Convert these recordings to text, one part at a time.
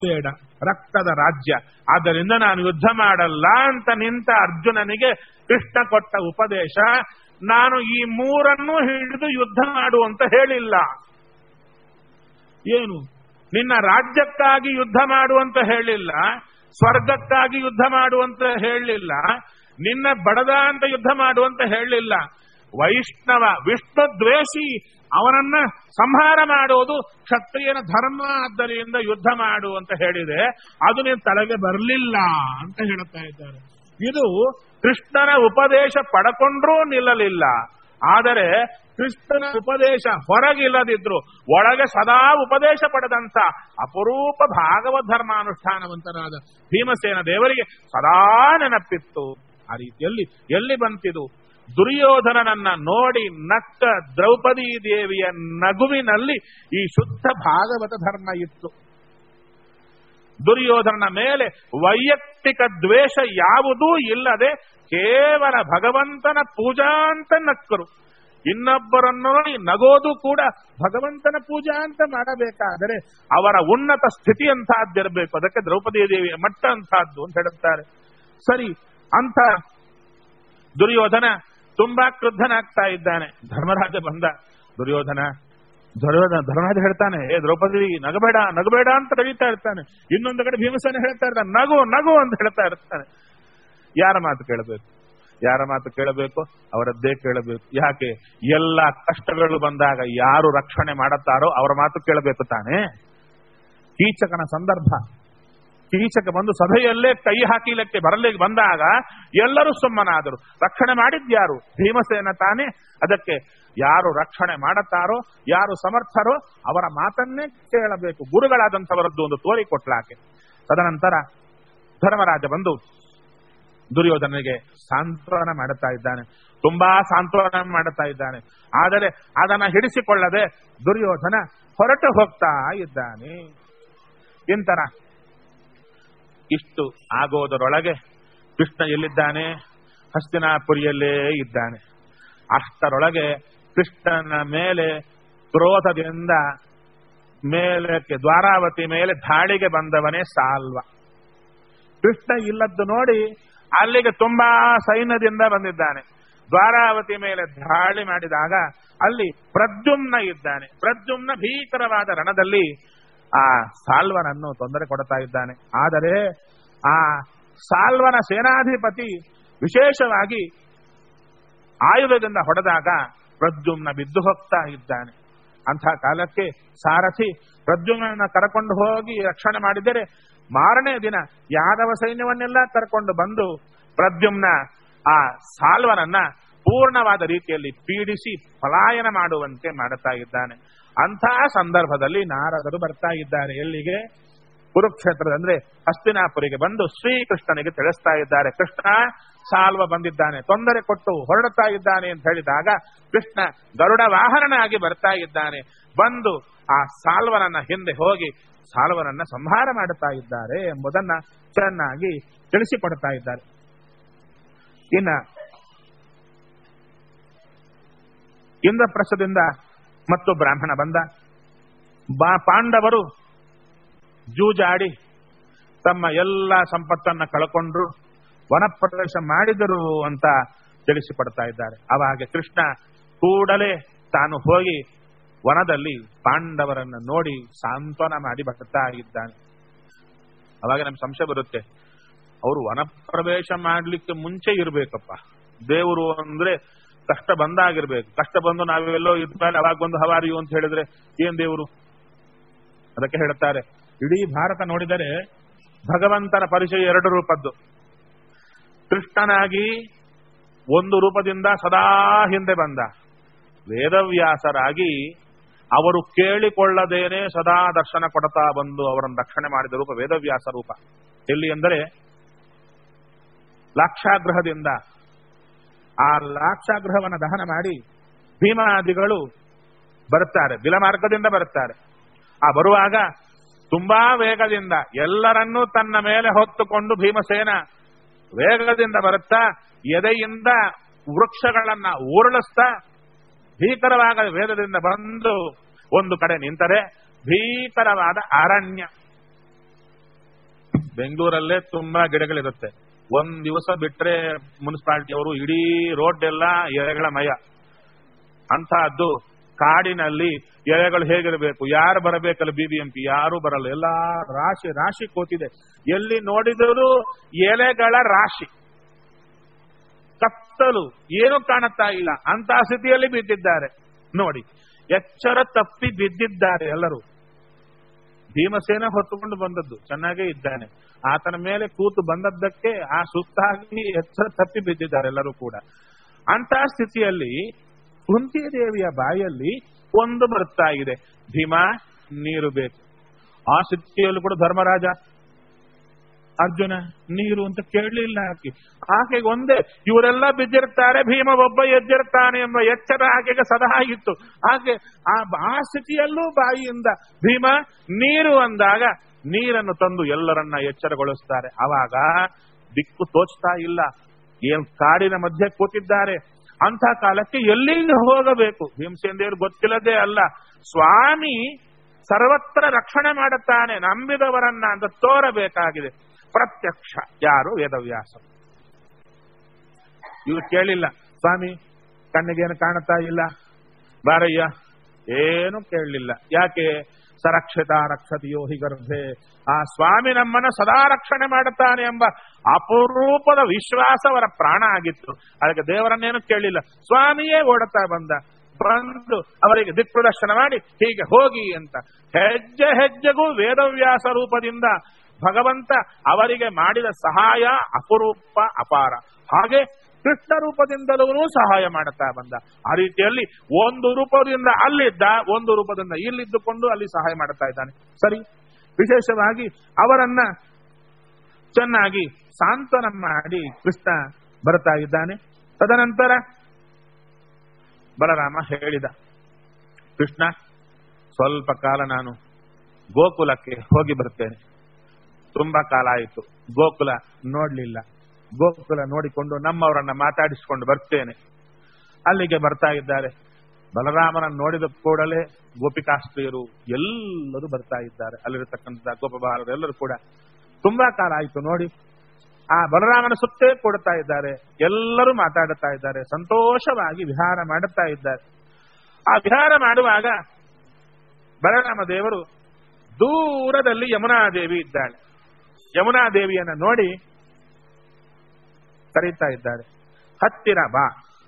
ಬೇಡ ರಕ್ತದ ರಾಜ್ಯ ಆದ್ದರಿಂದ ನಾನು ಯುದ್ಧ ಮಾಡಲ್ಲ ಅಂತ ನಿಂತ ಅರ್ಜುನನಿಗೆ ಕೃಷ್ಣ ಕೊಟ್ಟ ಉಪದೇಶ ನಾನು ಈ ಮೂರನ್ನು ಹಿಡಿದು ಯುದ್ಧ ಮಾಡು ಅಂತ ಹೇಳಿಲ್ಲ ಏನು ನಿನ್ನ ರಾಜ್ಯಕ್ಕಾಗಿ ಯುದ್ಧ ಮಾಡುವಂತ ಹೇಳಿಲ್ಲ ಸ್ವರ್ಗಕ್ಕಾಗಿ ಯುದ್ಧ ಮಾಡುವಂತ ಹೇಳಲಿಲ್ಲ ನಿನ್ನ ಬಡದ ಅಂತ ಯುದ್ಧ ಮಾಡುವಂತ ಹೇಳಲಿಲ್ಲ ವೈಷ್ಣವ ವಿಷ್ಣು ದ್ವೇಷಿ ಅವನನ್ನ ಸಂಹಾರ ಮಾಡೋದು ಕ್ಷತ್ರಿಯನ ಧರ್ಮ ಆದ್ದರಿಂದ ಯುದ್ಧ ಮಾಡು ಅಂತ ಹೇಳಿದೆ ಅದು ನಿನ್ನ ತಲೆಗೆ ಬರಲಿಲ್ಲ ಅಂತ ಹೇಳ್ತಾ ಇದ್ದಾರೆ ಇದು ಕೃಷ್ಣನ ಉಪದೇಶ ಪಡಕೊಂಡ್ರೂ ನಿಲ್ಲಲಿಲ್ಲ ಆದರೆ ಕೃಷ್ಣನ ಉಪದೇಶ ಹೊರಗಿಲ್ಲದಿದ್ರು ಒಳಗೆ ಸದಾ ಉಪದೇಶ ಪಡೆದಂತ ಅಪರೂಪ ಭಾಗವತ ಧರ್ಮಾನುಷ್ಠಾನವಂತರಾದ ಭೀಮಸೇನ ದೇವರಿಗೆ ಸದಾ ನೆನಪಿತ್ತು ಆ ರೀತಿಯಲ್ಲಿ ಎಲ್ಲಿ ಬಂತಿದು ದುರ್ಯೋಧನನನ್ನ ನೋಡಿ ನಕ್ಕ ದ್ರೌಪದಿ ದೇವಿಯ ನಗುವಿನಲ್ಲಿ ಈ ಶುದ್ಧ ಭಾಗವತ ಧರ್ಮ ಇತ್ತು ದುರ್ಯೋಧನನ ಮೇಲೆ ವೈಯಕ್ತಿಕ ದ್ವೇಷ ಯಾವುದೂ ಇಲ್ಲದೆ ಕೇವಲ ಭಗವಂತನ ಪೂಜಾ ಅಂತ ನಕ್ಕರು ಇನ್ನೊಬ್ಬರನ್ನು ನೋಡಿ ನಗೋದು ಕೂಡ ಭಗವಂತನ ಪೂಜಾ ಅಂತ ಮಾಡಬೇಕಾದರೆ ಅವರ ಉನ್ನತ ಸ್ಥಿತಿ ಅಂತಹದ್ದಿರಬೇಕು ಅದಕ್ಕೆ ದ್ರೌಪದಿ ದೇವಿಯ ಮಟ್ಟ ಅಂತಹದ್ದು ಅಂತ ಹೇಳುತ್ತಾರೆ ಸರಿ ಅಂತ ದುರ್ಯೋಧನ ತುಂಬಾ ಕ್ರುದ್ಧನಾಗ್ತಾ ಇದ್ದಾನೆ ಧರ್ಮರಾಜ ಬಂದ ದುರ್ಯೋಧನ ದುರ್ಯೋಧನ ಧರ್ಮರಾಜ ಹೇಳ್ತಾನೆ ಏ ದ್ರೌಪದಿ ನಗಬೇಡ ನಗಬೇಡ ಅಂತ ಕರೀತಾ ಇರ್ತಾನೆ ಇನ್ನೊಂದು ಕಡೆ ಭೀಮಸೇನ ಹೇಳ್ತಾ ಇರ್ತಾನೆ ನಗು ನಗು ಅಂತ ಹೇಳ್ತಾ ಇರ್ತಾನೆ ಯಾರ ಮಾತು ಕೇಳಬೇಕು ಯಾರ ಮಾತು ಕೇಳಬೇಕು ಅವರದ್ದೇ ಕೇಳಬೇಕು ಯಾಕೆ ಎಲ್ಲ ಕಷ್ಟಗಳು ಬಂದಾಗ ಯಾರು ರಕ್ಷಣೆ ಮಾಡುತ್ತಾರೋ ಅವರ ಮಾತು ಕೇಳಬೇಕು ತಾನೇ ಕೀಚಕನ ಸಂದರ್ಭ ಕೀಚಕ ಬಂದು ಸಭೆಯಲ್ಲೇ ಕೈ ಹಾಕಿಲಕ್ಕೆ ಬರಲಿಕ್ಕೆ ಬಂದಾಗ ಎಲ್ಲರೂ ಸುಮ್ಮನಾದರು ರಕ್ಷಣೆ ಮಾಡಿದ್ಯಾರು ಭೀಮಸೇನ ತಾನೇ ಅದಕ್ಕೆ ಯಾರು ರಕ್ಷಣೆ ಮಾಡುತ್ತಾರೋ ಯಾರು ಸಮರ್ಥರೋ ಅವರ ಮಾತನ್ನೇ ಕೇಳಬೇಕು ಗುರುಗಳಾದಂಥವರದ್ದು ಒಂದು ತೋರಿಕೊಟ್ಲಾಕೆ ತದನಂತರ ಧರ್ಮರಾಜ ಬಂದು ದುರ್ಯೋಧನಿಗೆ ಸಾಂತ್ವನ ಮಾಡುತ್ತಾ ಇದ್ದಾನೆ ತುಂಬಾ ಸಾಂತ್ವನ ಮಾಡುತ್ತಾ ಇದ್ದಾನೆ ಆದರೆ ಅದನ್ನ ಹಿಡಿಸಿಕೊಳ್ಳದೆ ದುರ್ಯೋಧನ ಹೊರಟು ಹೋಗ್ತಾ ಇದ್ದಾನೆ ಇಂತರ ಇಷ್ಟು ಆಗೋದರೊಳಗೆ ಕೃಷ್ಣ ಎಲ್ಲಿದ್ದಾನೆ ಹಸ್ತಿನಾಪುರಿಯಲ್ಲೇ ಇದ್ದಾನೆ ಅಷ್ಟರೊಳಗೆ ಕೃಷ್ಣನ ಮೇಲೆ ಕ್ರೋಧದಿಂದ ಮೇಲಕ್ಕೆ ದ್ವಾರಾವತಿ ಮೇಲೆ ಧಾಳಿಗೆ ಬಂದವನೇ ಸಾಲ್ವ ಕೃಷ್ಣ ಇಲ್ಲದ್ದು ನೋಡಿ ಅಲ್ಲಿಗೆ ತುಂಬಾ ಸೈನ್ಯದಿಂದ ಬಂದಿದ್ದಾನೆ ದ್ವಾರಾವತಿ ಮೇಲೆ ಧಾಳಿ ಮಾಡಿದಾಗ ಅಲ್ಲಿ ಪ್ರದ್ಯುಮ್ನ ಇದ್ದಾನೆ ಪ್ರದ್ಯುಮ್ನ ಭೀಕರವಾದ ರಣದಲ್ಲಿ ಆ ಸಾಲ್ವನನ್ನು ತೊಂದರೆ ಕೊಡ್ತಾ ಇದ್ದಾನೆ ಆದರೆ ಆ ಸಾಲ್ವನ ಸೇನಾಧಿಪತಿ ವಿಶೇಷವಾಗಿ ಆಯುಧದಿಂದ ಹೊಡೆದಾಗ ಪ್ರದ್ಯುಮ್ನ ಬಿದ್ದು ಹೋಗ್ತಾ ಇದ್ದಾನೆ ಅಂಥ ಕಾಲಕ್ಕೆ ಸಾರಥಿ ಪ್ರದ್ಯುಮ್ನ ಕರಕೊಂಡು ಹೋಗಿ ರಕ್ಷಣೆ ಮಾಡಿದರೆ ಮಾರನೇ ದಿನ ಯಾದವ ಸೈನ್ಯವನ್ನೆಲ್ಲ ಕರ್ಕೊಂಡು ಬಂದು ಪ್ರದ್ಯುಮ್ನ ಆ ಸಾಲ್ವನನ್ನ ಪೂರ್ಣವಾದ ರೀತಿಯಲ್ಲಿ ಪೀಡಿಸಿ ಪಲಾಯನ ಮಾಡುವಂತೆ ಮಾಡುತ್ತಾ ಇದ್ದಾನೆ ಅಂತಹ ಸಂದರ್ಭದಲ್ಲಿ ನಾರದರು ಬರ್ತಾ ಇದ್ದಾರೆ ಎಲ್ಲಿಗೆ ಕುರುಕ್ಷೇತ್ರದ ಅಂದ್ರೆ ಹಸ್ತಿನಾಪುರಿಗೆ ಬಂದು ಶ್ರೀಕೃಷ್ಣನಿಗೆ ತಿಳಿಸ್ತಾ ಇದ್ದಾರೆ ಕೃಷ್ಣ ಸಾಲ್ವ ಬಂದಿದ್ದಾನೆ ತೊಂದರೆ ಕೊಟ್ಟು ಹೊರಡುತ್ತಾ ಇದ್ದಾನೆ ಅಂತ ಹೇಳಿದಾಗ ಕೃಷ್ಣ ಗರುಡ ವಾಹನನಾಗಿ ಬರ್ತಾ ಇದ್ದಾನೆ ಬಂದು ಆ ಸಾಲ್ವನನ್ನ ಹಿಂದೆ ಹೋಗಿ ಸಾಲ್ವನನ್ನ ಸಂಹಾರ ಮಾಡುತ್ತಾ ಇದ್ದಾರೆ ಎಂಬುದನ್ನ ಚೆನ್ನಾಗಿ ತಿಳಿಸಿಕೊಡ್ತಾ ಇದ್ದಾರೆ ಇನ್ನ ಇಂದ್ರಪ್ರಸ್ಥದಿಂದ ಮತ್ತು ಬ್ರಾಹ್ಮಣ ಬಂದ ಬಾ ಪಾಂಡವರು ಜೂಜಾಡಿ ತಮ್ಮ ಎಲ್ಲ ಸಂಪತ್ತನ್ನ ಕಳ್ಕೊಂಡ್ರು ವನಪ್ರವೇಶ ಮಾಡಿದರು ಅಂತ ತಿಳಿಸಿಕೊಡ್ತಾ ಇದ್ದಾರೆ ಅವಾಗ ಕೃಷ್ಣ ಕೂಡಲೇ ತಾನು ಹೋಗಿ ವನದಲ್ಲಿ ಪಾಂಡವರನ್ನ ನೋಡಿ ಸಾಂತ್ವನ ಮಾಡಿ ಬರ್ತಾ ಇದ್ದಾನೆ ಅವಾಗ ನಮ್ಗೆ ಸಂಶಯ ಬರುತ್ತೆ ಅವರು ವನಪ್ರವೇಶ ಮಾಡ್ಲಿಕ್ಕೆ ಮುಂಚೆ ಇರ್ಬೇಕಪ್ಪ ದೇವರು ಅಂದ್ರೆ ಕಷ್ಟ ಬಂದಾಗಿರ್ಬೇಕು ಕಷ್ಟ ಬಂದು ನಾವೆಲ್ಲೋ ಇದ್ಮೇಲೆ ಅವಾಗ ಬಂದು ಹವಾರಿಯು ಅಂತ ಹೇಳಿದ್ರೆ ಏನ್ ದೇವರು ಅದಕ್ಕೆ ಹೇಳ್ತಾರೆ ಇಡೀ ಭಾರತ ನೋಡಿದರೆ ಭಗವಂತನ ಪರಿಚಯ ಎರಡು ರೂಪದ್ದು ಕೃಷ್ಣನಾಗಿ ಒಂದು ರೂಪದಿಂದ ಸದಾ ಹಿಂದೆ ಬಂದ ವೇದವ್ಯಾಸರಾಗಿ ಅವರು ಕೇಳಿಕೊಳ್ಳದೇನೆ ಸದಾ ದರ್ಶನ ಕೊಡ್ತಾ ಬಂದು ಅವರನ್ನು ರಕ್ಷಣೆ ಮಾಡಿದ ರೂಪ ವೇದವ್ಯಾಸ ರೂಪ ಎಲ್ಲಿ ಎಂದರೆ ಲಾಕ್ಷಾಗ್ರಹದಿಂದ ಆ ಲಾಕ್ಷಾಗ್ರಹವನ್ನು ದಹನ ಮಾಡಿ ಭೀಮಾದಿಗಳು ಬರುತ್ತಾರೆ ಬಿಲಮಾರ್ಗದಿಂದ ಬರುತ್ತಾರೆ ಆ ಬರುವಾಗ ತುಂಬಾ ವೇಗದಿಂದ ಎಲ್ಲರನ್ನೂ ತನ್ನ ಮೇಲೆ ಹೊತ್ತುಕೊಂಡು ಭೀಮಸೇನ ವೇಗದಿಂದ ಬರುತ್ತಾ ಎದೆಯಿಂದ ವೃಕ್ಷಗಳನ್ನ ಉರುಳಿಸ್ತಾ ಭೀಕರವಾದ ವೇದದಿಂದ ಬಂದು ಒಂದು ಕಡೆ ನಿಂತರೆ ಭೀಕರವಾದ ಅರಣ್ಯ ಬೆಂಗಳೂರಲ್ಲೇ ತುಂಬಾ ಗಿಡಗಳಿರುತ್ತೆ ಒಂದ್ ದಿವಸ ಬಿಟ್ರೆ ಮುನ್ಸಿಪಾಲಿಟಿ ಅವರು ಇಡೀ ರೋಡ್ ಎಲ್ಲ ಎಲೆಗಳ ಮಯ ಅಂತಹದ್ದು ಕಾಡಿನಲ್ಲಿ ಎಲೆಗಳು ಹೇಗಿರಬೇಕು ಯಾರು ಬರಬೇಕಲ್ಲ ಬಿಬಿಎಂಪಿ ಯಾರು ಬರಲ್ಲ ಎಲ್ಲ ರಾಶಿ ರಾಶಿ ಕೂತಿದೆ ಎಲ್ಲಿ ನೋಡಿದರೂ ಎಲೆಗಳ ರಾಶಿ ಕತ್ತಲು ಏನು ಕಾಣುತ್ತಾ ಇಲ್ಲ ಅಂತಹ ಸ್ಥಿತಿಯಲ್ಲಿ ಬಿದ್ದಿದ್ದಾರೆ ನೋಡಿ ಎಚ್ಚರ ತಪ್ಪಿ ಬಿದ್ದಿದ್ದಾರೆ ಎಲ್ಲರೂ ಭೀಮಸೇನ ಹೊತ್ತುಕೊಂಡು ಬಂದದ್ದು ಚೆನ್ನಾಗೇ ಇದ್ದಾನೆ ಆತನ ಮೇಲೆ ಕೂತು ಬಂದದ್ದಕ್ಕೆ ಆ ಸುತ್ತಾಗಿ ಎಚ್ಚರ ತಪ್ಪಿ ಬಿದ್ದಿದ್ದಾರೆ ಎಲ್ಲರೂ ಕೂಡ ಅಂತಹ ಸ್ಥಿತಿಯಲ್ಲಿ ಕುಂತಿದೇವಿಯ ಬಾಯಲ್ಲಿ ಒಂದು ಬರ್ತಾ ಇದೆ ಭೀಮ ನೀರು ಬೇಕು ಆ ಸ್ಥಿತಿಯಲ್ಲೂ ಕೂಡ ಧರ್ಮರಾಜ ಅರ್ಜುನ ನೀರು ಅಂತ ಕೇಳಲಿಲ್ಲ ಆಕೆ ಆಕೆಗೆ ಒಂದೇ ಇವರೆಲ್ಲ ಬಿದ್ದಿರ್ತಾರೆ ಭೀಮ ಒಬ್ಬ ಎದ್ದಿರ್ತಾನೆ ಎಂಬ ಎಚ್ಚರ ಆಕೆಗೆ ಸದಾ ಇತ್ತು ಆಕೆ ಆ ಆ ಸ್ಥಿತಿಯಲ್ಲೂ ಬಾಯಿಯಿಂದ ಭೀಮ ನೀರು ಅಂದಾಗ ನೀರನ್ನು ತಂದು ಎಲ್ಲರನ್ನ ಎಚ್ಚರಗೊಳಿಸ್ತಾರೆ ಅವಾಗ ದಿಕ್ಕು ತೋಚ್ತಾ ಇಲ್ಲ ಏನ್ ಕಾಡಿನ ಮಧ್ಯೆ ಕೂತಿದ್ದಾರೆ ಅಂತ ಕಾಲಕ್ಕೆ ಎಲ್ಲಿಗೆ ಹೋಗಬೇಕು ಭೀಮಸೇನ ದೇವರು ಗೊತ್ತಿಲ್ಲದೆ ಅಲ್ಲ ಸ್ವಾಮಿ ಸರ್ವತ್ರ ರಕ್ಷಣೆ ಮಾಡುತ್ತಾನೆ ನಂಬಿದವರನ್ನ ಅಂತ ತೋರಬೇಕಾಗಿದೆ ಪ್ರತ್ಯಕ್ಷ ಯಾರು ವೇದವ್ಯಾಸ ಇವ್ರು ಕೇಳಿಲ್ಲ ಸ್ವಾಮಿ ಕಣ್ಣಿಗೇನು ಕಾಣುತ್ತಾ ಇಲ್ಲ ಬಾರಯ್ಯ ಏನು ಕೇಳಲಿಲ್ಲ ಯಾಕೆ ಸರಕ್ಷಿತ ರಕ್ಷತಿಯೋ ಹಿ ಗರ್ಭೆ ಆ ಸ್ವಾಮಿ ನಮ್ಮನ್ನ ಸದಾ ರಕ್ಷಣೆ ಮಾಡುತ್ತಾನೆ ಎಂಬ ಅಪರೂಪದ ವಿಶ್ವಾಸ ಅವರ ಪ್ರಾಣ ಆಗಿತ್ತು ಅದಕ್ಕೆ ದೇವರನ್ನೇನು ಕೇಳಿಲ್ಲ ಸ್ವಾಮಿಯೇ ಓಡುತ್ತಾ ಬಂದ ಬಂದು ಅವರಿಗೆ ದಿಕ್ಪ್ರದರ್ಶನ ಮಾಡಿ ಹೀಗೆ ಹೋಗಿ ಅಂತ ಹೆಜ್ಜೆ ಹೆಜ್ಜೆಗೂ ವೇದವ್ಯಾಸ ರೂಪದಿಂದ ಭಗವಂತ ಅವರಿಗೆ ಮಾಡಿದ ಸಹಾಯ ಅಪರೂಪ ಅಪಾರ ಹಾಗೆ ಕೃಷ್ಣ ರೂಪದಿಂದಲೂ ಸಹಾಯ ಮಾಡುತ್ತಾ ಬಂದ ಆ ರೀತಿಯಲ್ಲಿ ಒಂದು ರೂಪದಿಂದ ಅಲ್ಲಿದ್ದ ಒಂದು ರೂಪದಿಂದ ಇಲ್ಲಿದ್ದುಕೊಂಡು ಅಲ್ಲಿ ಸಹಾಯ ಮಾಡುತ್ತಾ ಇದ್ದಾನೆ ಸರಿ ವಿಶೇಷವಾಗಿ ಅವರನ್ನ ಚೆನ್ನಾಗಿ ಸಾಂತ್ವನ ಮಾಡಿ ಕೃಷ್ಣ ಬರ್ತಾ ಇದ್ದಾನೆ ತದನಂತರ ಬಲರಾಮ ಹೇಳಿದ ಕೃಷ್ಣ ಸ್ವಲ್ಪ ಕಾಲ ನಾನು ಗೋಕುಲಕ್ಕೆ ಹೋಗಿ ಬರ್ತೇನೆ ತುಂಬಾ ಕಾಲ ಆಯಿತು ಗೋಕುಲ ನೋಡ್ಲಿಲ್ಲ ಗೋಕುಲ ನೋಡಿಕೊಂಡು ನಮ್ಮವರನ್ನ ಮಾತಾಡಿಸಿಕೊಂಡು ಬರ್ತೇನೆ ಅಲ್ಲಿಗೆ ಬರ್ತಾ ಇದ್ದಾರೆ ಬಲರಾಮನ ನೋಡಿದ ಕೂಡಲೇ ಗೋಪಿಕಾಸ್ತ್ರೀಯರು ಎಲ್ಲರೂ ಬರ್ತಾ ಇದ್ದಾರೆ ಅಲ್ಲಿರತಕ್ಕಂಥ ಗೋಪಬಾಲರು ಎಲ್ಲರೂ ಕೂಡ ತುಂಬಾ ಕಾಲ ಆಯಿತು ನೋಡಿ ಆ ಬಲರಾಮನ ಸುತ್ತೇ ಕೊಡ್ತಾ ಇದ್ದಾರೆ ಎಲ್ಲರೂ ಮಾತಾಡುತ್ತಾ ಇದ್ದಾರೆ ಸಂತೋಷವಾಗಿ ವಿಹಾರ ಮಾಡುತ್ತಾ ಇದ್ದಾರೆ ಆ ವಿಹಾರ ಮಾಡುವಾಗ ಬಲರಾಮ ದೇವರು ದೂರದಲ್ಲಿ ಯಮುನಾದೇವಿ ಇದ್ದಾಳೆ ಯಮುನಾದೇವಿಯನ್ನ ನೋಡಿ ಕರೀತಾ ಇದ್ದಾರೆ ಹತ್ತಿರ ಬಾ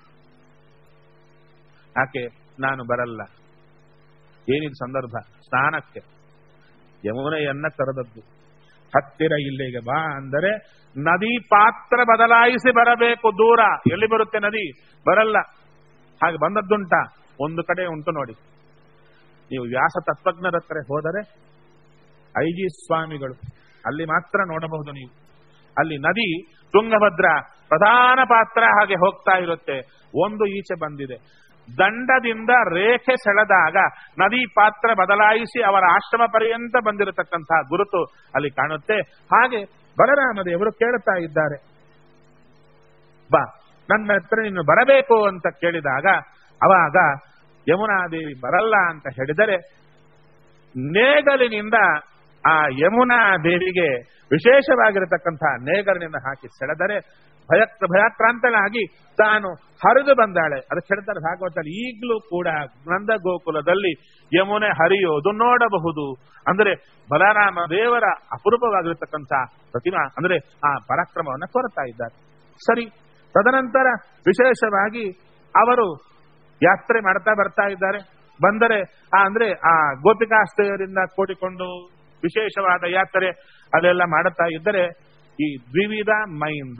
ಆಕೆ ನಾನು ಬರಲ್ಲ ಏನಿದು ಸಂದರ್ಭ ಸ್ನಾನಕ್ಕೆ ಯಮುನೆಯನ್ನ ಕರೆದದ್ದು ಹತ್ತಿರ ಇಲ್ಲಿಗೆ ಬಾ ಅಂದರೆ ನದಿ ಪಾತ್ರ ಬದಲಾಯಿಸಿ ಬರಬೇಕು ದೂರ ಎಲ್ಲಿ ಬರುತ್ತೆ ನದಿ ಬರಲ್ಲ ಹಾಗೆ ಬಂದದ್ದುಂಟ ಒಂದು ಕಡೆ ಉಂಟು ನೋಡಿ ನೀವು ವ್ಯಾಸ ತತ್ವಜ್ಞರ ಹತ್ರ ಹೋದರೆ ಐಜಿ ಸ್ವಾಮಿಗಳು ಅಲ್ಲಿ ಮಾತ್ರ ನೋಡಬಹುದು ನೀವು ಅಲ್ಲಿ ನದಿ ತುಂಗಭದ್ರ ಪ್ರಧಾನ ಪಾತ್ರ ಹಾಗೆ ಹೋಗ್ತಾ ಇರುತ್ತೆ ಒಂದು ಈಚೆ ಬಂದಿದೆ ದಂಡದಿಂದ ರೇಖೆ ಸೆಳೆದಾಗ ನದಿ ಪಾತ್ರ ಬದಲಾಯಿಸಿ ಅವರ ಆಶ್ರಮ ಪರ್ಯಂತ ಬಂದಿರತಕ್ಕಂತಹ ಗುರುತು ಅಲ್ಲಿ ಕಾಣುತ್ತೆ ಹಾಗೆ ಬಲರಾಮ ದೇವರು ಕೇಳುತ್ತಾ ಇದ್ದಾರೆ ಬಾ ನನ್ನ ಹತ್ರ ನೀನು ಬರಬೇಕು ಅಂತ ಕೇಳಿದಾಗ ಅವಾಗ ಯಮುನಾದೇವಿ ಬರಲ್ಲ ಅಂತ ಹೇಳಿದರೆ ನೇಗಲಿನಿಂದ ಆ ಯಮುನಾ ದೇವಿಗೆ ವಿಶೇಷವಾಗಿರತಕ್ಕಂತಹ ನೇಗಲಿನಿಂದ ಹಾಕಿ ಸೆಳೆದರೆ ಭಯ ಭಯಾಕ್ರಾಂತನಾಗಿ ತಾನು ಹರಿದು ಬಂದಾಳೆ ಅದಕ್ಕೆ ಹೇಳ್ತಾರೆ ಭಾಗವತಲ್ಲಿ ಈಗಲೂ ಕೂಡ ನಂದ ಗೋಕುಲದಲ್ಲಿ ಯಮುನೆ ಹರಿಯೋದು ನೋಡಬಹುದು ಅಂದ್ರೆ ಬಲರಾಮ ದೇವರ ಅಪರೂಪವಾಗಿರತಕ್ಕಂಥ ಪ್ರತಿಮಾ ಅಂದ್ರೆ ಆ ಪರಾಕ್ರಮವನ್ನು ತೋರುತ್ತಾ ಇದ್ದಾರೆ ಸರಿ ತದನಂತರ ವಿಶೇಷವಾಗಿ ಅವರು ಯಾತ್ರೆ ಮಾಡ್ತಾ ಬರ್ತಾ ಇದ್ದಾರೆ ಬಂದರೆ ಆ ಅಂದ್ರೆ ಆ ಗೋಪಿಕಾಸ್ತೆಯರಿಂದ ಕೂಡಿಕೊಂಡು ವಿಶೇಷವಾದ ಯಾತ್ರೆ ಅದೆಲ್ಲ ಮಾಡುತ್ತಾ ಇದ್ದರೆ ಈ ದ್ವಿವಿಧ ಮೈಂದ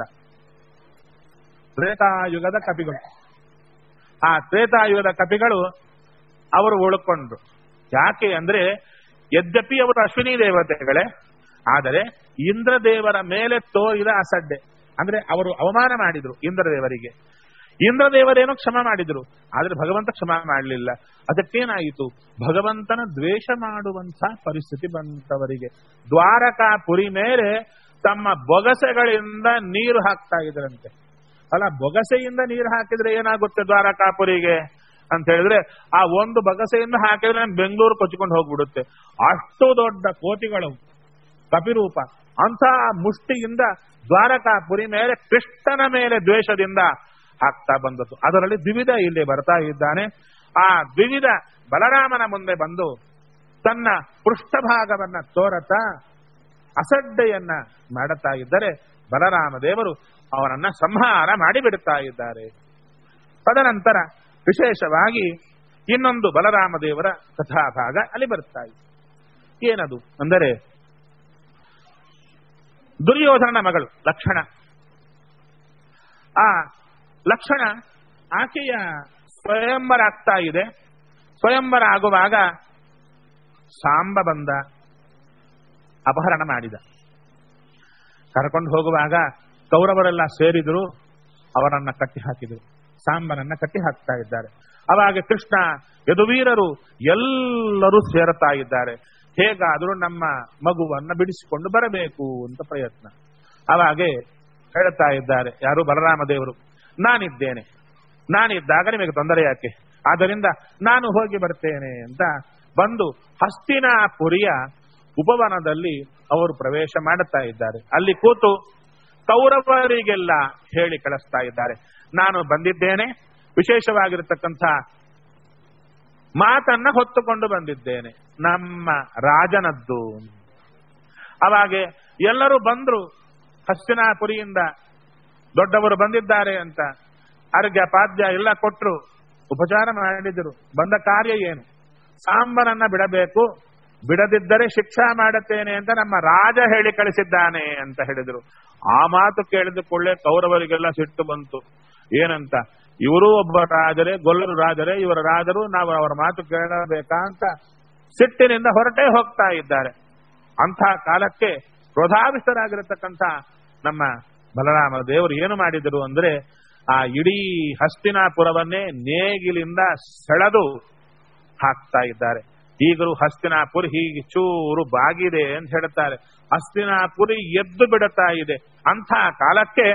ತ್ರೇತಾಯುಗದ ಕಪಿಗಳು ಆ ತ್ರೇತಾಯುಗದ ಕಪಿಗಳು ಅವರು ಉಳ್ಕೊಂಡ್ರು ಯಾಕೆ ಅಂದ್ರೆ ಯದ್ಯಪಿ ಅವರು ಅಶ್ವಿನಿ ದೇವತೆಗಳೇ ಆದರೆ ಇಂದ್ರದೇವರ ಮೇಲೆ ತೋರಿದ ಅಸಡ್ಡೆ ಅಂದ್ರೆ ಅವರು ಅವಮಾನ ಮಾಡಿದ್ರು ಇಂದ್ರದೇವರಿಗೆ ಇಂದ್ರದೇವರೇನೋ ಕ್ಷಮ ಮಾಡಿದ್ರು ಆದ್ರೆ ಭಗವಂತ ಕ್ಷಮ ಮಾಡಲಿಲ್ಲ ಅದಕ್ಕೇನಾಯಿತು ಭಗವಂತನ ದ್ವೇಷ ಮಾಡುವಂತ ಪರಿಸ್ಥಿತಿ ಬಂತವರಿಗೆ ದ್ವಾರಕಾಪುರಿ ಮೇಲೆ ತಮ್ಮ ಬೊಗಸೆಗಳಿಂದ ನೀರು ಹಾಕ್ತಾ ಇದ್ರಂತೆ ಅಲ್ಲ ಬೊಗಸೆಯಿಂದ ನೀರು ಹಾಕಿದ್ರೆ ಏನಾಗುತ್ತೆ ದ್ವಾರಕಾಪುರಿಗೆ ಅಂತ ಹೇಳಿದ್ರೆ ಆ ಒಂದು ಬಗಸೆಯಿಂದ ಹಾಕಿದ್ರೆ ಬೆಂಗಳೂರು ಕೊಚ್ಚಿಕೊಂಡು ಹೋಗ್ಬಿಡುತ್ತೆ ಅಷ್ಟು ದೊಡ್ಡ ಕೋಟಿಗಳು ಕಪಿರೂಪ ಅಂಥ ಮುಷ್ಟಿಯಿಂದ ದ್ವಾರಕಾಪುರಿ ಮೇಲೆ ಕೃಷ್ಣನ ಮೇಲೆ ದ್ವೇಷದಿಂದ ಆಗ್ತಾ ಬಂದದ್ದು ಅದರಲ್ಲಿ ದ್ವಿವಿಧ ಇಲ್ಲಿ ಬರ್ತಾ ಇದ್ದಾನೆ ಆ ದ್ವಿವಿಧ ಬಲರಾಮನ ಮುಂದೆ ಬಂದು ತನ್ನ ಪೃಷ್ಠಭಾಗವನ್ನ ತೋರತಾ ಅಸಡ್ಡೆಯನ್ನ ಮಾಡುತ್ತಾ ಇದ್ದರೆ ಬಲರಾಮ ದೇವರು ಅವನನ್ನ ಸಂಹಾರ ಮಾಡಿಬಿಡುತ್ತಾ ಇದ್ದಾರೆ ತದನಂತರ ವಿಶೇಷವಾಗಿ ಇನ್ನೊಂದು ಬಲರಾಮ ದೇವರ ಕಥಾಭಾಗ ಅಲ್ಲಿ ಬರ್ತಾ ಇದೆ ಏನದು ಅಂದರೆ ದುರ್ಯೋಧನನ ಮಗಳು ಲಕ್ಷಣ ಆ ಲಕ್ಷಣ ಆಕೆಯ ಸ್ವಯಂವರ ಆಗ್ತಾ ಇದೆ ಸ್ವಯಂವರ ಆಗುವಾಗ ಸಾಂಬ ಬಂದ ಅಪಹರಣ ಮಾಡಿದ ಕರ್ಕೊಂಡು ಹೋಗುವಾಗ ಕೌರವರೆಲ್ಲ ಸೇರಿದ್ರು ಅವರನ್ನ ಕಟ್ಟಿ ಹಾಕಿದರು ಸಾಂಬನನ್ನ ಕಟ್ಟಿ ಹಾಕ್ತಾ ಇದ್ದಾರೆ ಅವಾಗ ಕೃಷ್ಣ ಯದುವೀರರು ಎಲ್ಲರೂ ಸೇರುತ್ತಾ ಇದ್ದಾರೆ ಹೇಗಾದರೂ ನಮ್ಮ ಮಗುವನ್ನ ಬಿಡಿಸಿಕೊಂಡು ಬರಬೇಕು ಅಂತ ಪ್ರಯತ್ನ ಅವಾಗೆ ಹೇಳ್ತಾ ಇದ್ದಾರೆ ಯಾರು ಬಲರಾಮ ದೇವರು ನಾನಿದ್ದೇನೆ ನಾನಿದ್ದಾಗ ನಿಮಗೆ ತೊಂದರೆ ಯಾಕೆ ಆದ್ದರಿಂದ ನಾನು ಹೋಗಿ ಬರ್ತೇನೆ ಅಂತ ಬಂದು ಹಸ್ತಿನಾಪುರಿಯ ಉಪವನದಲ್ಲಿ ಅವರು ಪ್ರವೇಶ ಮಾಡುತ್ತಾ ಇದ್ದಾರೆ ಅಲ್ಲಿ ಕೂತು ಕೌರವರಿಗೆಲ್ಲ ಹೇಳಿ ಕಳಿಸ್ತಾ ಇದ್ದಾರೆ ನಾನು ಬಂದಿದ್ದೇನೆ ವಿಶೇಷವಾಗಿರತಕ್ಕಂಥ ಮಾತನ್ನ ಹೊತ್ತುಕೊಂಡು ಬಂದಿದ್ದೇನೆ ನಮ್ಮ ರಾಜನದ್ದು ಅವಾಗೆ ಎಲ್ಲರೂ ಬಂದ್ರು ಹಸ್ತಿನಾಪುರಿಯಿಂದ ದೊಡ್ಡವರು ಬಂದಿದ್ದಾರೆ ಅಂತ ಅರ್ಘ್ಯ ಪಾದ್ಯ ಎಲ್ಲ ಕೊಟ್ಟರು ಉಪಚಾರ ಮಾಡಿದರು ಬಂದ ಕಾರ್ಯ ಏನು ಸಾಂಬನನ್ನ ಬಿಡಬೇಕು ಬಿಡದಿದ್ದರೆ ಶಿಕ್ಷಾ ಮಾಡುತ್ತೇನೆ ಅಂತ ನಮ್ಮ ರಾಜ ಹೇಳಿ ಕಳಿಸಿದ್ದಾನೆ ಅಂತ ಹೇಳಿದರು ಆ ಮಾತು ಕೇಳಿದ ಕೊಳ್ಳೆ ಕೌರವರಿಗೆಲ್ಲ ಸಿಟ್ಟು ಬಂತು ಏನಂತ ಇವರು ಒಬ್ಬ ರಾಜರೇ ಗೊಲ್ಲರು ರಾಜರೇ ಇವರ ರಾಜರು ನಾವು ಅವರ ಮಾತು ಕೇಳಬೇಕಾ ಅಂತ ಸಿಟ್ಟಿನಿಂದ ಹೊರಟೇ ಹೋಗ್ತಾ ಇದ್ದಾರೆ ಅಂಥ ಕಾಲಕ್ಕೆ ಕ್ರೋಧಾವಿಷ್ಟರಾಗಿರತಕ್ಕಂಥ ನಮ್ಮ ಬಲರಾಮ ದೇವರು ಏನು ಮಾಡಿದರು ಅಂದ್ರೆ ಆ ಇಡೀ ಹಸ್ತಿನಾಪುರವನ್ನೇ ನೇಗಿಲಿಂದ ಸೆಳೆದು ಹಾಕ್ತಾ ಇದ್ದಾರೆ ಈಗಲೂ ಹಸ್ತಿನಾಪುರ ಹೀಗೆ ಚೂರು ಬಾಗಿದೆ ಅಂತ ಹೇಳ್ತಾರೆ ಹಸ್ತಿನಾಪುರಿ ಎದ್ದು ಬಿಡುತ್ತಾ ಇದೆ ಅಂಥ ಕಾಲಕ್ಕೆ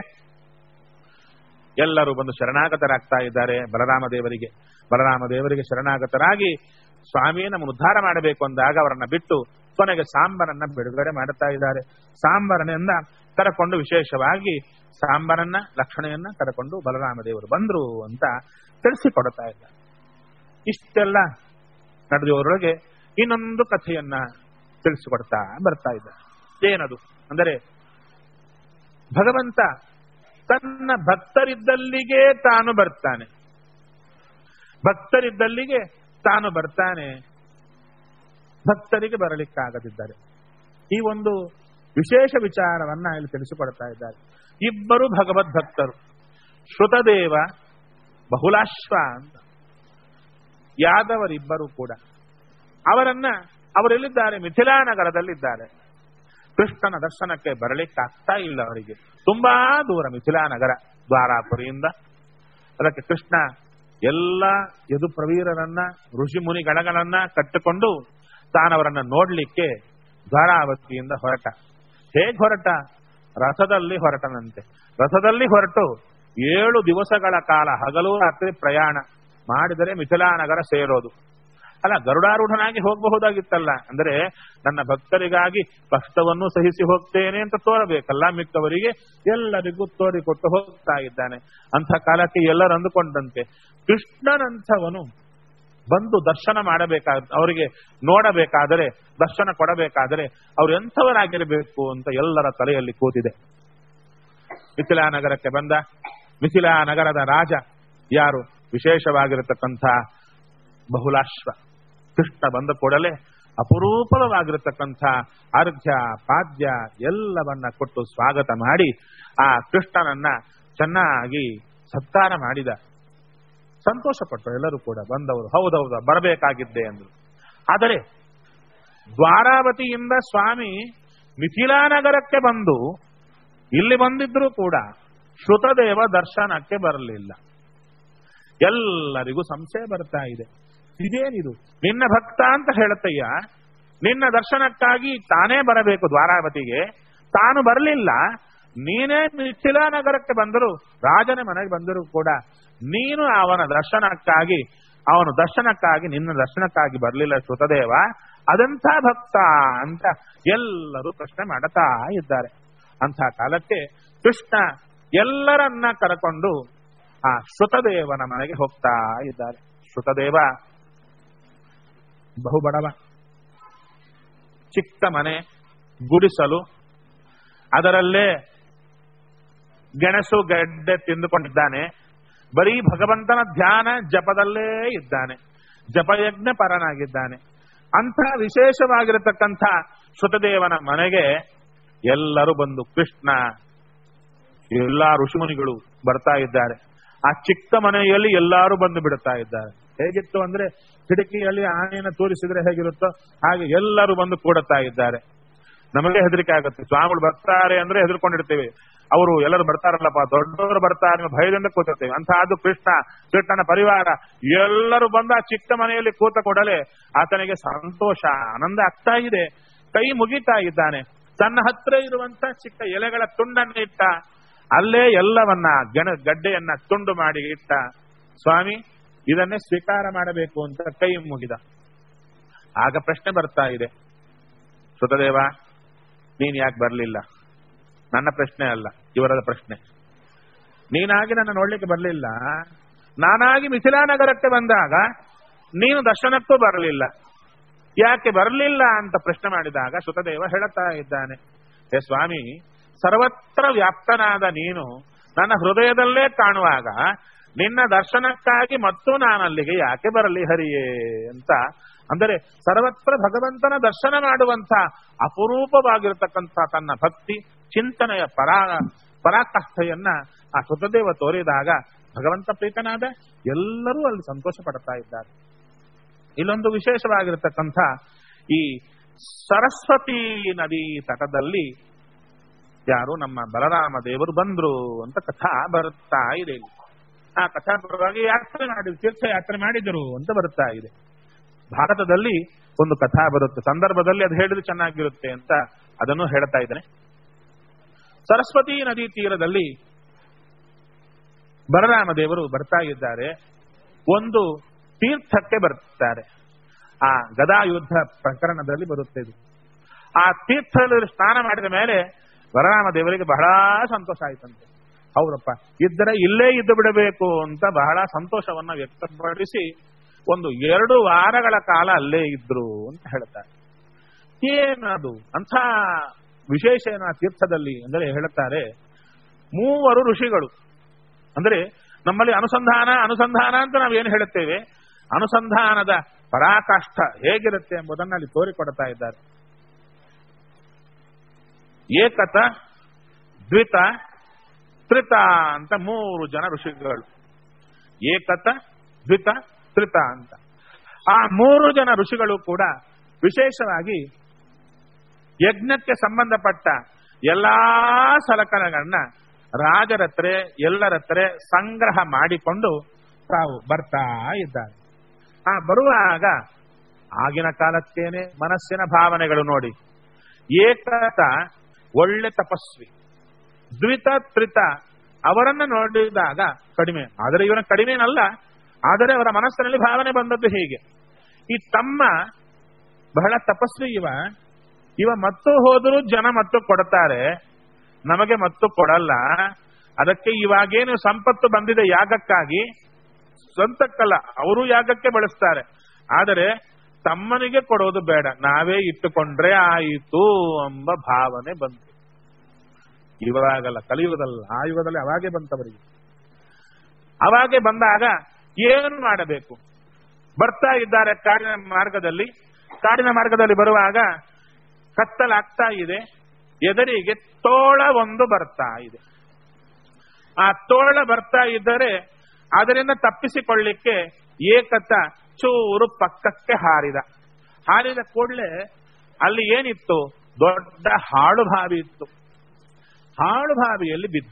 ಎಲ್ಲರೂ ಬಂದು ಶರಣಾಗತರಾಗ್ತಾ ಇದ್ದಾರೆ ಬಲರಾಮ ದೇವರಿಗೆ ಬಲರಾಮ ದೇವರಿಗೆ ಶರಣಾಗತರಾಗಿ ಸ್ವಾಮಿ ನಮ್ಮನ್ನು ಉದ್ಧಾರ ಮಾಡಬೇಕು ಅಂದಾಗ ಅವರನ್ನ ಬಿಟ್ಟು ಕೊನೆಗೆ ಸಾಂಬರನ್ನ ಬಿಡುಗಡೆ ಮಾಡುತ್ತಾ ಇದ್ದಾರೆ ಸಾಂಬರನಿಂದ ಕರಕೊಂಡು ವಿಶೇಷವಾಗಿ ಸಾಂಬರನ್ನ ಲಕ್ಷಣೆಯನ್ನ ಕರಕೊಂಡು ಬಲರಾಮ ದೇವರು ಬಂದ್ರು ಅಂತ ತಿಳಿಸಿಕೊಡ್ತಾ ಇದ್ದಾರೆ ಇಷ್ಟೆಲ್ಲ ನಡೆದವರೊಳಗೆ ಇನ್ನೊಂದು ಕಥೆಯನ್ನ ತಿಳಿಸಿಕೊಡ್ತಾ ಬರ್ತಾ ಇದ್ದಾರೆ ಏನದು ಅಂದರೆ ಭಗವಂತ ತನ್ನ ಭಕ್ತರಿದ್ದಲ್ಲಿಗೆ ತಾನು ಬರ್ತಾನೆ ಭಕ್ತರಿದ್ದಲ್ಲಿಗೆ ತಾನು ಬರ್ತಾನೆ ಭಕ್ತರಿಗೆ ಬರಲಿಕ್ಕಾಗದಿದ್ದಾರೆ ಈ ಒಂದು ವಿಶೇಷ ವಿಚಾರವನ್ನ ಇಲ್ಲಿ ತಿಳಿಸಿಕೊಡ್ತಾ ಇದ್ದಾರೆ ಇಬ್ಬರು ಭಗವದ್ ಭಕ್ತರು ಶ್ರುತದೇವ ಬಹುಲಾಶ್ವ ಅಂತ ಯಾದವರಿಬ್ಬರು ಕೂಡ ಅವರನ್ನ ಅವರೆಲ್ಲಿದ್ದಾರೆ ಮಿಥಿಲಾ ನಗರದಲ್ಲಿದ್ದಾರೆ ಕೃಷ್ಣನ ದರ್ಶನಕ್ಕೆ ಬರಲಿಕ್ಕಾಗ್ತಾ ಇಲ್ಲ ಅವರಿಗೆ ತುಂಬಾ ದೂರ ಮಿಥಿಲಾ ನಗರ ದ್ವಾರಾಪುರಿಯಿಂದ ಅದಕ್ಕೆ ಕೃಷ್ಣ ಎಲ್ಲ ಯದು ಪ್ರವೀರರನ್ನ ಋಷಿ ಮುನಿ ಗಣಗಳನ್ನ ಕಟ್ಟಿಕೊಂಡು ತಾನವರನ್ನ ನೋಡ್ಲಿಕ್ಕೆ ದ್ವಾರಾವತಿಯಿಂದ ಹೊರಟ ಹೇಗ್ ಹೊರಟ ರಥದಲ್ಲಿ ಹೊರಟನಂತೆ ರಥದಲ್ಲಿ ಹೊರಟು ಏಳು ದಿವಸಗಳ ಕಾಲ ಹಗಲು ರಾತ್ರಿ ಪ್ರಯಾಣ ಮಾಡಿದರೆ ಮಿಥಿಲಾ ನಗರ ಸೇರೋದು ಅಲ್ಲ ಗರುಡಾರೂಢನಾಗಿ ಹೋಗಬಹುದಾಗಿತ್ತಲ್ಲ ಅಂದ್ರೆ ನನ್ನ ಭಕ್ತರಿಗಾಗಿ ಕಷ್ಟವನ್ನು ಸಹಿಸಿ ಹೋಗ್ತೇನೆ ಅಂತ ತೋರಬೇಕಲ್ಲ ಮಿಕ್ಕವರಿಗೆ ಎಲ್ಲರಿಗೂ ತೋರಿಕೊಟ್ಟು ಹೋಗ್ತಾ ಇದ್ದಾನೆ ಅಂಥ ಕಾಲಕ್ಕೆ ಎಲ್ಲರೂ ಅಂದುಕೊಂಡಂತೆ ಕೃಷ್ಣನಂಥವನು ಬಂದು ದರ್ಶನ ಮಾಡಬೇಕಾದ ಅವರಿಗೆ ನೋಡಬೇಕಾದರೆ ದರ್ಶನ ಕೊಡಬೇಕಾದರೆ ಅವ್ರು ಎಂಥವರಾಗಿರಬೇಕು ಅಂತ ಎಲ್ಲರ ತಲೆಯಲ್ಲಿ ಕೂತಿದೆ ಮಿಥಿಲಾ ನಗರಕ್ಕೆ ಬಂದ ಮಿಥಿಲಾ ನಗರದ ರಾಜ ಯಾರು ವಿಶೇಷವಾಗಿರತಕ್ಕಂಥ ಬಹುಲಾಶ್ವ ಕೃಷ್ಣ ಬಂದ ಕೂಡಲೇ ಅಪರೂಪವಾಗಿರತಕ್ಕಂಥ ಅರ್ಘ್ಯ ಪಾದ್ಯ ಎಲ್ಲವನ್ನ ಕೊಟ್ಟು ಸ್ವಾಗತ ಮಾಡಿ ಆ ಕೃಷ್ಣನನ್ನ ಚೆನ್ನಾಗಿ ಸತ್ಕಾರ ಮಾಡಿದ ಸಂತೋಷಪಟ್ಟರು ಎಲ್ಲರೂ ಕೂಡ ಬಂದವರು ಹೌದೌದ ಬರಬೇಕಾಗಿದ್ದೆ ಅಂದ್ರು ಆದರೆ ದ್ವಾರಾವತಿಯಿಂದ ಸ್ವಾಮಿ ಮಿಥಿಲಾ ನಗರಕ್ಕೆ ಬಂದು ಇಲ್ಲಿ ಬಂದಿದ್ರು ಕೂಡ ಶ್ರುತದೇವ ದರ್ಶನಕ್ಕೆ ಬರಲಿಲ್ಲ ಎಲ್ಲರಿಗೂ ಸಂಶಯ ಬರ್ತಾ ಇದೆ ಇದೇನಿದು ನಿನ್ನ ಭಕ್ತ ಅಂತ ಹೇಳುತ್ತಯ್ಯ ನಿನ್ನ ದರ್ಶನಕ್ಕಾಗಿ ತಾನೇ ಬರಬೇಕು ದ್ವಾರಾವತಿಗೆ ತಾನು ಬರಲಿಲ್ಲ ನೀನೇ ಮಿಥಿಲಾ ನಗರಕ್ಕೆ ಬಂದರು ರಾಜನ ಮನೆಗೆ ಬಂದರೂ ಕೂಡ ನೀನು ಅವನ ದರ್ಶನಕ್ಕಾಗಿ ಅವನು ದರ್ಶನಕ್ಕಾಗಿ ನಿನ್ನ ದರ್ಶನಕ್ಕಾಗಿ ಬರಲಿಲ್ಲ ಶ್ರುತದೇವ ಅದಂಥ ಭಕ್ತ ಅಂತ ಎಲ್ಲರೂ ಪ್ರಶ್ನೆ ಮಾಡುತ್ತಾ ಇದ್ದಾರೆ ಅಂಥ ಕಾಲಕ್ಕೆ ಕೃಷ್ಣ ಎಲ್ಲರನ್ನ ಕರಕೊಂಡು ಆ ಶ್ರುತದೇವನ ಮನೆಗೆ ಹೋಗ್ತಾ ಇದ್ದಾರೆ ಶ್ರುತದೇವ ಬಹುಬಡವ ಚಿಕ್ಕ ಮನೆ ಗುಡಿಸಲು ಅದರಲ್ಲೇ ಗೆಣಸು ಗಡ್ಡೆ ತಿಂದುಕೊಂಡಿದ್ದಾನೆ ಬರೀ ಭಗವಂತನ ಧ್ಯಾನ ಜಪದಲ್ಲೇ ಇದ್ದಾನೆ ಜಪಯಜ್ಞ ಪರನಾಗಿದ್ದಾನೆ ಅಂಥ ವಿಶೇಷವಾಗಿರತಕ್ಕಂಥ ಶ್ರುತದೇವನ ಮನೆಗೆ ಎಲ್ಲರೂ ಬಂದು ಕೃಷ್ಣ ಎಲ್ಲಾ ಋಷಿಮುನಿಗಳು ಬರ್ತಾ ಇದ್ದಾರೆ ಆ ಚಿಕ್ಕ ಮನೆಯಲ್ಲಿ ಎಲ್ಲರೂ ಬಂದು ಬಿಡುತ್ತಾ ಇದ್ದಾರೆ ಹೇಗಿತ್ತು ಅಂದ್ರೆ ಕಿಟಕಿಯಲ್ಲಿ ಆನೆಯನ್ನು ತೋರಿಸಿದ್ರೆ ಹೇಗಿರುತ್ತೋ ಹಾಗೆ ಎಲ್ಲರೂ ಬಂದು ಕೂಡುತ್ತಾ ಇದ್ದಾರೆ ನಮಗೆ ಹೆದರಿಕೆ ಆಗುತ್ತೆ ಸ್ವಾಮಿಗಳು ಬರ್ತಾರೆ ಅಂದ್ರೆ ಹೆದರ್ಕೊಂಡಿರ್ತೀವಿ ಅವರು ಎಲ್ಲರೂ ಬರ್ತಾರಲ್ಲಪ್ಪ ದೊಡ್ಡವರು ಬರ್ತಾರೆ ಅನ್ನೋ ಭಯದಿಂದ ಕೂತಿರ್ತೇವೆ ಅಂತಹದ್ದು ಕೃಷ್ಣ ಕೃಷ್ಣನ ಪರಿವಾರ ಎಲ್ಲರೂ ಬಂದ ಆ ಚಿಕ್ಕ ಮನೆಯಲ್ಲಿ ಕೂತ ಕೂಡಲೇ ಆತನಿಗೆ ಸಂತೋಷ ಆನಂದ ಆಗ್ತಾ ಇದೆ ಕೈ ಮುಗಿತಾ ಇದ್ದಾನೆ ತನ್ನ ಹತ್ರ ಇರುವಂತ ಚಿಕ್ಕ ಎಲೆಗಳ ತುಂಡನ್ನಿಟ್ಟ ಅಲ್ಲೇ ಎಲ್ಲವನ್ನ ಗಣ ಗಡ್ಡೆಯನ್ನ ತುಂಡು ಮಾಡಿ ಇಟ್ಟ ಸ್ವಾಮಿ ಇದನ್ನೇ ಸ್ವೀಕಾರ ಮಾಡಬೇಕು ಅಂತ ಕೈ ಮುಗಿದ ಆಗ ಪ್ರಶ್ನೆ ಬರ್ತಾ ಇದೆ ಸುತದೇವ ನೀನ್ ಯಾಕೆ ಬರಲಿಲ್ಲ ನನ್ನ ಪ್ರಶ್ನೆ ಅಲ್ಲ ಇವರದ ಪ್ರಶ್ನೆ ನೀನಾಗಿ ನನ್ನ ನೋಡ್ಲಿಕ್ಕೆ ಬರಲಿಲ್ಲ ನಾನಾಗಿ ಮಿಥಿಲಾನಗರಕ್ಕೆ ಬಂದಾಗ ನೀನು ದರ್ಶನಕ್ಕೂ ಬರಲಿಲ್ಲ ಯಾಕೆ ಬರಲಿಲ್ಲ ಅಂತ ಪ್ರಶ್ನೆ ಮಾಡಿದಾಗ ಸುತದೇವ ಹೇಳುತ್ತಾ ಇದ್ದಾನೆ ಹೇ ಸ್ವಾಮಿ ಸರ್ವತ್ರ ವ್ಯಾಪ್ತನಾದ ನೀನು ನನ್ನ ಹೃದಯದಲ್ಲೇ ಕಾಣುವಾಗ ನಿನ್ನ ದರ್ಶನಕ್ಕಾಗಿ ಮತ್ತು ನಾನು ಅಲ್ಲಿಗೆ ಯಾಕೆ ಬರಲಿ ಹರಿಯೇ ಅಂತ ಅಂದರೆ ಸರ್ವತ್ರ ಭಗವಂತನ ದರ್ಶನ ಮಾಡುವಂತ ಅಪರೂಪವಾಗಿರತಕ್ಕಂಥ ತನ್ನ ಭಕ್ತಿ ಚಿಂತನೆಯ ಪರಾ ಪರಾಕಾಷ್ಠೆಯನ್ನ ಆ ಸುತದೇವ ತೋರಿದಾಗ ಭಗವಂತ ಪ್ರೀತನಾದ ಎಲ್ಲರೂ ಅಲ್ಲಿ ಸಂತೋಷ ಪಡ್ತಾ ಇದ್ದಾರೆ ಇಲ್ಲೊಂದು ವಿಶೇಷವಾಗಿರತಕ್ಕಂಥ ಈ ಸರಸ್ವತಿ ನದಿ ತಟದಲ್ಲಿ ಯಾರು ನಮ್ಮ ಬಲರಾಮ ದೇವರು ಬಂದ್ರು ಅಂತ ಕಥಾ ಬರುತ್ತಾ ಇದೆ ಇಲ್ಲಿ ಆ ಕಥಾ ಪರವಾಗಿ ಯಾತ್ರೆ ಮಾಡಿ ತೀರ್ಥಯಾತ್ರೆ ಮಾಡಿದರು ಅಂತ ಬರುತ್ತಾ ಇದೆ ಭಾರತದಲ್ಲಿ ಒಂದು ಕಥಾ ಬರುತ್ತೆ ಸಂದರ್ಭದಲ್ಲಿ ಅದು ಹೇಳಿದ್ರೆ ಚೆನ್ನಾಗಿರುತ್ತೆ ಅಂತ ಅದನ್ನು ಹೇಳ್ತಾ ಇದ್ದೇನೆ ಸರಸ್ವತಿ ನದಿ ತೀರದಲ್ಲಿ ಬಲರಾಮ ದೇವರು ಬರ್ತಾ ಇದ್ದಾರೆ ಒಂದು ತೀರ್ಥಕ್ಕೆ ಬರ್ತಾರೆ ಆ ಗದಾ ಯುದ್ಧ ಪ್ರಕರಣದಲ್ಲಿ ಬರುತ್ತೆ ಇದು ಆ ತೀರ್ಥದಲ್ಲಿ ಸ್ನಾನ ಮಾಡಿದ ಮೇಲೆ ಬಲರಾಮ ದೇವರಿಗೆ ಬಹಳ ಸಂತೋಷ ಆಯ್ತಂತೆ ಹೌದಪ್ಪ ಇದ್ದರೆ ಇಲ್ಲೇ ಇದ್ದು ಬಿಡಬೇಕು ಅಂತ ಬಹಳ ಸಂತೋಷವನ್ನ ವ್ಯಕ್ತಪಡಿಸಿ ಒಂದು ಎರಡು ವಾರಗಳ ಕಾಲ ಅಲ್ಲೇ ಇದ್ರು ಅಂತ ಹೇಳ್ತಾರೆ ಏನದು ಅಂಥ ವಿಶೇಷ ಏನು ಆ ತೀರ್ಥದಲ್ಲಿ ಅಂದರೆ ಹೇಳುತ್ತಾರೆ ಮೂವರು ಋಷಿಗಳು ಅಂದ್ರೆ ನಮ್ಮಲ್ಲಿ ಅನುಸಂಧಾನ ಅನುಸಂಧಾನ ಅಂತ ನಾವೇನು ಹೇಳುತ್ತೇವೆ ಅನುಸಂಧಾನದ ಪರಾಕಾಷ್ಠ ಹೇಗಿರುತ್ತೆ ಎಂಬುದನ್ನು ಅಲ್ಲಿ ತೋರಿಕೊಡ್ತಾ ಇದ್ದಾರೆ ಏಕತ ದ್ವಿತ ತ್ರಿತ ಅಂತ ಮೂರು ಜನ ಋಷಿಗಳು ಏಕತ ದ್ವಿತ ತ್ರಿತ ಅಂತ ಆ ಮೂರು ಜನ ಋಷಿಗಳು ಕೂಡ ವಿಶೇಷವಾಗಿ ಯಜ್ಞಕ್ಕೆ ಸಂಬಂಧಪಟ್ಟ ಎಲ್ಲಾ ಸಲಕರಣೆಗಳನ್ನ ರಾಜರತ್ರ ಎಲ್ಲರತ್ರ ಸಂಗ್ರಹ ಮಾಡಿಕೊಂಡು ತಾವು ಬರ್ತಾ ಇದ್ದಾರೆ ಆ ಬರುವಾಗ ಆಗಿನ ಕಾಲಕ್ಕೇನೆ ಮನಸ್ಸಿನ ಭಾವನೆಗಳು ನೋಡಿ ಏಕತ ಒಳ್ಳೆ ತಪಸ್ವಿ ದ್ವಿತ ತ್ರಿತ ಅವರನ್ನ ನೋಡಿದಾಗ ಕಡಿಮೆ ಆದರೆ ಇವನ ಕಡಿಮೆನಲ್ಲ ಆದರೆ ಅವರ ಮನಸ್ಸಿನಲ್ಲಿ ಭಾವನೆ ಬಂದದ್ದು ಹೀಗೆ ಈ ತಮ್ಮ ಬಹಳ ತಪಸ್ವಿ ಇವ ಇವ ಮತ್ತು ಹೋದರೂ ಜನ ಮತ್ತು ಕೊಡ್ತಾರೆ ನಮಗೆ ಮತ್ತು ಕೊಡಲ್ಲ ಅದಕ್ಕೆ ಇವಾಗೇನು ಸಂಪತ್ತು ಬಂದಿದೆ ಯಾಗಕ್ಕಾಗಿ ಸ್ವಂತಕ್ಕಲ್ಲ ಅವರು ಯಾಗಕ್ಕೆ ಬಳಸ್ತಾರೆ ಆದರೆ ತಮ್ಮನಿಗೆ ಕೊಡೋದು ಬೇಡ ನಾವೇ ಇಟ್ಟುಕೊಂಡ್ರೆ ಆಯಿತು ಎಂಬ ಭಾವನೆ ಬಂತು ಇವಾಗಲ್ಲ ಕಲಿಯುಗದಲ್ಲ ಆ ಯುಗದಲ್ಲಿ ಅವಾಗೆ ಬಂತವರಿಗೆ ಅವಾಗೆ ಬಂದಾಗ ಏನು ಮಾಡಬೇಕು ಬರ್ತಾ ಇದ್ದಾರೆ ಕಾಡಿನ ಮಾರ್ಗದಲ್ಲಿ ಕಾಡಿನ ಮಾರ್ಗದಲ್ಲಿ ಬರುವಾಗ ಕತ್ತಲಾಗ್ತಾ ಇದೆ ಎದರಿಗೆ ತೋಳ ಒಂದು ಬರ್ತಾ ಇದೆ ಆ ತೋಳ ಬರ್ತಾ ಇದ್ದರೆ ಅದರಿಂದ ತಪ್ಪಿಸಿಕೊಳ್ಳಿಕ್ಕೆ ಏಕತ ಚೂರು ಪಕ್ಕಕ್ಕೆ ಹಾರಿದ ಹಾರಿದ ಕೂಡಲೇ ಅಲ್ಲಿ ಏನಿತ್ತು ದೊಡ್ಡ ಹಾಳು ಬಾವಿ ಇತ್ತು ಹಾಳು ಬಾವಿಯಲ್ಲಿ ಬಿದ್ದ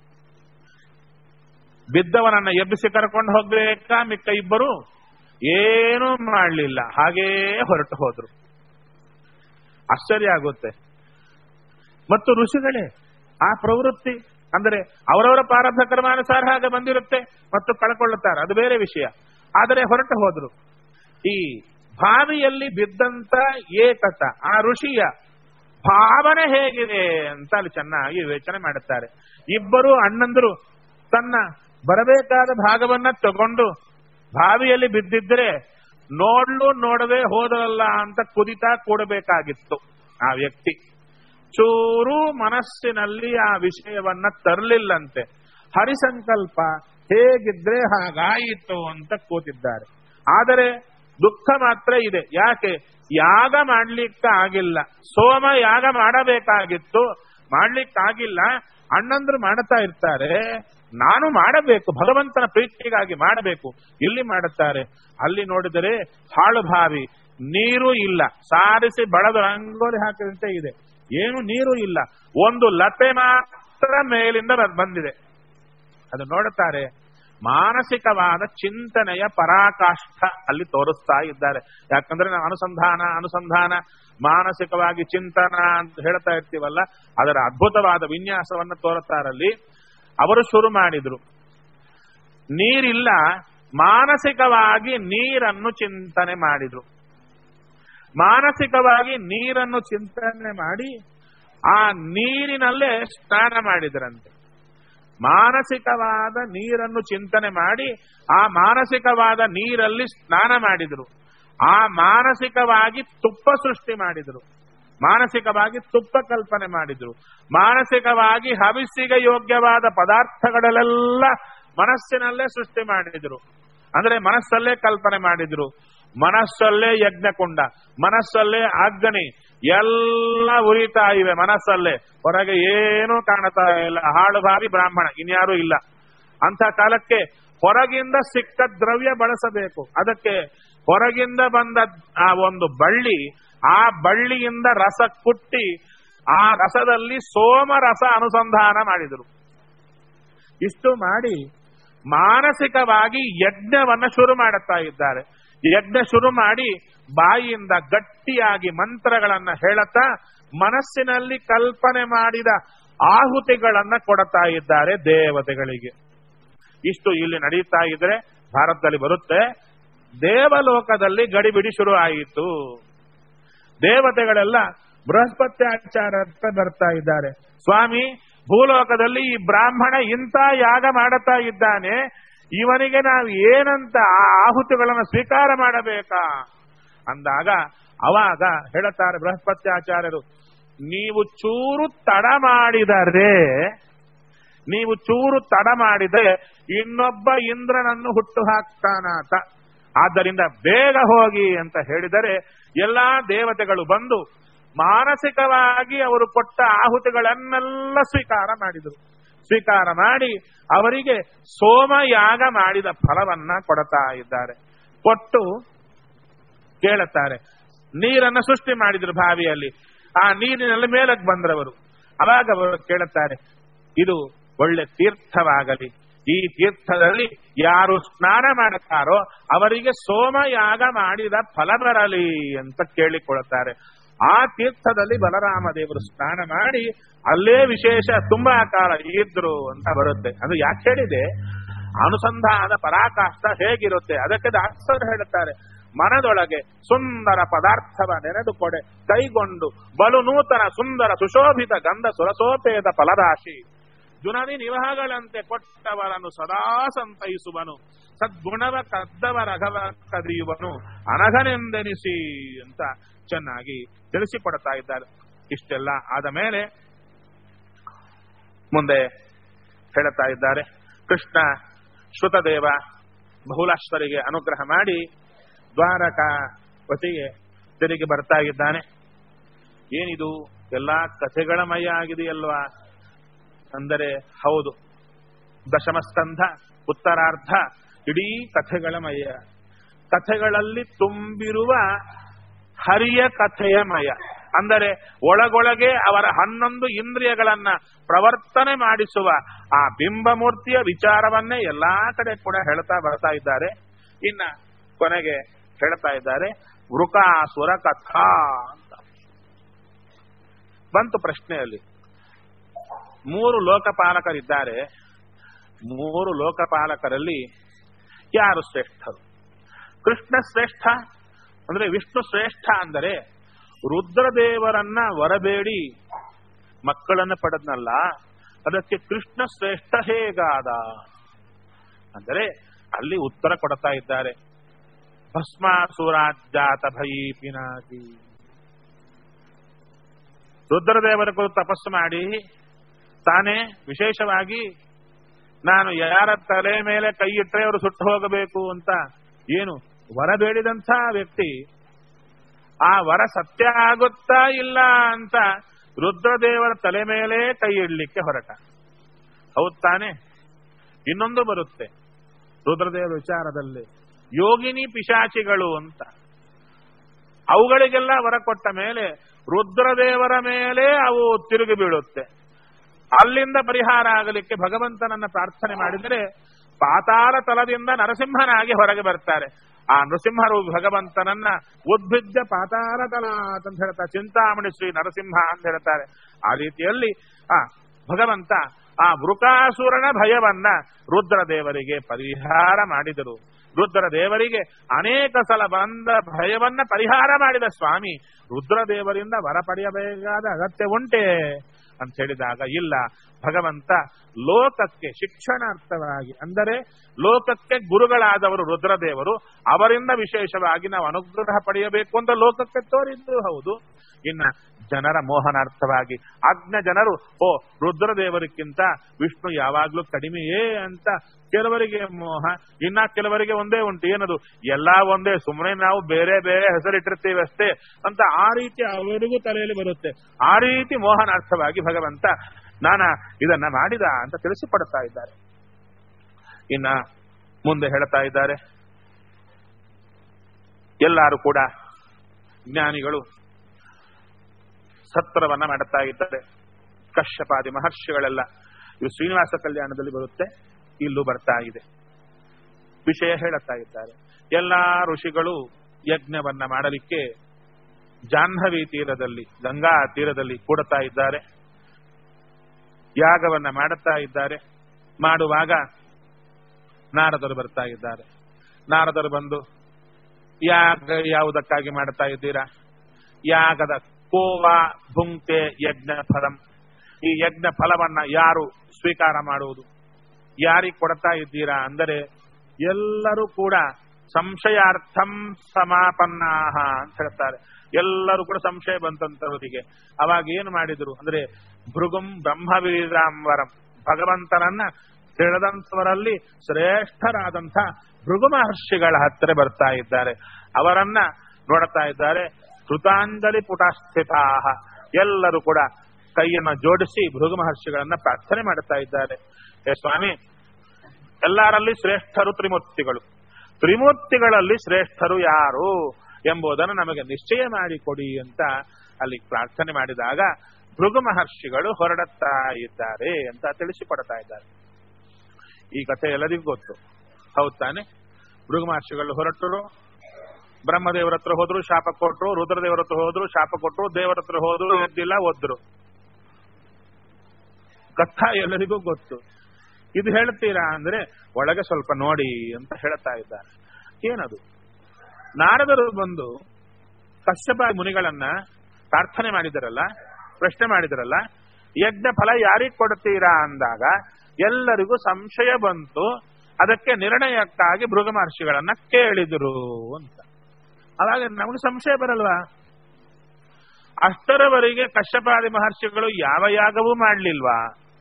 ಬಿದ್ದವನನ್ನ ಎಬ್ಬಿಸಿ ಕರ್ಕೊಂಡು ಹೋಗ್ಬೇಕಾ ಮಿಕ್ಕ ಇಬ್ಬರು ಏನೂ ಮಾಡಲಿಲ್ಲ ಹಾಗೇ ಹೊರಟು ಹೋದ್ರು ಆಶ್ಚರ್ಯ ಆಗುತ್ತೆ ಮತ್ತು ಋಷಿಗಳೇ ಆ ಪ್ರವೃತ್ತಿ ಅಂದರೆ ಅವರವರ ಪ್ರಾರಬ್ಧ ಕರ್ಮಾನುಸಾರ ಹಾಗೆ ಬಂದಿರುತ್ತೆ ಮತ್ತು ಕಳ್ಕೊಳ್ಳುತ್ತಾರೆ ಅದು ಬೇರೆ ವಿಷಯ ಆದರೆ ಹೊರಟು ಹೋದ್ರು ಈ ಬಾವಿಯಲ್ಲಿ ಬಿದ್ದಂತ ಏಕತ ಆ ಋಷಿಯ ಭಾವನೆ ಹೇಗಿದೆ ಅಂತ ಅಲ್ಲಿ ಚೆನ್ನಾಗಿ ಯೋಚನೆ ಮಾಡುತ್ತಾರೆ ಇಬ್ಬರು ಅಣ್ಣಂದರು ತನ್ನ ಬರಬೇಕಾದ ಭಾಗವನ್ನ ತಗೊಂಡು ಬಾವಿಯಲ್ಲಿ ಬಿದ್ದಿದ್ರೆ ನೋಡ್ಲು ನೋಡದೆ ಹೋದರಲ್ಲ ಅಂತ ಕುದಿತಾ ಕೂಡಬೇಕಾಗಿತ್ತು ಆ ವ್ಯಕ್ತಿ ಚೂರು ಮನಸ್ಸಿನಲ್ಲಿ ಆ ವಿಷಯವನ್ನ ತರಲಿಲ್ಲಂತೆ ಹರಿಸಂಕಲ್ಪ ಹೇಗಿದ್ರೆ ಹಾಗಾಯಿತು ಅಂತ ಕೂತಿದ್ದಾರೆ ಆದರೆ ದುಃಖ ಮಾತ್ರ ಇದೆ ಯಾಕೆ ಯಾಗ ಮಾಡ್ಲಿಕ್ಕೆ ಆಗಿಲ್ಲ ಸೋಮ ಯಾಗ ಮಾಡಬೇಕಾಗಿತ್ತು ಮಾಡ್ಲಿಕ್ಕಾಗಿಲ್ಲ ಅಣ್ಣಂದ್ರು ಮಾಡ್ತಾ ಇರ್ತಾರೆ ನಾನು ಮಾಡಬೇಕು ಭಗವಂತನ ಪ್ರೀತಿಗಾಗಿ ಮಾಡಬೇಕು ಇಲ್ಲಿ ಮಾಡುತ್ತಾರೆ ಅಲ್ಲಿ ನೋಡಿದರೆ ಹಾಳು ಬಾವಿ ನೀರು ಇಲ್ಲ ಸಾರಿಸಿ ಬಳದು ರಂಗೋಲಿ ಹಾಕಿದಂತೆ ಇದೆ ಏನು ನೀರು ಇಲ್ಲ ಒಂದು ಲತೆ ಮಾತ್ರ ಮೇಲಿಂದ ಬ- ಬಂದಿದೆ ಅದು ನೋಡುತ್ತಾರೆ ಮಾನಸಿಕವಾದ ಚಿಂತನೆಯ ಪರಾಕಾಷ್ಠ ಅಲ್ಲಿ ತೋರಿಸ್ತಾ ಇದ್ದಾರೆ ಯಾಕಂದ್ರೆ ನಾವು ಅನುಸಂಧಾನ ಅನುಸಂಧಾನ ಮಾನಸಿಕವಾಗಿ ಚಿಂತನ ಅಂತ ಹೇಳ್ತಾ ಇರ್ತೀವಲ್ಲ ಅದರ ಅದ್ಭುತವಾದ ವಿನ್ಯಾಸವನ್ನು ತೋರುತ್ತಾರಲ್ಲಿ ಅವರು ಶುರು ಮಾಡಿದ್ರು ನೀರಿಲ್ಲ ಮಾನಸಿಕವಾಗಿ ನೀರನ್ನು ಚಿಂತನೆ ಮಾಡಿದ್ರು ಮಾನಸಿಕವಾಗಿ ನೀರನ್ನು ಚಿಂತನೆ ಮಾಡಿ ಆ ನೀರಿನಲ್ಲೇ ಸ್ನಾನ ಮಾಡಿದ್ರಂತೆ ಮಾನಸಿಕವಾದ ನೀರನ್ನು ಚಿಂತನೆ ಮಾಡಿ ಆ ಮಾನಸಿಕವಾದ ನೀರಲ್ಲಿ ಸ್ನಾನ ಮಾಡಿದ್ರು ಆ ಮಾನಸಿಕವಾಗಿ ತುಪ್ಪ ಸೃಷ್ಟಿ ಮಾಡಿದ್ರು ಮಾನಸಿಕವಾಗಿ ತುಪ್ಪ ಕಲ್ಪನೆ ಮಾಡಿದ್ರು ಮಾನಸಿಕವಾಗಿ ಹವಿಸ್ಸಿಗೆ ಯೋಗ್ಯವಾದ ಪದಾರ್ಥಗಳಲ್ಲೆಲ್ಲ ಮನಸ್ಸಿನಲ್ಲೇ ಸೃಷ್ಟಿ ಮಾಡಿದ್ರು ಅಂದ್ರೆ ಮನಸ್ಸಲ್ಲೇ ಕಲ್ಪನೆ ಮಾಡಿದ್ರು ಮನಸ್ಸಲ್ಲೇ ಯಜ್ಞಕುಂಡ ಮನಸ್ಸಲ್ಲೇ ಅಗ್ನಿ ಎಲ್ಲ ಉರಿತಾ ಇವೆ ಮನಸ್ಸಲ್ಲೇ ಹೊರಗೆ ಏನೂ ಕಾಣತಾ ಇಲ್ಲ ಹಾಳು ಬಾವಿ ಬ್ರಾಹ್ಮಣ ಇನ್ಯಾರೂ ಇಲ್ಲ ಅಂತ ಕಾಲಕ್ಕೆ ಹೊರಗಿಂದ ಸಿಕ್ಕ ದ್ರವ್ಯ ಬಳಸಬೇಕು ಅದಕ್ಕೆ ಹೊರಗಿಂದ ಬಂದ ಆ ಒಂದು ಬಳ್ಳಿ ಆ ಬಳ್ಳಿಯಿಂದ ರಸ ಕುಟ್ಟಿ ಆ ರಸದಲ್ಲಿ ಸೋಮ ರಸ ಅನುಸಂಧಾನ ಮಾಡಿದರು ಇಷ್ಟು ಮಾಡಿ ಮಾನಸಿಕವಾಗಿ ಯಜ್ಞವನ್ನ ಶುರು ಮಾಡುತ್ತಾ ಇದ್ದಾರೆ ಯಜ್ಞ ಶುರು ಮಾಡಿ ಬಾಯಿಯಿಂದ ಗಟ್ಟಿಯಾಗಿ ಮಂತ್ರಗಳನ್ನ ಹೇಳುತ್ತಾ ಮನಸ್ಸಿನಲ್ಲಿ ಕಲ್ಪನೆ ಮಾಡಿದ ಆಹುತಿಗಳನ್ನ ಕೊಡುತ್ತಾ ಇದ್ದಾರೆ ದೇವತೆಗಳಿಗೆ ಇಷ್ಟು ಇಲ್ಲಿ ನಡೀತಾ ಇದ್ರೆ ಭಾರತದಲ್ಲಿ ಬರುತ್ತೆ ದೇವಲೋಕದಲ್ಲಿ ಗಡಿಬಿಡಿ ಶುರು ಆಯಿತು ದೇವತೆಗಳೆಲ್ಲ ಬೃಹಸ್ಪತ್ಯಾಚಾರ ಹತ್ರ ಬರ್ತಾ ಇದ್ದಾರೆ ಸ್ವಾಮಿ ಭೂಲೋಕದಲ್ಲಿ ಈ ಬ್ರಾಹ್ಮಣ ಇಂಥ ಯಾಗ ಮಾಡುತ್ತಾ ಇದ್ದಾನೆ ಇವನಿಗೆ ನಾವು ಏನಂತ ಆ ಆಹುತಿಗಳನ್ನು ಸ್ವೀಕಾರ ಮಾಡಬೇಕಾ ಅಂದಾಗ ಅವಾಗ ಹೇಳುತ್ತಾರೆ ಬೃಹಸ್ಪತ್ಯಾಚಾರ್ಯರು ನೀವು ಚೂರು ತಡ ಮಾಡಿದರೆ ನೀವು ಚೂರು ತಡ ಮಾಡಿದರೆ ಇನ್ನೊಬ್ಬ ಇಂದ್ರನನ್ನು ಹುಟ್ಟು ಹಾಕ್ತಾನಾತ ಆದ್ದರಿಂದ ಬೇಗ ಹೋಗಿ ಅಂತ ಹೇಳಿದರೆ ಎಲ್ಲಾ ದೇವತೆಗಳು ಬಂದು ಮಾನಸಿಕವಾಗಿ ಅವರು ಕೊಟ್ಟ ಆಹುತಿಗಳನ್ನೆಲ್ಲ ಸ್ವೀಕಾರ ಮಾಡಿದರು ಸ್ವೀಕಾರ ಮಾಡಿ ಅವರಿಗೆ ಸೋಮಯಾಗ ಮಾಡಿದ ಫಲವನ್ನ ಕೊಡ್ತಾ ಇದ್ದಾರೆ ಕೊಟ್ಟು ಕೇಳುತ್ತಾರೆ ನೀರನ್ನ ಸೃಷ್ಟಿ ಮಾಡಿದ್ರು ಬಾವಿಯಲ್ಲಿ ಆ ನೀರಿನಲ್ಲಿ ಮೇಲಕ್ಕೆ ಬಂದ್ರವರು ಅವಾಗ ಅವರು ಕೇಳುತ್ತಾರೆ ಇದು ಒಳ್ಳೆ ತೀರ್ಥವಾಗಲಿ ಈ ತೀರ್ಥದಲ್ಲಿ ಯಾರು ಸ್ನಾನ ಮಾಡುತ್ತಾರೋ ಅವರಿಗೆ ಸೋಮಯಾಗ ಮಾಡಿದ ಫಲ ಬರಲಿ ಅಂತ ಕೇಳಿಕೊಳ್ಳುತ್ತಾರೆ ಆ ತೀರ್ಥದಲ್ಲಿ ಬಲರಾಮ ದೇವರು ಸ್ನಾನ ಮಾಡಿ ಅಲ್ಲೇ ವಿಶೇಷ ತುಂಬಾ ಕಾಲ ಇದ್ರು ಅಂತ ಬರುತ್ತೆ ಅದು ಯಾಕೆ ಹೇಳಿದೆ ಅನುಸಂಧಾನದ ಪರಾಕಾಷ್ಠ ಹೇಗಿರುತ್ತೆ ಅದಕ್ಕೆ ದಾಸರು ಹೇಳುತ್ತಾರೆ ಮನದೊಳಗೆ ಸುಂದರ ಪದಾರ್ಥವ ನೆನೆದುಕೊಡೆ ಕೈಗೊಂಡು ಬಲು ನೂತನ ಸುಂದರ ಸುಶೋಭಿತ ಗಂಧ ಸುರಸೋಪೇದ ಫಲರಾಶಿ ಜುನದಿ ನಿವಹಗಳಂತೆ ಕೊಟ್ಟವರನ್ನು ಸದಾ ಸಂತೈಸುವನು ಸದ್ಗುಣವ ಕದ್ದವ ರಘವ ಕದಿಯುವನು ಅನಘನೆಂದೆನಿಸಿ ಅಂತ ಚೆನ್ನಾಗಿ ತಿಳಿಸಿಕೊಡ್ತಾ ಇದ್ದಾರೆ ಇಷ್ಟೆಲ್ಲ ಆದ ಮೇಲೆ ಮುಂದೆ ಹೇಳುತ್ತಾ ಇದ್ದಾರೆ ಕೃಷ್ಣ ಶ್ರುತದೇವ ಬಹುಲಾಶ್ವರಿಗೆ ಅನುಗ್ರಹ ಮಾಡಿ ದ್ವಾರಕಾ ವತಿಗೆ ತಿರುಗಿ ಬರ್ತಾ ಇದ್ದಾನೆ ಏನಿದು ಎಲ್ಲಾ ಕಥೆಗಳ ಮಯ ಆಗಿದೆಯಲ್ವಾ ಅಂದರೆ ಹೌದು ದಶಮಸ್ಕಂಧ ಉತ್ತರಾರ್ಧ ಇಡೀ ಕಥೆಗಳ ಮಯ ಕಥೆಗಳಲ್ಲಿ ತುಂಬಿರುವ ಹರಿಯ ಕಥೆಯ ಮಯ ಅಂದರೆ ಒಳಗೊಳಗೆ ಅವರ ಹನ್ನೊಂದು ಇಂದ್ರಿಯಗಳನ್ನ ಪ್ರವರ್ತನೆ ಮಾಡಿಸುವ ಆ ಬಿಂಬಮೂರ್ತಿಯ ವಿಚಾರವನ್ನೇ ಎಲ್ಲಾ ಕಡೆ ಕೂಡ ಹೇಳ್ತಾ ಬರ್ತಾ ಇದ್ದಾರೆ ಇನ್ನ ಕೊನೆಗೆ ಹೇಳ್ತಾ ಇದ್ದಾರೆ ವೃಕಾಸುರ ಕಥಾ ಅಂತ ಬಂತು ಪ್ರಶ್ನೆಯಲ್ಲಿ ಮೂರು ಲೋಕಪಾಲಕರಿದ್ದಾರೆ ಮೂರು ಲೋಕಪಾಲಕರಲ್ಲಿ ಯಾರು ಶ್ರೇಷ್ಠರು ಕೃಷ್ಣ ಶ್ರೇಷ್ಠ ಅಂದ್ರೆ ವಿಷ್ಣು ಶ್ರೇಷ್ಠ ಅಂದರೆ ರುದ್ರದೇವರನ್ನ ವರಬೇಡಿ ಮಕ್ಕಳನ್ನ ಪಡೆದ್ನಲ್ಲ ಅದಕ್ಕೆ ಕೃಷ್ಣ ಶ್ರೇಷ್ಠ ಹೇಗಾದ ಅಂದರೆ ಅಲ್ಲಿ ಉತ್ತರ ಕೊಡ್ತಾ ಇದ್ದಾರೆ ಭಸ್ಮಾಸುರಾಜ್ಜಾತ ಭಯೀಪಿನಾಗಿ ರುದ್ರದೇವರ ಕುರಿತು ತಪಸ್ಸು ಮಾಡಿ ತಾನೇ ವಿಶೇಷವಾಗಿ ನಾನು ಯಾರ ತಲೆ ಮೇಲೆ ಕೈ ಇಟ್ಟರೆ ಅವರು ಸುಟ್ಟು ಹೋಗಬೇಕು ಅಂತ ಏನು ವರ ಬೇಡಿದಂಥ ವ್ಯಕ್ತಿ ಆ ವರ ಸತ್ಯ ಆಗುತ್ತಾ ಇಲ್ಲ ಅಂತ ರುದ್ರದೇವರ ತಲೆ ಮೇಲೆ ಕೈ ಇಡ್ಲಿಕ್ಕೆ ಹೊರಟ ಹೌದ್ ತಾನೆ ಇನ್ನೊಂದು ಬರುತ್ತೆ ರುದ್ರದೇವರ ವಿಚಾರದಲ್ಲಿ ಯೋಗಿನಿ ಪಿಶಾಚಿಗಳು ಅಂತ ಅವುಗಳಿಗೆಲ್ಲ ವರ ಕೊಟ್ಟ ಮೇಲೆ ರುದ್ರದೇವರ ಮೇಲೆ ಅವು ತಿರುಗಿ ಬೀಳುತ್ತೆ ಅಲ್ಲಿಂದ ಪರಿಹಾರ ಆಗಲಿಕ್ಕೆ ಭಗವಂತನನ್ನ ಪ್ರಾರ್ಥನೆ ಮಾಡಿದರೆ ಪಾತಾಳ ತಲದಿಂದ ನರಸಿಂಹನಾಗಿ ಹೊರಗೆ ಬರ್ತಾರೆ ಆ ನೃಸಿಂಹರು ಭಗವಂತನನ್ನ ಉದ್ಭಿದ್ಯ ಪಾತಾಳ ತಲ ಅಂತ ಹೇಳ್ತಾರೆ ಚಿಂತಾಮಣಿ ಶ್ರೀ ನರಸಿಂಹ ಅಂತ ಹೇಳ್ತಾರೆ ಆ ರೀತಿಯಲ್ಲಿ ಆ ಭಗವಂತ ಆ ವೃಕಾಸುರನ ಭಯವನ್ನ ರುದ್ರದೇವರಿಗೆ ಪರಿಹಾರ ಮಾಡಿದರು ರುದ್ರದೇವರಿಗೆ ಅನೇಕ ಸಲ ಬಂದ ಭಯವನ್ನ ಪರಿಹಾರ ಮಾಡಿದ ಸ್ವಾಮಿ ರುದ್ರದೇವರಿಂದ ವರ ಪಡೆಯಬೇಕಾದ ಅಗತ್ಯ ಉಂಟೆ ಅಂತ ಹೇಳಿದಾಗ ಇಲ್ಲ ಭಗವಂತ ಲೋಕಕ್ಕೆ ಶಿಕ್ಷಣಾರ್ಥವಾಗಿ ಅಂದರೆ ಲೋಕಕ್ಕೆ ಗುರುಗಳಾದವರು ರುದ್ರದೇವರು ಅವರಿಂದ ವಿಶೇಷವಾಗಿ ನಾವು ಅನುಗ್ರಹ ಪಡೆಯಬೇಕು ಅಂತ ಲೋಕಕ್ಕೆ ತೋರಿದ್ದು ಹೌದು ಇನ್ನ ಜನರ ಮೋಹನಾರ್ಥವಾಗಿ ಅಜ್ಞ ಜನರು ಓ ರುದ್ರದೇವರಿಗಿಂತ ವಿಷ್ಣು ಯಾವಾಗ್ಲೂ ಕಡಿಮೆಯೇ ಅಂತ ಕೆಲವರಿಗೆ ಮೋಹ ಇನ್ನ ಕೆಲವರಿಗೆ ಒಂದೇ ಉಂಟು ಏನದು ಎಲ್ಲಾ ಒಂದೇ ಸುಮ್ಮನೆ ನಾವು ಬೇರೆ ಬೇರೆ ಹೆಸರಿಟ್ಟಿರ್ತೀವಿ ಅಷ್ಟೇ ಅಂತ ಆ ರೀತಿ ಅವರಿಗೂ ತಲೆಯಲ್ಲಿ ಬರುತ್ತೆ ಆ ರೀತಿ ಮೋಹನಾರ್ಥವಾಗಿ ಭಗವಂತ ನಾನ ಇದನ್ನ ಮಾಡಿದ ಅಂತ ತಿಳಿಸಿಪಡ್ತಾ ಇದ್ದಾರೆ ಇನ್ನ ಮುಂದೆ ಹೇಳ್ತಾ ಇದ್ದಾರೆ ಎಲ್ಲರೂ ಕೂಡ ಜ್ಞಾನಿಗಳು ಸತ್ರವನ್ನ ಮಾಡುತ್ತಾ ಇದ್ದಾರೆ ಕಶ್ಯಪಾದಿ ಮಹರ್ಷಿಗಳೆಲ್ಲ ಇವು ಶ್ರೀನಿವಾಸ ಕಲ್ಯಾಣದಲ್ಲಿ ಬರುತ್ತೆ ಇಲ್ಲೂ ಬರ್ತಾ ಇದೆ ವಿಷಯ ಹೇಳುತ್ತಾ ಇದ್ದಾರೆ ಎಲ್ಲಾ ಋಷಿಗಳು ಯಜ್ಞವನ್ನ ಮಾಡಲಿಕ್ಕೆ ಜಾಹ್ನವಿ ತೀರದಲ್ಲಿ ಗಂಗಾ ತೀರದಲ್ಲಿ ಕೂಡುತ್ತಾ ಇದ್ದಾರೆ ಯಾಗವನ್ನ ಮಾಡುತ್ತಾ ಇದ್ದಾರೆ ಮಾಡುವಾಗ ನಾರದರು ಬರ್ತಾ ಇದ್ದಾರೆ ನಾರದರು ಬಂದು ಯಾಗ ಯಾವುದಕ್ಕಾಗಿ ಮಾಡುತ್ತಾ ಇದ್ದೀರಾ ಯಾಗದ ಕೋವ ಭುಂಕ್ತೆ ಯಜ್ಞ ಫಲಂ ಈ ಯಜ್ಞ ಫಲವನ್ನ ಯಾರು ಸ್ವೀಕಾರ ಮಾಡುವುದು ಯಾರಿಗೆ ಕೊಡ್ತಾ ಇದ್ದೀರಾ ಅಂದರೆ ಎಲ್ಲರೂ ಕೂಡ ಸಂಶಯಾರ್ಥಂ ಸಮಾಪನ್ನಾಹ ಅಂತ ಹೇಳ್ತಾರೆ ಎಲ್ಲರೂ ಕೂಡ ಸಂಶಯ ಬಂತಂತವರಿಗೆ ಅವಾಗ ಏನು ಮಾಡಿದ್ರು ಅಂದ್ರೆ ಭೃಗುಂ ಬ್ರಹ್ಮವೀರಾಂವರಂ ಭಗವಂತನನ್ನ ತಿಳಿದಂಥವರಲ್ಲಿ ಶ್ರೇಷ್ಠರಾದಂಥ ಭೃಗು ಮಹರ್ಷಿಗಳ ಹತ್ತಿರ ಬರ್ತಾ ಇದ್ದಾರೆ ಅವರನ್ನ ನೋಡ್ತಾ ಇದ್ದಾರೆ ಕೃತಾಂಜಲಿ ಪುಟಸ್ಥಿತಾಹ ಎಲ್ಲರೂ ಕೂಡ ಕೈಯನ್ನು ಜೋಡಿಸಿ ಭೃಗು ಮಹರ್ಷಿಗಳನ್ನ ಪ್ರಾರ್ಥನೆ ಮಾಡುತ್ತಾ ಇದ್ದಾರೆ ಹೇ ಸ್ವಾಮಿ ಎಲ್ಲರಲ್ಲಿ ಶ್ರೇಷ್ಠರು ತ್ರಿಮೂರ್ತಿಗಳು ತ್ರಿಮೂರ್ತಿಗಳಲ್ಲಿ ಶ್ರೇಷ್ಠರು ಯಾರು ಎಂಬುದನ್ನು ನಮಗೆ ನಿಶ್ಚಯ ಮಾಡಿಕೊಡಿ ಅಂತ ಅಲ್ಲಿ ಪ್ರಾರ್ಥನೆ ಮಾಡಿದಾಗ ಭೃಗು ಮಹರ್ಷಿಗಳು ಹೊರಡುತ್ತಾ ಇದ್ದಾರೆ ಅಂತ ತಿಳಿಸಿಕೊಡ್ತಾ ಇದ್ದಾರೆ ಈ ಕಥೆ ಎಲ್ಲರಿಗೂ ಗೊತ್ತು ಹೌದ್ ತಾನೆ ಭೃಗು ಮಹರ್ಷಿಗಳು ಹೊರಟರು ಬ್ರಹ್ಮದೇವರ ಹತ್ರ ಹೋದ್ರು ಶಾಪ ಕೊಟ್ರು ರುದ್ರದೇವರ ಹತ್ರ ಹೋದ್ರು ಶಾಪ ಕೊಟ್ರು ದೇವರ ಹತ್ರ ಹೋದ್ರು ಎದ್ದಿಲ್ಲ ಒದ್ರು ಕಥಾ ಎಲ್ಲರಿಗೂ ಗೊತ್ತು ಇದು ಹೇಳ್ತೀರಾ ಅಂದ್ರೆ ಒಳಗೆ ಸ್ವಲ್ಪ ನೋಡಿ ಅಂತ ಹೇಳ್ತಾ ಇದ್ದಾರೆ ಏನದು ನಾರದರು ಬಂದು ಕಶ್ಯಪ ಮುನಿಗಳನ್ನ ಪ್ರಾರ್ಥನೆ ಮಾಡಿದರಲ್ಲ ಪ್ರಶ್ನೆ ಮಾಡಿದರಲ್ಲ ಯಜ್ಞ ಫಲ ಯಾರಿಗೆ ಕೊಡ್ತೀರಾ ಅಂದಾಗ ಎಲ್ಲರಿಗೂ ಸಂಶಯ ಬಂತು ಅದಕ್ಕೆ ನಿರ್ಣಯಕ್ಕಾಗಿ ಭೃಗ ಮಹರ್ಷಿಗಳನ್ನ ಕೇಳಿದ್ರು ಅಂತ ಅವಾಗ ನಮಗೆ ಸಂಶಯ ಬರಲ್ವಾ ಅಷ್ಟರವರೆಗೆ ಕಶ್ಯಪಾದಿ ಮಹರ್ಷಿಗಳು ಯಾವ ಯಾಗವೂ ಮಾಡಲಿಲ್ವಾ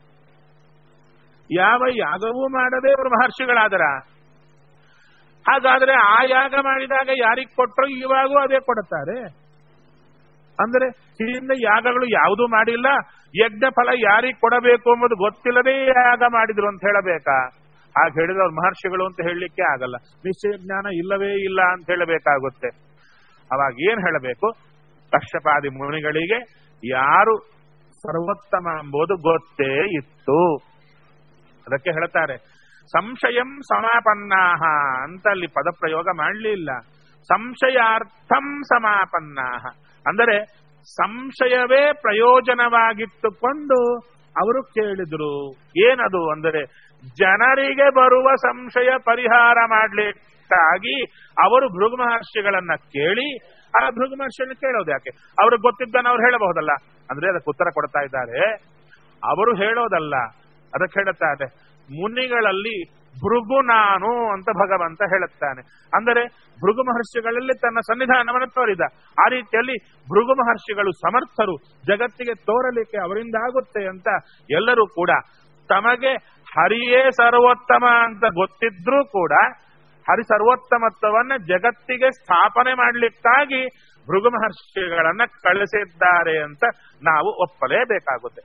ಯಾವ ಯಾಗವೂ ಮಾಡದೆ ಅವರು ಮಹರ್ಷಿಗಳಾದರ ಹಾಗಾದ್ರೆ ಆ ಯಾಗ ಮಾಡಿದಾಗ ಯಾರಿಗೆ ಕೊಟ್ಟರು ಇವಾಗೂ ಅದೇ ಕೊಡುತ್ತಾರೆ ಅಂದ್ರೆ ಹಿಂದೆ ಯಾಗಗಳು ಯಾವುದೂ ಮಾಡಿಲ್ಲ ಯಜ್ಞ ಫಲ ಯಾರಿಗೆ ಕೊಡಬೇಕು ಎಂಬುದು ಗೊತ್ತಿಲ್ಲದೆ ಯಾಗ ಮಾಡಿದ್ರು ಅಂತ ಹೇಳಬೇಕಾ ಹಾಗೆ ಹೇಳಿದ್ರೆ ಅವ್ರು ಮಹರ್ಷಿಗಳು ಅಂತ ಹೇಳಲಿಕ್ಕೆ ಆಗಲ್ಲ ನಿಶ್ಚಯ ಜ್ಞಾನ ಇಲ್ಲವೇ ಇಲ್ಲ ಅಂತ ಹೇಳಬೇಕಾಗುತ್ತೆ ಅವಾಗ ಏನ್ ಹೇಳಬೇಕು ಕಶ್ಯಪಾದಿ ಮುನಿಗಳಿಗೆ ಯಾರು ಸರ್ವೋತ್ತಮ ಎಂಬುದು ಗೊತ್ತೇ ಇತ್ತು ಅದಕ್ಕೆ ಹೇಳ್ತಾರೆ ಸಂಶಯಂ ಸಮಾಪನ್ನಾಹ ಅಂತ ಅಲ್ಲಿ ಪದಪ್ರಯೋಗ ಮಾಡಲಿಲ್ಲ ಸಂಶಯಾರ್ಥಂ ಸಮಾಪನ್ನಾಹ ಅಂದರೆ ಸಂಶಯವೇ ಪ್ರಯೋಜನವಾಗಿಟ್ಟುಕೊಂಡು ಅವರು ಕೇಳಿದ್ರು ಏನದು ಅಂದರೆ ಜನರಿಗೆ ಬರುವ ಸಂಶಯ ಪರಿಹಾರ ಮಾಡ್ಲಿಕ್ಕಾಗಿ ಅವರು ಭೃಗು ಮಹರ್ಷಿಗಳನ್ನ ಕೇಳಿ ಆ ಭೃಗು ಮಹರ್ಷಿಗಳನ್ನ ಕೇಳೋದು ಯಾಕೆ ಅವ್ರಿಗೆ ಗೊತ್ತಿದ್ದನ್ನ ಅವ್ರು ಹೇಳಬಹುದಲ್ಲ ಅಂದ್ರೆ ಅದಕ್ಕೆ ಉತ್ತರ ಕೊಡ್ತಾ ಇದ್ದಾರೆ ಅವರು ಹೇಳೋದಲ್ಲ ಅದಕ್ಕೆ ಹೇಳುತ್ತಾರೆ ಮುನಿಗಳಲ್ಲಿ ಭೃಗು ನಾನು ಅಂತ ಭಗವಂತ ಹೇಳುತ್ತಾನೆ ಅಂದರೆ ಭೃಗು ಮಹರ್ಷಿಗಳಲ್ಲಿ ತನ್ನ ಸನ್ನಿಧಾನವನ್ನು ತೋರಿದ ಆ ರೀತಿಯಲ್ಲಿ ಭೃಗು ಮಹರ್ಷಿಗಳು ಸಮರ್ಥರು ಜಗತ್ತಿಗೆ ತೋರಲಿಕ್ಕೆ ಅವರಿಂದ ಆಗುತ್ತೆ ಅಂತ ಎಲ್ಲರೂ ಕೂಡ ತಮಗೆ ಹರಿಯೇ ಸರ್ವೋತ್ತಮ ಅಂತ ಗೊತ್ತಿದ್ರೂ ಕೂಡ ಹರಿ ಸರ್ವೋತ್ತಮತ್ವವನ್ನ ಜಗತ್ತಿಗೆ ಸ್ಥಾಪನೆ ಮಾಡಲಿಕ್ಕಾಗಿ ಭೃಗು ಮಹರ್ಷಿಗಳನ್ನ ಕಳಿಸಿದ್ದಾರೆ ಅಂತ ನಾವು ಒಪ್ಪಲೇಬೇಕಾಗುತ್ತೆ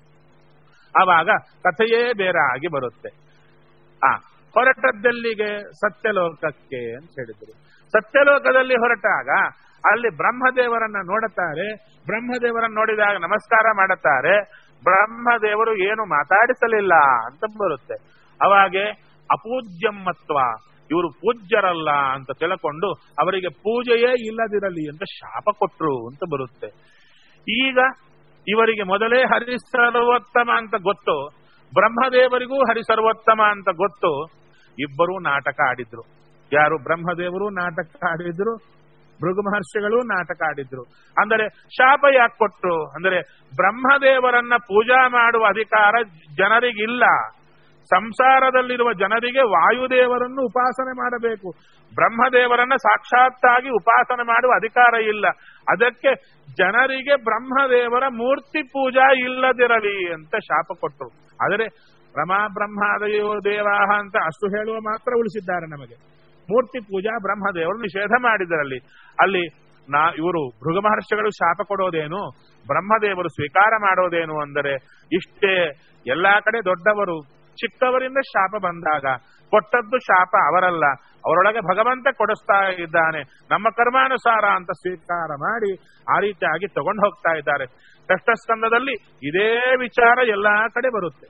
ಆವಾಗ ಕಥೆಯೇ ಬೇರೆ ಆಗಿ ಬರುತ್ತೆ ಆ ಹೊರಟದ್ದೆಲ್ಲಿಗೆ ಸತ್ಯಲೋಕಕ್ಕೆ ಅಂತ ಹೇಳಿದ್ರು ಸತ್ಯಲೋಕದಲ್ಲಿ ಹೊರಟಾಗ ಅಲ್ಲಿ ಬ್ರಹ್ಮದೇವರನ್ನ ನೋಡುತ್ತಾರೆ ಬ್ರಹ್ಮದೇವರನ್ನ ನೋಡಿದಾಗ ನಮಸ್ಕಾರ ಮಾಡುತ್ತಾರೆ ಬ್ರಹ್ಮದೇವರು ಏನು ಮಾತಾಡಿಸಲಿಲ್ಲ ಅಂತ ಬರುತ್ತೆ ಅವಾಗೆ ಅಪೂಜ್ಯಮ್ಮತ್ವ ಇವರು ಪೂಜ್ಯರಲ್ಲ ಅಂತ ತಿಳ್ಕೊಂಡು ಅವರಿಗೆ ಪೂಜೆಯೇ ಇಲ್ಲದಿರಲಿ ಅಂತ ಶಾಪ ಕೊಟ್ರು ಅಂತ ಬರುತ್ತೆ ಈಗ ಇವರಿಗೆ ಮೊದಲೇ ಹರಿ ಸರ್ವೋತ್ತಮ ಅಂತ ಗೊತ್ತು ಬ್ರಹ್ಮದೇವರಿಗೂ ಹರಿ ಸರ್ವೋತ್ತಮ ಅಂತ ಗೊತ್ತು ಇಬ್ಬರೂ ನಾಟಕ ಆಡಿದ್ರು ಯಾರು ಬ್ರಹ್ಮದೇವರು ನಾಟಕ ಆಡಿದ್ರು ಭೃಗು ಮಹರ್ಷಿಗಳು ನಾಟಕ ಆಡಿದ್ರು ಅಂದರೆ ಶಾಪ ಯಾಕೆ ಕೊಟ್ರು ಅಂದರೆ ಬ್ರಹ್ಮದೇವರನ್ನ ಪೂಜಾ ಮಾಡುವ ಅಧಿಕಾರ ಜನರಿಗಿಲ್ಲ ಸಂಸಾರದಲ್ಲಿರುವ ಜನರಿಗೆ ವಾಯುದೇವರನ್ನು ಉಪಾಸನೆ ಮಾಡಬೇಕು ಬ್ರಹ್ಮದೇವರನ್ನ ಸಾಕ್ಷಾತ್ತಾಗಿ ಉಪಾಸನೆ ಮಾಡುವ ಅಧಿಕಾರ ಇಲ್ಲ ಅದಕ್ಕೆ ಜನರಿಗೆ ಬ್ರಹ್ಮದೇವರ ಮೂರ್ತಿ ಪೂಜಾ ಇಲ್ಲದಿರಲಿ ಅಂತ ಶಾಪ ಕೊಟ್ಟರು ಆದರೆ ರಮಾ ಬ್ರಹ್ಮಾದಯೋ ದೇವಾಹ ಅಂತ ಅಷ್ಟು ಹೇಳುವ ಮಾತ್ರ ಉಳಿಸಿದ್ದಾರೆ ನಮಗೆ ಮೂರ್ತಿ ಪೂಜಾ ಬ್ರಹ್ಮದೇವರು ನಿಷೇಧ ಮಾಡಿದರಲ್ಲಿ ಅಲ್ಲಿ ನಾ ಇವರು ಭೃಗ ಮಹರ್ಷಿಗಳು ಶಾಪ ಕೊಡೋದೇನು ಬ್ರಹ್ಮದೇವರು ಸ್ವೀಕಾರ ಮಾಡೋದೇನು ಅಂದರೆ ಇಷ್ಟೇ ಎಲ್ಲಾ ಕಡೆ ದೊಡ್ಡವರು ಚಿಕ್ಕವರಿಂದ ಶಾಪ ಬಂದಾಗ ಕೊಟ್ಟದ್ದು ಶಾಪ ಅವರಲ್ಲ ಅವರೊಳಗೆ ಭಗವಂತ ಕೊಡಿಸ್ತಾ ಇದ್ದಾನೆ ನಮ್ಮ ಕರ್ಮಾನುಸಾರ ಅಂತ ಸ್ವೀಕಾರ ಮಾಡಿ ಆ ರೀತಿಯಾಗಿ ತಗೊಂಡು ಹೋಗ್ತಾ ಇದ್ದಾರೆ ಕಷ್ಟಸ್ಕಂದದಲ್ಲಿ ಇದೇ ವಿಚಾರ ಎಲ್ಲಾ ಕಡೆ ಬರುತ್ತೆ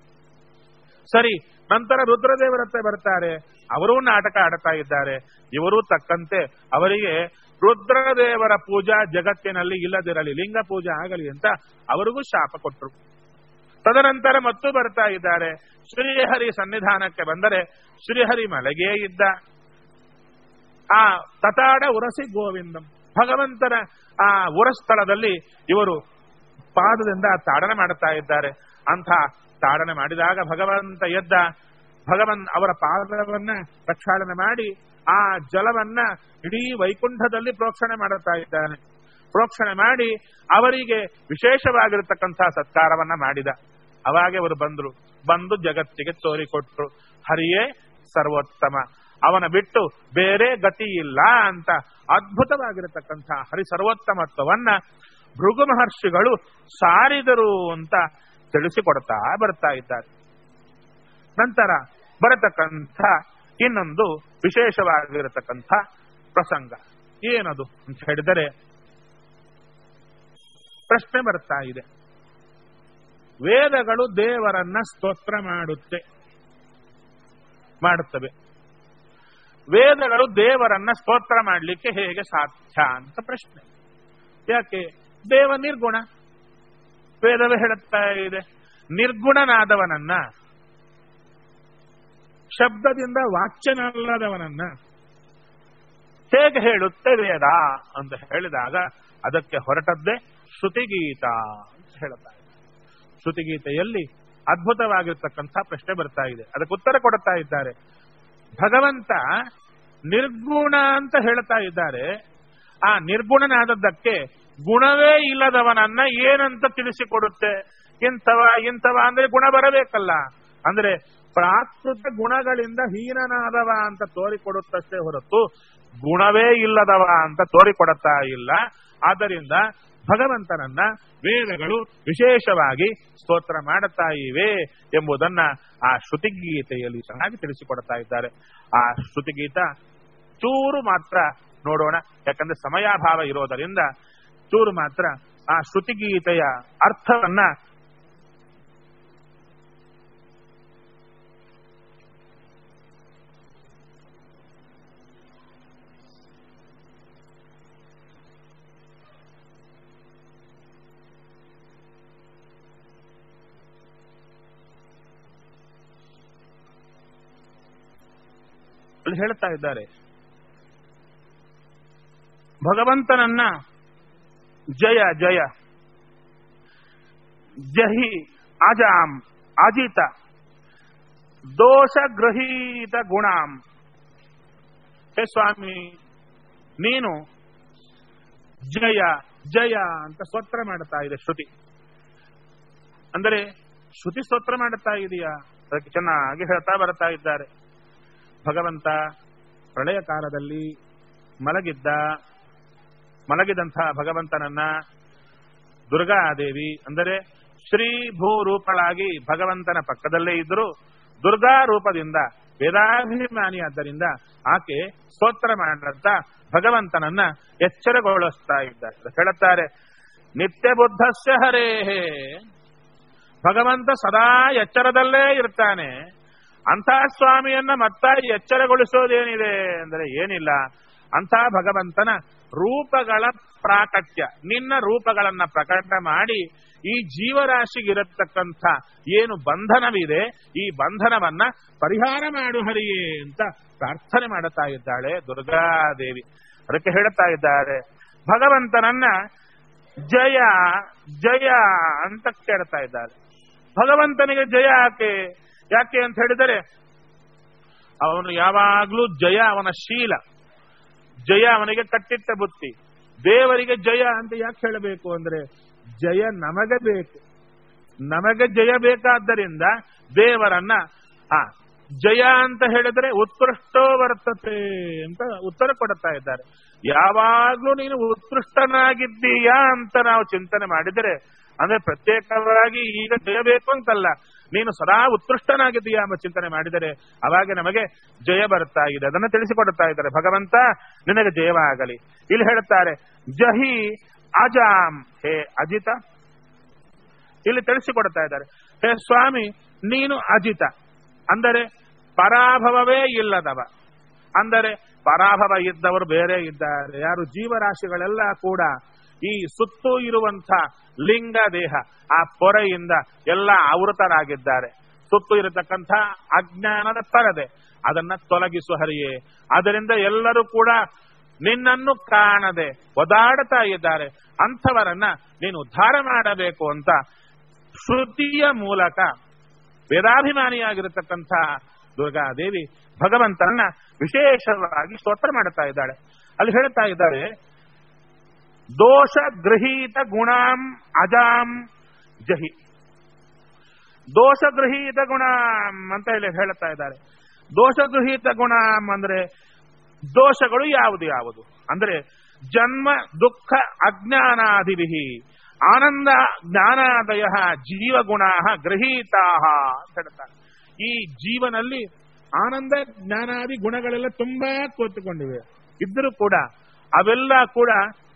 ಸರಿ ನಂತರ ರುದ್ರದೇವರ ಹತ್ರ ಬರ್ತಾರೆ ಅವರೂ ನಾಟಕ ಆಡ್ತಾ ಇದ್ದಾರೆ ಇವರೂ ತಕ್ಕಂತೆ ಅವರಿಗೆ ರುದ್ರದೇವರ ಪೂಜಾ ಜಗತ್ತಿನಲ್ಲಿ ಇಲ್ಲದಿರಲಿ ಲಿಂಗ ಪೂಜೆ ಆಗಲಿ ಅಂತ ಅವರಿಗೂ ಶಾಪ ಕೊಟ್ಟರು ತದನಂತರ ಮತ್ತು ಬರ್ತಾ ಇದ್ದಾರೆ ಶ್ರೀಹರಿ ಸನ್ನಿಧಾನಕ್ಕೆ ಬಂದರೆ ಶ್ರೀಹರಿ ಮಲಗೇ ಇದ್ದ ಆ ತತಾಡ ಉರಸಿ ಗೋವಿಂದಂ ಭಗವಂತನ ಆ ಉರಸ್ಥಳದಲ್ಲಿ ಇವರು ಪಾದದಿಂದ ತಾಡನೆ ಮಾಡುತ್ತಾ ಇದ್ದಾರೆ ಅಂಥ ತಾಡನೆ ಮಾಡಿದಾಗ ಭಗವಂತ ಎದ್ದ ಭಗವನ್ ಅವರ ಪಾದವನ್ನ ಪ್ರಕ್ಷಾಳನೆ ಮಾಡಿ ಆ ಜಲವನ್ನ ಇಡೀ ವೈಕುಂಠದಲ್ಲಿ ಪ್ರೋಕ್ಷಣೆ ಮಾಡುತ್ತಾ ಇದ್ದಾನೆ ಪ್ರೋಕ್ಷಣೆ ಮಾಡಿ ಅವರಿಗೆ ವಿಶೇಷವಾಗಿರತಕ್ಕಂತಹ ಸತ್ಕಾರವನ್ನ ಮಾಡಿದ ಅವಾಗೆ ಅವರು ಬಂದ್ರು ಬಂದು ಜಗತ್ತಿಗೆ ತೋರಿಕೊಟ್ರು ಹರಿಯೇ ಸರ್ವೋತ್ತಮ ಅವನ ಬಿಟ್ಟು ಬೇರೆ ಗತಿ ಇಲ್ಲ ಅಂತ ಅದ್ಭುತವಾಗಿರತಕ್ಕಂತಹ ಹರಿ ಸರ್ವೋತ್ತಮತ್ವವನ್ನ ಭೃಗು ಮಹರ್ಷಿಗಳು ಸಾರಿದರು ಅಂತ ತಿಳಿಸಿಕೊಡ್ತಾ ಬರ್ತಾ ಇದ್ದಾರೆ ನಂತರ ಬರತಕ್ಕಂಥ ಇನ್ನೊಂದು ವಿಶೇಷವಾಗಿರತಕ್ಕಂಥ ಪ್ರಸಂಗ ಏನದು ಅಂತ ಹೇಳಿದರೆ ಪ್ರಶ್ನೆ ಬರ್ತಾ ಇದೆ ವೇದಗಳು ದೇವರನ್ನ ಸ್ತೋತ್ರ ಮಾಡುತ್ತೆ ಮಾಡುತ್ತವೆ ವೇದಗಳು ದೇವರನ್ನ ಸ್ತೋತ್ರ ಮಾಡಲಿಕ್ಕೆ ಹೇಗೆ ಸಾಧ್ಯ ಅಂತ ಪ್ರಶ್ನೆ ಯಾಕೆ ದೇವ ನಿರ್ಗುಣ ವೇದವೇ ಹೇಳುತ್ತಾ ಇದೆ ನಿರ್ಗುಣನಾದವನನ್ನ ಶಬ್ದದಿಂದ ವಾಚ್ಯನಲ್ಲದವನನ್ನ ಹೇಗೆ ಹೇಳುತ್ತೆ ವೇದ ಅಂತ ಹೇಳಿದಾಗ ಅದಕ್ಕೆ ಹೊರಟದ್ದೇ ಶ್ರುತಿಗೀತ ಅಂತ ಹೇಳುತ್ತಾರೆ ಶ್ರುತಿಗೀತೆಯಲ್ಲಿ ಅದ್ಭುತವಾಗಿರ್ತಕ್ಕಂಥ ಪ್ರಶ್ನೆ ಬರ್ತಾ ಇದೆ ಅದಕ್ಕೆ ಉತ್ತರ ಕೊಡುತ್ತಾ ಇದ್ದಾರೆ ಭಗವಂತ ನಿರ್ಗುಣ ಅಂತ ಹೇಳ್ತಾ ಇದ್ದಾರೆ ಆ ನಿರ್ಗುಣನಾದದ್ದಕ್ಕೆ ಗುಣವೇ ಇಲ್ಲದವನನ್ನ ಏನಂತ ತಿಳಿಸಿಕೊಡುತ್ತೆ ಇಂಥವ ಇಂಥವ ಅಂದ್ರೆ ಗುಣ ಬರಬೇಕಲ್ಲ ಅಂದ್ರೆ ಪ್ರಾಕೃತ ಗುಣಗಳಿಂದ ಹೀನನಾದವ ಅಂತ ತೋರಿಕೊಡುತ್ತಷ್ಟೇ ಹೊರತು ಗುಣವೇ ಇಲ್ಲದವ ಅಂತ ತೋರಿಕೊಡುತ್ತಾ ಇಲ್ಲ ಆದ್ದರಿಂದ ಭಗವಂತನನ್ನ ವೇದಗಳು ವಿಶೇಷವಾಗಿ ಸ್ತೋತ್ರ ಮಾಡುತ್ತಾ ಇವೆ ಎಂಬುದನ್ನ ಆ ಶ್ರುತಿಗೀತೆಯಲ್ಲಿ ಚೆನ್ನಾಗಿ ತಿಳಿಸಿಕೊಡ್ತಾ ಇದ್ದಾರೆ ಆ ಶ್ರುತಿಗೀತ ಚೂರು ಮಾತ್ರ ನೋಡೋಣ ಯಾಕಂದ್ರೆ ಸಮಯಾಭಾವ ಇರೋದರಿಂದ ಚೂರು ಮಾತ್ರ ಆ ಶ್ರುತಿಗೀತೆಯ ಅರ್ಥವನ್ನ ಅಲ್ಲಿ ಹೇಳ್ತಾ ಇದ್ದಾರೆ ಭಗವಂತನನ್ನ ಜಯ ಜಯ ಜಹಿ ಅಜಾಂ ಅಜಿತ ದೋಷಗ್ರಹೀತ ಗುಣಾಂ ಹೇ ಸ್ವಾಮಿ ನೀನು ಜಯ ಜಯ ಅಂತ ಸ್ತೋತ್ರ ಮಾಡುತ್ತಾ ಇದೆ ಶ್ರುತಿ ಅಂದರೆ ಶ್ರುತಿ ಸ್ತೋತ್ರ ಮಾಡುತ್ತಾ ಇದೆಯಾ ಅದಕ್ಕೆ ಚೆನ್ನಾಗಿ ಹೇಳ್ತಾ ಬರ್ತಾ ಇದ್ದಾರೆ ಭಗವಂತ ಪ್ರಳಯ ಕಾಲದಲ್ಲಿ ಮಲಗಿದ್ದ ಮಲಗಿದಂತಹ ಭಗವಂತನನ್ನ ದುರ್ಗಾದೇವಿ ಅಂದರೆ ಶ್ರೀ ಭೂ ರೂಪಳಾಗಿ ಭಗವಂತನ ಪಕ್ಕದಲ್ಲೇ ಇದ್ದರು ದುರ್ಗಾ ರೂಪದಿಂದ ವೇದಾಭಿಮಾನಿಯಾದ್ದರಿಂದ ಆಕೆ ಸ್ತೋತ್ರ ಮಾಡಂತ ಭಗವಂತನನ್ನ ಎಚ್ಚರಗೊಳಿಸ್ತಾ ಇದ್ದಾರೆ ಹೇಳುತ್ತಾರೆ ನಿತ್ಯ ಬುದ್ಧಸ್ಯ ಹರೇಹೇ ಭಗವಂತ ಸದಾ ಎಚ್ಚರದಲ್ಲೇ ಇರ್ತಾನೆ ಅಂಥ ಸ್ವಾಮಿಯನ್ನ ಮತ್ತ ಎಚ್ಚರಗೊಳಿಸೋದೇನಿದೆ ಅಂದರೆ ಏನಿಲ್ಲ ಅಂಥ ಭಗವಂತನ ರೂಪಗಳ ಪ್ರಾಕಟ್ಯ ನಿನ್ನ ರೂಪಗಳನ್ನ ಪ್ರಕಟ ಮಾಡಿ ಈ ಜೀವರಾಶಿಗಿರತಕ್ಕಂಥ ಏನು ಬಂಧನವಿದೆ ಈ ಬಂಧನವನ್ನ ಪರಿಹಾರ ಮಾಡು ಹರಿಯೇ ಅಂತ ಪ್ರಾರ್ಥನೆ ಮಾಡುತ್ತಾ ಇದ್ದಾಳೆ ದುರ್ಗಾದೇವಿ ಅದಕ್ಕೆ ಹೇಳುತ್ತಾ ಇದ್ದಾರೆ ಭಗವಂತನನ್ನ ಜಯ ಜಯ ಅಂತ ಕೇಳ್ತಾ ಇದ್ದಾರೆ ಭಗವಂತನಿಗೆ ಜಯ ಯಾಕೆ ಯಾಕೆ ಅಂತ ಹೇಳಿದರೆ ಅವನು ಯಾವಾಗ್ಲೂ ಜಯ ಅವನ ಶೀಲ ಜಯ ಅವನಿಗೆ ಕಟ್ಟಿಟ್ಟ ಬುತ್ತಿ ದೇವರಿಗೆ ಜಯ ಅಂತ ಯಾಕೆ ಹೇಳಬೇಕು ಅಂದ್ರೆ ಜಯ ನಮಗೆ ಬೇಕು ನಮಗೆ ಜಯ ಬೇಕಾದ್ದರಿಂದ ದೇವರನ್ನ ಆ ಜಯ ಅಂತ ಹೇಳಿದ್ರೆ ಉತ್ಕೃಷ್ಟೋ ವರ್ತತೆ ಅಂತ ಉತ್ತರ ಕೊಡುತ್ತಾ ಇದ್ದಾರೆ ಯಾವಾಗ್ಲೂ ನೀನು ಉತ್ಕೃಷ್ಟನಾಗಿದ್ದೀಯಾ ಅಂತ ನಾವು ಚಿಂತನೆ ಮಾಡಿದರೆ ಅಂದ್ರೆ ಪ್ರತ್ಯೇಕವಾಗಿ ಈಗ ಜಯ ಬೇಕು ಅಂತಲ್ಲ ನೀನು ಸದಾ ಉತ್ಕೃಷ್ಟನಾಗಿದ್ದೀಯಾ ಎಂಬ ಚಿಂತನೆ ಮಾಡಿದರೆ ಅವಾಗ ನಮಗೆ ಜಯ ಬರ್ತಾ ಇದೆ ಅದನ್ನು ತಿಳಿಸಿಕೊಡುತ್ತಾ ಇದ್ದಾರೆ ಭಗವಂತ ನಿನಗೆ ಜಯವಾಗಲಿ ಇಲ್ಲಿ ಹೇಳುತ್ತಾರೆ ಜಹಿ ಅಜಾಂ ಹೇ ಅಜಿತ ಇಲ್ಲಿ ತಿಳಿಸಿಕೊಡ್ತಾ ಇದ್ದಾರೆ ಹೇ ಸ್ವಾಮಿ ನೀನು ಅಜಿತ ಅಂದರೆ ಪರಾಭವವೇ ಇಲ್ಲದವ ಅಂದರೆ ಪರಾಭವ ಇದ್ದವರು ಬೇರೆ ಇದ್ದಾರೆ ಯಾರು ಜೀವರಾಶಿಗಳೆಲ್ಲ ಕೂಡ ಈ ಸುತ್ತೂ ಇರುವಂಥ ಲಿಂಗ ದೇಹ ಆ ಪೊರೆಯಿಂದ ಎಲ್ಲ ಆವೃತರಾಗಿದ್ದಾರೆ ಸುತ್ತು ಇರತಕ್ಕಂಥ ಅಜ್ಞಾನದ ಪರದೆ ಅದನ್ನ ತೊಲಗಿಸು ಹರಿಯೇ ಅದರಿಂದ ಎಲ್ಲರೂ ಕೂಡ ನಿನ್ನನ್ನು ಕಾಣದೆ ಒದಾಡ್ತಾ ಇದ್ದಾರೆ ಅಂಥವರನ್ನ ನೀನು ಉದ್ಧಾರ ಮಾಡಬೇಕು ಅಂತ ಶ್ರುತಿಯ ಮೂಲಕ ವೇದಾಭಿಮಾನಿಯಾಗಿರತಕ್ಕಂಥ ದುರ್ಗಾದೇವಿ ಭಗವಂತನನ್ನ ವಿಶೇಷವಾಗಿ ಸ್ತೋತ್ರ ಮಾಡುತ್ತಾ ಇದ್ದಾಳೆ ಅಲ್ಲಿ ಹೇಳ್ತಾ ಇದ್ದಾರೆ ದೋಷ ಗೃಹೀತ ಗುಣಾಂ ಅಜಾಂ ಜಹಿ ದೋಷ ಗೃಹೀತ ಗುಣಾಂ ಅಂತ ಇಲ್ಲಿ ಹೇಳ್ತಾ ಇದ್ದಾರೆ ದೋಷ ಗೃಹೀತ ಗುಣಾಂ ಅಂದ್ರೆ ದೋಷಗಳು ಯಾವುದು ಯಾವುದು ಅಂದ್ರೆ ಜನ್ಮ ದುಃಖ ಅಜ್ಞಾನಾದಿವಿಹಿ ಆನಂದ ಜ್ಞಾನಾದಯ ಜೀವಗುಣ ಗೃಹೀತಾ ಅಂತ ಹೇಳ್ತಾರೆ ಈ ಜೀವನಲ್ಲಿ ಆನಂದ ಜ್ಞಾನಾದಿ ಗುಣಗಳೆಲ್ಲ ತುಂಬಾ ಕೂತುಕೊಂಡಿವೆ ಇದ್ರೂ ಕೂಡ ಅವೆಲ್ಲ ಕೂಡ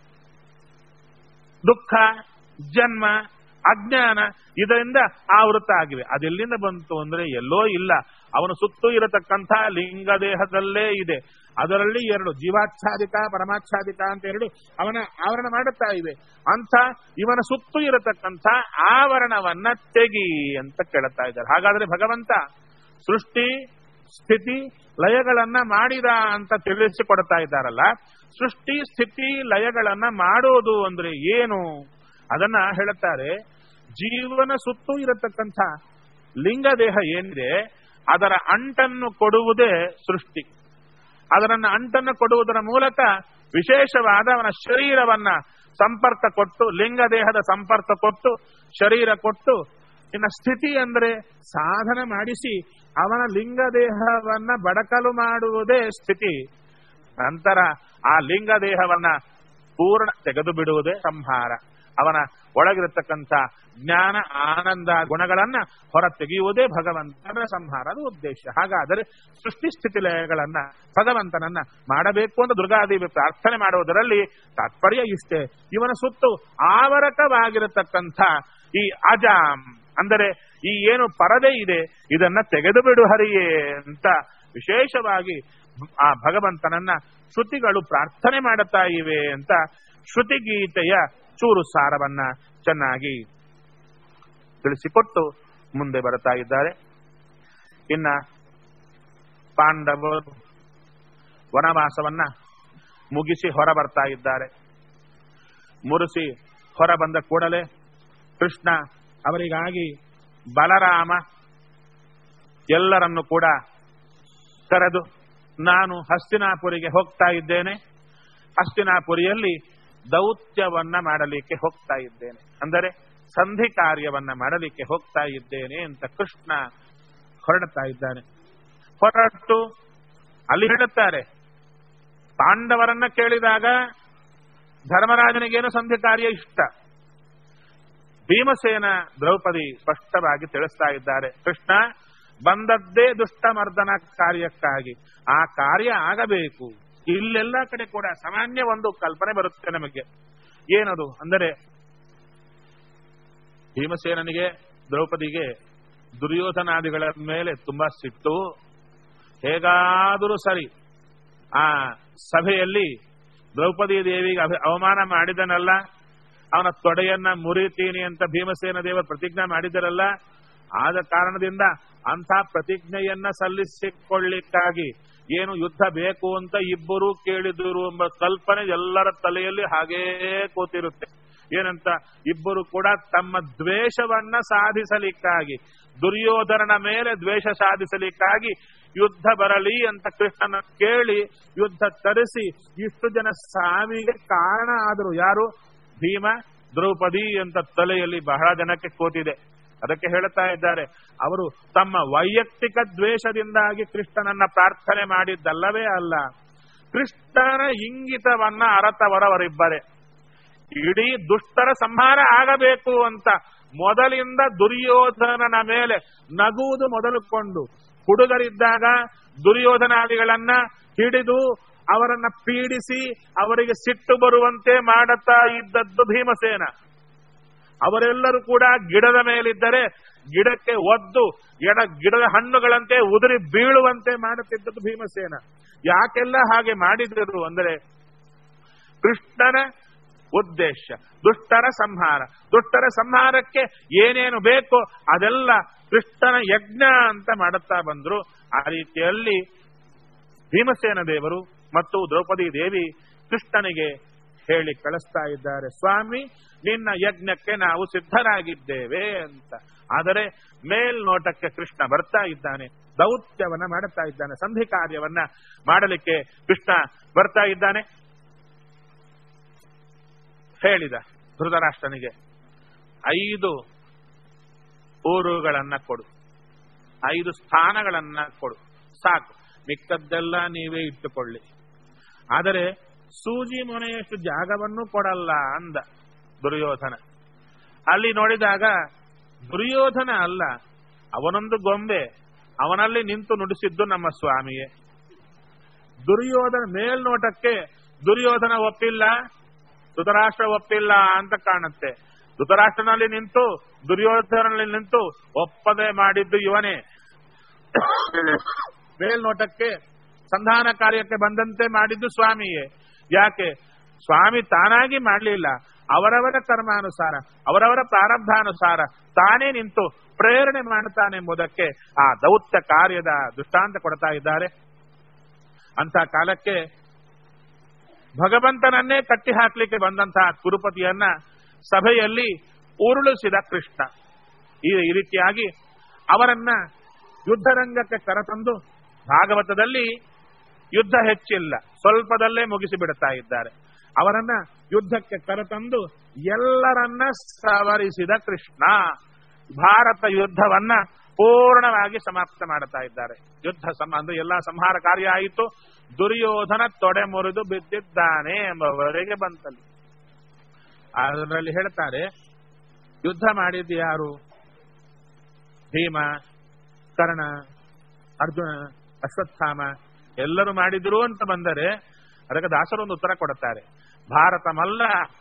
ದುಃಖ ಜನ್ಮ ಅಜ್ಞಾನ ಇದರಿಂದ ಆವೃತ ಆಗಿವೆ ಅದೆಲ್ಲಿಂದ ಬಂತು ಅಂದ್ರೆ ಎಲ್ಲೋ ಇಲ್ಲ ಅವನು ಸುತ್ತು ಇರತಕ್ಕಂಥ ಲಿಂಗ ದೇಹದಲ್ಲೇ ಇದೆ ಅದರಲ್ಲಿ ಎರಡು ಜೀವಾಚ್ಛಾದಿತ ಪರಮಾಚ್ಛಾದಿತ ಅಂತ ಎರಡು ಅವನ ಆವರಣ ಮಾಡುತ್ತಾ ಇವೆ ಅಂತ ಇವನ ಸುತ್ತು ಇರತಕ್ಕಂಥ ಆವರಣವನ್ನ ತೆಗಿ ಅಂತ ಕೇಳುತ್ತಾ ಇದ್ದಾರೆ ಹಾಗಾದ್ರೆ ಭಗವಂತ ಸೃಷ್ಟಿ ಸ್ಥಿತಿ ಲಯಗಳನ್ನ ಮಾಡಿದ ಅಂತ ತಿಳಿಸಿಕೊಡ್ತಾ ಇದ್ದಾರಲ್ಲ ಸೃಷ್ಟಿ ಸ್ಥಿತಿ ಲಯಗಳನ್ನ ಮಾಡೋದು ಅಂದ್ರೆ ಏನು ಅದನ್ನ ಹೇಳುತ್ತಾರೆ ಜೀವನ ಸುತ್ತು ಇರತಕ್ಕಂಥ ಲಿಂಗ ದೇಹ ಏನಿದೆ ಅದರ ಅಂಟನ್ನು ಕೊಡುವುದೇ ಸೃಷ್ಟಿ ಅದರನ್ನ ಅಂಟನ್ನು ಕೊಡುವುದರ ಮೂಲಕ ವಿಶೇಷವಾದ ಅವನ ಶರೀರವನ್ನ ಸಂಪರ್ಕ ಕೊಟ್ಟು ಲಿಂಗ ದೇಹದ ಸಂಪರ್ಕ ಕೊಟ್ಟು ಶರೀರ ಕೊಟ್ಟು ಇನ್ನ ಸ್ಥಿತಿ ಅಂದ್ರೆ ಸಾಧನ ಮಾಡಿಸಿ ಅವನ ಲಿಂಗ ದೇಹವನ್ನ ಬಡಕಲು ಮಾಡುವುದೇ ಸ್ಥಿತಿ ನಂತರ ಆ ಲಿಂಗ ದೇಹವನ್ನ ಪೂರ್ಣ ತೆಗೆದು ಬಿಡುವುದೇ ಸಂಹಾರ ಅವನ ಒಳಗಿರತಕ್ಕಂಥ ಜ್ಞಾನ ಆನಂದ ಗುಣಗಳನ್ನ ಹೊರ ತೆಗೆಯುವುದೇ ಭಗವಂತನ ಸಂಹಾರದ ಉದ್ದೇಶ ಹಾಗಾದರೆ ಸೃಷ್ಟಿ ಸ್ಥಿತಿ ಲಯಗಳನ್ನ ಭಗವಂತನನ್ನ ಮಾಡಬೇಕು ಅಂತ ದುರ್ಗಾದೇವಿ ಪ್ರಾರ್ಥನೆ ಮಾಡುವುದರಲ್ಲಿ ತಾತ್ಪರ್ಯ ಇಷ್ಟೇ ಇವನ ಸುತ್ತು ಆವರಕವಾಗಿರತಕ್ಕಂಥ ಈ ಅಜಾಂ ಅಂದರೆ ಈ ಏನು ಪರದೆ ಇದೆ ಇದನ್ನ ತೆಗೆದು ಬಿಡು ಹರಿಯೇ ಅಂತ ವಿಶೇಷವಾಗಿ ಆ ಭಗವಂತನನ್ನ ಶ್ರುತಿಗಳು ಪ್ರಾರ್ಥನೆ ಮಾಡುತ್ತಾ ಇವೆ ಅಂತ ಶ್ರುತಿಗೀತೆಯ ಚೂರು ಸಾರವನ್ನ ಚೆನ್ನಾಗಿ ತಿಳಿಸಿಕೊಟ್ಟು ಮುಂದೆ ಬರ್ತಾ ಇದ್ದಾರೆ ಇನ್ನ ಪಾಂಡವರು ವನವಾಸವನ್ನ ಮುಗಿಸಿ ಹೊರ ಬರ್ತಾ ಇದ್ದಾರೆ ಮುರಿಸಿ ಹೊರ ಬಂದ ಕೂಡಲೇ ಕೃಷ್ಣ ಅವರಿಗಾಗಿ ಬಲರಾಮ ಎಲ್ಲರನ್ನು ಕೂಡ ಕರೆದು ನಾನು ಹಸ್ತಿನಾಪುರಿಗೆ ಹೋಗ್ತಾ ಇದ್ದೇನೆ ಹಸ್ತಿನಾಪುರಿಯಲ್ಲಿ ದೌತ್ಯವನ್ನ ಮಾಡಲಿಕ್ಕೆ ಹೋಗ್ತಾ ಇದ್ದೇನೆ ಅಂದರೆ ಸಂಧಿ ಕಾರ್ಯವನ್ನ ಮಾಡಲಿಕ್ಕೆ ಹೋಗ್ತಾ ಇದ್ದೇನೆ ಅಂತ ಕೃಷ್ಣ ಹೊರಡ್ತಾ ಇದ್ದಾನೆ ಹೊರಟು ಅಲ್ಲಿ ಹೇಳುತ್ತಾರೆ ಪಾಂಡವರನ್ನ ಕೇಳಿದಾಗ ಧರ್ಮರಾಜನಿಗೇನು ಸಂಧಿ ಕಾರ್ಯ ಇಷ್ಟ ಭೀಮಸೇನ ದ್ರೌಪದಿ ಸ್ಪಷ್ಟವಾಗಿ ತಿಳಿಸ್ತಾ ಇದ್ದಾರೆ ಕೃಷ್ಣ ಬಂದದ್ದೇ ದುಷ್ಟಮರ್ದನ ಕಾರ್ಯಕ್ಕಾಗಿ ಆ ಕಾರ್ಯ ಆಗಬೇಕು ಇಲ್ಲೆಲ್ಲ ಕಡೆ ಕೂಡ ಸಾಮಾನ್ಯ ಒಂದು ಕಲ್ಪನೆ ಬರುತ್ತೆ ನಮಗೆ ಏನದು ಅಂದರೆ ಭೀಮಸೇನನಿಗೆ ದ್ರೌಪದಿಗೆ ದುರ್ಯೋಧನಾದಿಗಳ ಮೇಲೆ ತುಂಬಾ ಸಿಟ್ಟು ಹೇಗಾದರೂ ಸರಿ ಆ ಸಭೆಯಲ್ಲಿ ದ್ರೌಪದಿ ದೇವಿಗೆ ಅಭಿ- ಅವಮಾನ ಮಾಡಿದನಲ್ಲ ಅವನ ತೊಡೆಯನ್ನ ಮುರಿತೀನಿ ಅಂತ ಭೀಮಸೇನ ದೇವರು ಪ್ರತಿಜ್ಞೆ ಮಾಡಿದರಲ್ಲ ಆದ ಕಾರಣದಿಂದ ಅಂಥ ಪ್ರತಿಜ್ಞೆಯನ್ನ ಸಲ್ಲಿಸಿಕೊಳ್ಳಿಕ್ಕಾಗಿ ಏನು ಯುದ್ಧ ಬೇಕು ಅಂತ ಇಬ್ಬರು ಕೇಳಿದರು ಎಂಬ ಕಲ್ಪನೆ ಎಲ್ಲರ ತಲೆಯಲ್ಲಿ ಹಾಗೇ ಕೂತಿರುತ್ತೆ ಏನಂತ ಇಬ್ಬರು ಕೂಡ ತಮ್ಮ ದ್ವೇಷವನ್ನ ಸಾಧಿಸಲಿಕ್ಕಾಗಿ ದುರ್ಯೋಧನನ ಮೇಲೆ ದ್ವೇಷ ಸಾಧಿಸಲಿಕ್ಕಾಗಿ ಯುದ್ಧ ಬರಲಿ ಅಂತ ಕೃಷ್ಣನ ಕೇಳಿ ಯುದ್ಧ ತರಿಸಿ ಇಷ್ಟು ಜನ ಸಾವಿಗೆ ಕಾರಣ ಆದರು ಯಾರು ಭೀಮ ದ್ರೌಪದಿ ಅಂತ ತಲೆಯಲ್ಲಿ ಬಹಳ ಜನಕ್ಕೆ ಕೂತಿದೆ ಅದಕ್ಕೆ ಹೇಳ್ತಾ ಇದ್ದಾರೆ ಅವರು ತಮ್ಮ ವೈಯಕ್ತಿಕ ದ್ವೇಷದಿಂದಾಗಿ ಕೃಷ್ಣನನ್ನ ಪ್ರಾರ್ಥನೆ ಮಾಡಿದ್ದಲ್ಲವೇ ಅಲ್ಲ ಕೃಷ್ಣನ ಇಂಗಿತವನ್ನ ಅರತವರವರಿಬ್ಬರೇ ಇಡೀ ದುಷ್ಟರ ಸಂಹಾರ ಆಗಬೇಕು ಅಂತ ಮೊದಲಿಂದ ದುರ್ಯೋಧನನ ಮೇಲೆ ನಗುವುದು ಮೊದಲುಕೊಂಡು ಹುಡುಗರಿದ್ದಾಗ ದುರ್ಯೋಧನಾದಿಗಳನ್ನ ಹಿಡಿದು ಅವರನ್ನ ಪೀಡಿಸಿ ಅವರಿಗೆ ಸಿಟ್ಟು ಬರುವಂತೆ ಮಾಡುತ್ತಾ ಇದ್ದದ್ದು ಭೀಮಸೇನ ಅವರೆಲ್ಲರೂ ಕೂಡ ಗಿಡದ ಮೇಲಿದ್ದರೆ ಗಿಡಕ್ಕೆ ಒದ್ದು ಎಡ ಗಿಡದ ಹಣ್ಣುಗಳಂತೆ ಉದುರಿ ಬೀಳುವಂತೆ ಮಾಡುತ್ತಿದ್ದದ್ದು ಭೀಮಸೇನ ಯಾಕೆಲ್ಲ ಹಾಗೆ ಮಾಡಿದರು ಅಂದರೆ ಕೃಷ್ಣನ ಉದ್ದೇಶ ದುಷ್ಟರ ಸಂಹಾರ ದುಷ್ಟರ ಸಂಹಾರಕ್ಕೆ ಏನೇನು ಬೇಕೋ ಅದೆಲ್ಲ ಕೃಷ್ಣನ ಯಜ್ಞ ಅಂತ ಮಾಡುತ್ತಾ ಬಂದ್ರು ಆ ರೀತಿಯಲ್ಲಿ ಭೀಮಸೇನ ದೇವರು ಮತ್ತು ದ್ರೌಪದಿ ದೇವಿ ಕೃಷ್ಣನಿಗೆ ಹೇಳಿ ಕಳಿಸ್ತಾ ಇದ್ದಾರೆ ಸ್ವಾಮಿ ನಿನ್ನ ಯಜ್ಞಕ್ಕೆ ನಾವು ಸಿದ್ಧರಾಗಿದ್ದೇವೆ ಅಂತ ಆದರೆ ಮೇಲ್ನೋಟಕ್ಕೆ ಕೃಷ್ಣ ಬರ್ತಾ ಇದ್ದಾನೆ ದೌತ್ಯವನ್ನ ಮಾಡುತ್ತಾ ಇದ್ದಾನೆ ಸಂಧಿ ಕಾರ್ಯವನ್ನ ಮಾಡಲಿಕ್ಕೆ ಕೃಷ್ಣ ಬರ್ತಾ ಇದ್ದಾನೆ ಹೇಳಿದ ಧೃತರಾಷ್ಟ್ರನಿಗೆ ಐದು ಊರುಗಳನ್ನ ಕೊಡು ಐದು ಸ್ಥಾನಗಳನ್ನ ಕೊಡು ಸಾಕು ಮಿಕ್ಕದ್ದೆಲ್ಲ ನೀವೇ ಇಟ್ಟುಕೊಳ್ಳಿ ಆದರೆ ಸೂಜಿ ಮೊನೆಯಷ್ಟು ಜಾಗವನ್ನು ಕೊಡಲ್ಲ ಅಂದ ದುರ್ಯೋಧನ ಅಲ್ಲಿ ನೋಡಿದಾಗ ದುರ್ಯೋಧನ ಅಲ್ಲ ಅವನೊಂದು ಗೊಂಬೆ ಅವನಲ್ಲಿ ನಿಂತು ನುಡಿಸಿದ್ದು ನಮ್ಮ ಸ್ವಾಮಿಯೇ ದುರ್ಯೋಧನ ಮೇಲ್ನೋಟಕ್ಕೆ ದುರ್ಯೋಧನ ಒಪ್ಪಿಲ್ಲ ಧೃತರಾಷ್ಟ್ರ ಒಪ್ಪಿಲ್ಲ ಅಂತ ಕಾಣುತ್ತೆ ಧೃತರಾಷ್ಟ್ರನಲ್ಲಿ ನಿಂತು ದುರ್ಯೋಧನಲ್ಲಿ ನಿಂತು ಒಪ್ಪದೆ ಮಾಡಿದ್ದು ಇವನೇ ಮೇಲ್ನೋಟಕ್ಕೆ ಸಂಧಾನ ಕಾರ್ಯಕ್ಕೆ ಬಂದಂತೆ ಮಾಡಿದ್ದು ಸ್ವಾಮಿಯೇ ಯಾಕೆ ಸ್ವಾಮಿ ತಾನಾಗಿ ಮಾಡಲಿಲ್ಲ ಅವರವರ ಕರ್ಮಾನುಸಾರ ಅವರವರ ಪ್ರಾರಬ್ಧಾನುಸಾರ ತಾನೇ ನಿಂತು ಪ್ರೇರಣೆ ಮಾಡುತ್ತಾನೆಂಬುದಕ್ಕೆ ಆ ದೌತ್ಯ ಕಾರ್ಯದ ದೃಷ್ಟಾಂತ ಕೊಡ್ತಾ ಇದ್ದಾರೆ ಅಂತ ಕಾಲಕ್ಕೆ ಭಗವಂತನನ್ನೇ ಕಟ್ಟಿ ಹಾಕ್ಲಿಕ್ಕೆ ಬಂದಂತಹ ಕುರುಪತಿಯನ್ನ ಸಭೆಯಲ್ಲಿ ಉರುಳಿಸಿದ ಕೃಷ್ಣ ಈ ಈ ರೀತಿಯಾಗಿ ಅವರನ್ನ ಯುದ್ಧರಂಗಕ್ಕೆ ಕರೆತಂದು ಭಾಗವತದಲ್ಲಿ ಯುದ್ಧ ಹೆಚ್ಚಿಲ್ಲ ಸ್ವಲ್ಪದಲ್ಲೇ ಮುಗಿಸಿ ಬಿಡುತ್ತಾ ಇದ್ದಾರೆ ಅವರನ್ನ ಯುದ್ಧಕ್ಕೆ ಕರೆತಂದು ಎಲ್ಲರನ್ನ ಸವರಿಸಿದ ಕೃಷ್ಣ ಭಾರತ ಯುದ್ಧವನ್ನ ಪೂರ್ಣವಾಗಿ ಸಮಾಪ್ತ ಮಾಡುತ್ತಾ ಇದ್ದಾರೆ ಯುದ್ಧ ಸಮ ಅಂದ್ರೆ ಎಲ್ಲಾ ಸಂಹಾರ ಕಾರ್ಯ ಆಯಿತು ದುರ್ಯೋಧನ ತೊಡೆ ಮುರಿದು ಬಿದ್ದಿದ್ದಾನೆ ಎಂಬವರೆಗೆ ಬಂತಲ್ಲಿ ಅದರಲ್ಲಿ ಹೇಳ್ತಾರೆ ಯುದ್ಧ ಮಾಡಿದ್ದು ಯಾರು ಭೀಮ ಕರ್ಣ ಅರ್ಜುನ ಅಶ್ವತ್ಥಾಮ ಎಲ್ಲರೂ ಮಾಡಿದ್ರು ಅಂತ ಬಂದರೆ ಅದಕ್ಕೆ ದಾಸರೊಂದು ಉತ್ತರ ಕೊಡುತ್ತಾರೆ ಭಾರತ ಮಲ್ಲ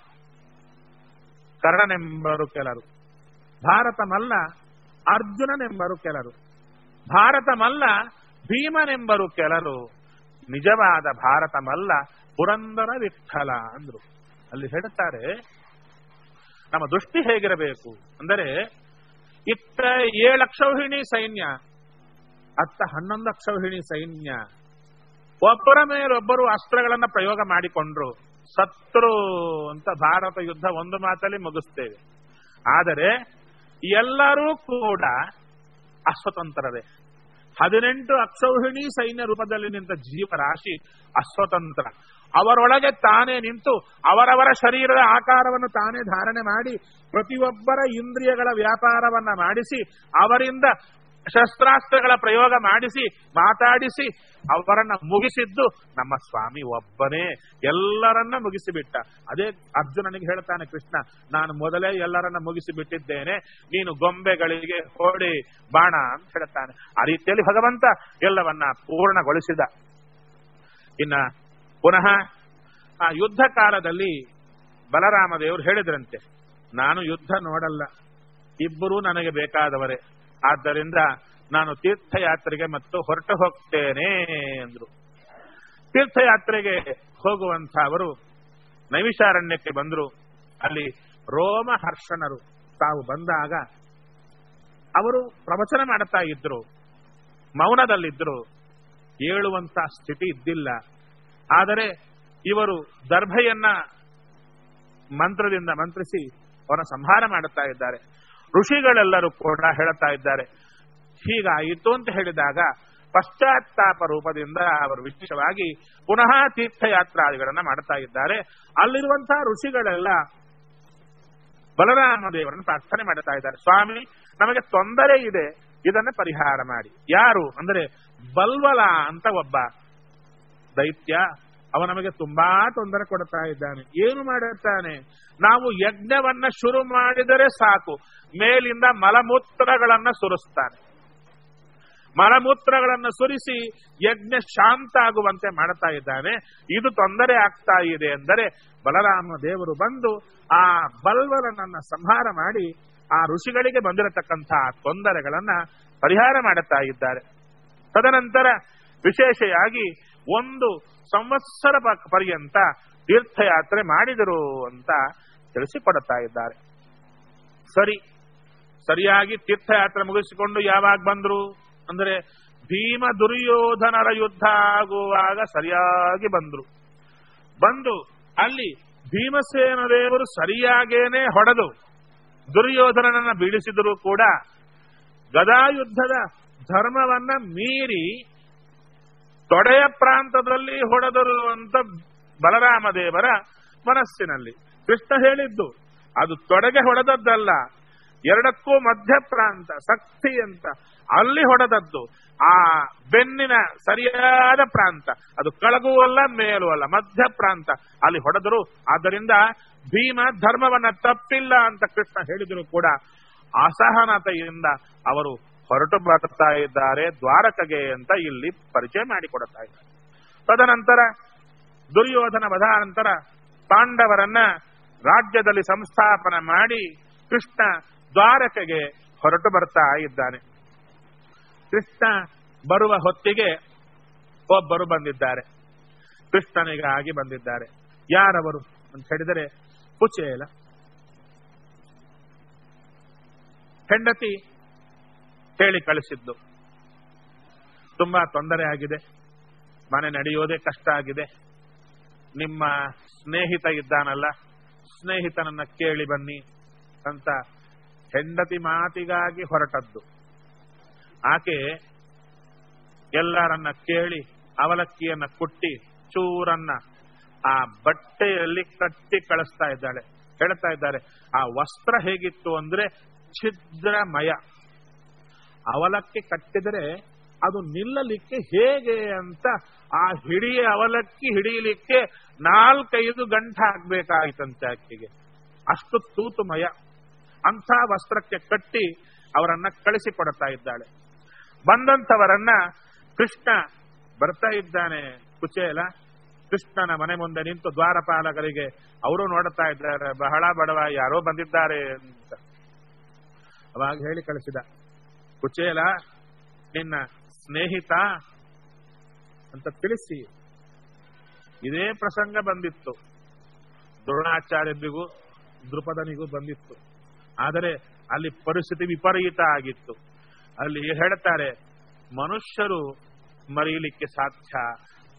ಕರ್ಣನೆಂಬರು ಕೆಲರು ಭಾರತ ಮಲ್ಲ ಅರ್ಜುನನೆಂಬರು ಕೆಲರು ಭಾರತ ಮಲ್ಲ ಭೀಮನೆಂಬರು ಕೆಲರು ನಿಜವಾದ ಭಾರತ ಮಲ್ಲ ಪುರಂದರ ವಿಠಲ ಅಂದ್ರು ಅಲ್ಲಿ ಹೇಳುತ್ತಾರೆ ನಮ್ಮ ದೃಷ್ಟಿ ಹೇಗಿರಬೇಕು ಅಂದರೆ ಇತ್ತ ಏಳು ಅಕ್ಷೌಹಿಣಿ ಸೈನ್ಯ ಅತ್ತ ಹನ್ನೊಂದು ಅಕ್ಷೌಹಿಣಿ ಸೈನ್ಯ ಒಬ್ಬರ ಮೇಲೊಬ್ಬರು ಅಸ್ತ್ರಗಳನ್ನ ಪ್ರಯೋಗ ಮಾಡಿಕೊಂಡ್ರು ಸತ್ರು ಅಂತ ಭಾರತ ಯುದ್ಧ ಒಂದು ಮಾತಲ್ಲಿ ಮುಗಿಸ್ತೇವೆ ಆದರೆ ಎಲ್ಲರೂ ಕೂಡ ಅಸ್ವತಂತ್ರರೇ ಹದಿನೆಂಟು ಅಕ್ಷೌಹಿಣಿ ಸೈನ್ಯ ರೂಪದಲ್ಲಿ ನಿಂತ ಜೀವರಾಶಿ ಅಸ್ವತಂತ್ರ ಅವರೊಳಗೆ ತಾನೇ ನಿಂತು ಅವರವರ ಶರೀರದ ಆಕಾರವನ್ನು ತಾನೇ ಧಾರಣೆ ಮಾಡಿ ಪ್ರತಿಯೊಬ್ಬರ ಇಂದ್ರಿಯಗಳ ವ್ಯಾಪಾರವನ್ನ ಮಾಡಿಸಿ ಅವರಿಂದ ಶಸ್ತ್ರಾಸ್ತ್ರಗಳ ಪ್ರಯೋಗ ಮಾಡಿಸಿ ಮಾತಾಡಿಸಿ ಅವರನ್ನ ಮುಗಿಸಿದ್ದು ನಮ್ಮ ಸ್ವಾಮಿ ಒಬ್ಬನೇ ಎಲ್ಲರನ್ನ ಮುಗಿಸಿಬಿಟ್ಟ ಅದೇ ಅರ್ಜುನನಿಗೆ ಹೇಳ್ತಾನೆ ಕೃಷ್ಣ ನಾನು ಮೊದಲೇ ಎಲ್ಲರನ್ನ ಮುಗಿಸಿಬಿಟ್ಟಿದ್ದೇನೆ ನೀನು ಗೊಂಬೆಗಳಿಗೆ ಹೊಡಿ ಬಾಣ ಅಂತ ಹೇಳ್ತಾನೆ ಆ ರೀತಿಯಲ್ಲಿ ಭಗವಂತ ಎಲ್ಲವನ್ನ ಪೂರ್ಣಗೊಳಿಸಿದ ಇನ್ನ ಪುನಃ ಆ ಯುದ್ಧ ಕಾಲದಲ್ಲಿ ಬಲರಾಮ ದೇವರು ಹೇಳಿದ್ರಂತೆ ನಾನು ಯುದ್ಧ ನೋಡಲ್ಲ ಇಬ್ಬರೂ ನನಗೆ ಬೇಕಾದವರೇ ಆದ್ದರಿಂದ ನಾನು ತೀರ್ಥಯಾತ್ರೆಗೆ ಮತ್ತು ಹೊರಟು ಹೋಗ್ತೇನೆ ಅಂದ್ರು ತೀರ್ಥಯಾತ್ರೆಗೆ ಹೋಗುವಂತ ಅವರು ನೈವಿಷಾರಣ್ಯಕ್ಕೆ ಬಂದರು ಅಲ್ಲಿ ರೋಮಹರ್ಷಣರು ತಾವು ಬಂದಾಗ ಅವರು ಪ್ರವಚನ ಮಾಡುತ್ತಾ ಇದ್ರು ಮೌನದಲ್ಲಿದ್ರು ಏಳುವಂತ ಸ್ಥಿತಿ ಇದ್ದಿಲ್ಲ ಆದರೆ ಇವರು ದರ್ಭೆಯನ್ನ ಮಂತ್ರದಿಂದ ಮಂತ್ರಿಸಿ ಅವರ ಸಂಹಾರ ಮಾಡುತ್ತಾ ಇದ್ದಾರೆ ಋಷಿಗಳೆಲ್ಲರೂ ಕೂಡ ಹೇಳುತ್ತಾ ಇದ್ದಾರೆ ಹೀಗಾಯಿತು ಅಂತ ಹೇಳಿದಾಗ ಪಶ್ಚಾತ್ತಾಪ ರೂಪದಿಂದ ಅವರು ವಿಶೇಷವಾಗಿ ಪುನಃ ತೀರ್ಥಯಾತ್ರಾದಿಗಳನ್ನ ಮಾಡ್ತಾ ಇದ್ದಾರೆ ಅಲ್ಲಿರುವಂತಹ ಋಷಿಗಳೆಲ್ಲ ಬಲರಾಮ ದೇವರನ್ನು ಪ್ರಾರ್ಥನೆ ಮಾಡುತ್ತಾ ಇದ್ದಾರೆ ಸ್ವಾಮಿ ನಮಗೆ ತೊಂದರೆ ಇದೆ ಇದನ್ನ ಪರಿಹಾರ ಮಾಡಿ ಯಾರು ಅಂದರೆ ಬಲ್ವಲ ಅಂತ ಒಬ್ಬ ದೈತ್ಯ ಅವ ನಮಗೆ ತುಂಬಾ ತೊಂದರೆ ಕೊಡ್ತಾ ಇದ್ದಾನೆ ಏನು ಮಾಡುತ್ತಾನೆ ನಾವು ಯಜ್ಞವನ್ನ ಶುರು ಮಾಡಿದರೆ ಸಾಕು ಮೇಲಿಂದ ಮಲಮೂತ್ರಗಳನ್ನ ಸುರಿಸ್ತಾನೆ ಮಲಮೂತ್ರಗಳನ್ನು ಸುರಿಸಿ ಯಜ್ಞ ಶಾಂತ ಆಗುವಂತೆ ಮಾಡ್ತಾ ಇದ್ದಾನೆ ಇದು ತೊಂದರೆ ಆಗ್ತಾ ಇದೆ ಎಂದರೆ ಬಲರಾಮ ದೇವರು ಬಂದು ಆ ಬಲ್ವಲನನ್ನ ಸಂಹಾರ ಮಾಡಿ ಆ ಋಷಿಗಳಿಗೆ ಬಂದಿರತಕ್ಕಂತಹ ತೊಂದರೆಗಳನ್ನ ಪರಿಹಾರ ಮಾಡುತ್ತಾ ಇದ್ದಾರೆ ತದನಂತರ ವಿಶೇಷವಾಗಿ ಒಂದು ಸಂವತ್ಸರ ಪ- ಪರ್ಯಂತ ತೀರ್ಥಯಾತ್ರೆ ಮಾಡಿದರು ಅಂತ ತಿಳಿಸಿಕೊಡುತ್ತಾ ಇದ್ದಾರೆ ಸರಿ ಸರಿಯಾಗಿ ತೀರ್ಥಯಾತ್ರೆ ಮುಗಿಸಿಕೊಂಡು ಯಾವಾಗ ಬಂದ್ರು ಅಂದ್ರೆ ಭೀಮ ದುರ್ಯೋಧನರ ಯುದ್ಧ ಆಗುವಾಗ ಸರಿಯಾಗಿ ಬಂದ್ರು ಬಂದು ಅಲ್ಲಿ ಭೀಮಸೇನ ದೇವರು ಸರಿಯಾಗೇನೆ ಹೊಡೆದು ದುರ್ಯೋಧನನನ್ನ ಬೀಳಿಸಿದರೂ ಕೂಡ ಗದಾಯುದ್ಧದ ಧರ್ಮವನ್ನ ಮೀರಿ ತೊಡೆಯ ಪ್ರಾಂತದಲ್ಲಿ ಹೊಡೆದರು ಅಂತ ಬಲರಾಮ ದೇವರ ಮನಸ್ಸಿನಲ್ಲಿ ಕೃಷ್ಣ ಹೇಳಿದ್ದು ಅದು ತೊಡೆಗೆ ಹೊಡೆದದ್ದಲ್ಲ ಎರಡಕ್ಕೂ ಮಧ್ಯ ಪ್ರಾಂತ ಶಕ್ತಿ ಅಂತ ಅಲ್ಲಿ ಹೊಡೆದದ್ದು ಆ ಬೆನ್ನಿನ ಸರಿಯಾದ ಪ್ರಾಂತ ಅದು ಕೆಳಗೂ ಅಲ್ಲ ಮೇಲೂ ಅಲ್ಲ ಮಧ್ಯ ಪ್ರಾಂತ ಅಲ್ಲಿ ಹೊಡೆದರು ಆದ್ದರಿಂದ ಭೀಮ ಧರ್ಮವನ್ನ ತಪ್ಪಿಲ್ಲ ಅಂತ ಕೃಷ್ಣ ಹೇಳಿದ್ರು ಕೂಡ ಅಸಹನತೆಯಿಂದ ಅವರು ಹೊರಟು ಬರ್ತಾ ಇದ್ದಾರೆ ದ್ವಾರಕಗೆ ಅಂತ ಇಲ್ಲಿ ಪರಿಚಯ ಮಾಡಿಕೊಡುತ್ತಾ ಇದ್ದಾರೆ ತದನಂತರ ದುರ್ಯೋಧನ ವಧಾನಂತರ ಪಾಂಡವರನ್ನ ರಾಜ್ಯದಲ್ಲಿ ಸಂಸ್ಥಾಪನೆ ಮಾಡಿ ಕೃಷ್ಣ ದ್ವಾರಕೆಗೆ ಹೊರಟು ಬರ್ತಾ ಇದ್ದಾನೆ ಕೃಷ್ಣ ಬರುವ ಹೊತ್ತಿಗೆ ಒಬ್ಬರು ಬಂದಿದ್ದಾರೆ ಕೃಷ್ಣನಿಗಾಗಿ ಬಂದಿದ್ದಾರೆ ಯಾರವರು ಅಂತ ಹೇಳಿದರೆ ಕುಚೇಲ ಹೆಂಡತಿ ಹೇಳಿ ಕಳಿಸಿದ್ದು ತುಂಬಾ ತೊಂದರೆ ಆಗಿದೆ ಮನೆ ನಡೆಯೋದೇ ಕಷ್ಟ ಆಗಿದೆ ನಿಮ್ಮ ಸ್ನೇಹಿತ ಇದ್ದಾನಲ್ಲ ಸ್ನೇಹಿತನನ್ನ ಕೇಳಿ ಬನ್ನಿ ಅಂತ ಹೆಂಡತಿ ಮಾತಿಗಾಗಿ ಹೊರಟದ್ದು ಆಕೆ ಎಲ್ಲರನ್ನ ಕೇಳಿ ಅವಲಕ್ಕಿಯನ್ನ ಕುಟ್ಟಿ ಚೂರನ್ನ ಆ ಬಟ್ಟೆಯಲ್ಲಿ ಕಟ್ಟಿ ಕಳಿಸ್ತಾ ಇದ್ದಾಳೆ ಹೇಳ್ತಾ ಇದ್ದಾರೆ ಆ ವಸ್ತ್ರ ಹೇಗಿತ್ತು ಅಂದ್ರೆ ಛಿದ್ರಮಯ ಅವಲಕ್ಕಿ ಕಟ್ಟಿದರೆ ಅದು ನಿಲ್ಲಲಿಕ್ಕೆ ಹೇಗೆ ಅಂತ ಆ ಹಿಡಿಯ ಅವಲಕ್ಕಿ ಹಿಡಿಯಲಿಕ್ಕೆ ನಾಲ್ಕೈದು ಗಂಟೆ ಹಾಕ್ಬೇಕಾಯ್ತಂತೆ ಆಕೆಗೆ ಅಷ್ಟು ತೂತುಮಯ ಅಂಥ ವಸ್ತ್ರಕ್ಕೆ ಕಟ್ಟಿ ಅವರನ್ನ ಕಳಿಸಿಕೊಡ್ತಾ ಇದ್ದಾಳೆ ಬಂದಂಥವರನ್ನ ಕೃಷ್ಣ ಬರ್ತಾ ಇದ್ದಾನೆ ಕುಚೇಲ ಕೃಷ್ಣನ ಮನೆ ಮುಂದೆ ನಿಂತು ದ್ವಾರಪಾಲಕರಿಗೆ ಅವರು ನೋಡುತ್ತಾ ಇದ್ದಾರೆ ಬಹಳ ಬಡವ ಯಾರೋ ಬಂದಿದ್ದಾರೆ ಅಂತ ಅವಾಗ ಹೇಳಿ ಕಳಿಸಿದ ಕುಚೇಲ ನಿನ್ನ ಸ್ನೇಹಿತ ಅಂತ ತಿಳಿಸಿ ಇದೇ ಪ್ರಸಂಗ ಬಂದಿತ್ತು ದ್ರೋಣಾಚಾರ್ಯರಿಗೂ ದೃಪದನಿಗೂ ಬಂದಿತ್ತು ಆದರೆ ಅಲ್ಲಿ ಪರಿಸ್ಥಿತಿ ವಿಪರೀತ ಆಗಿತ್ತು ಅಲ್ಲಿ ಹೇಳ್ತಾರೆ ಮನುಷ್ಯರು ಮರೆಯಲಿಕ್ಕೆ ಸಾಧ್ಯ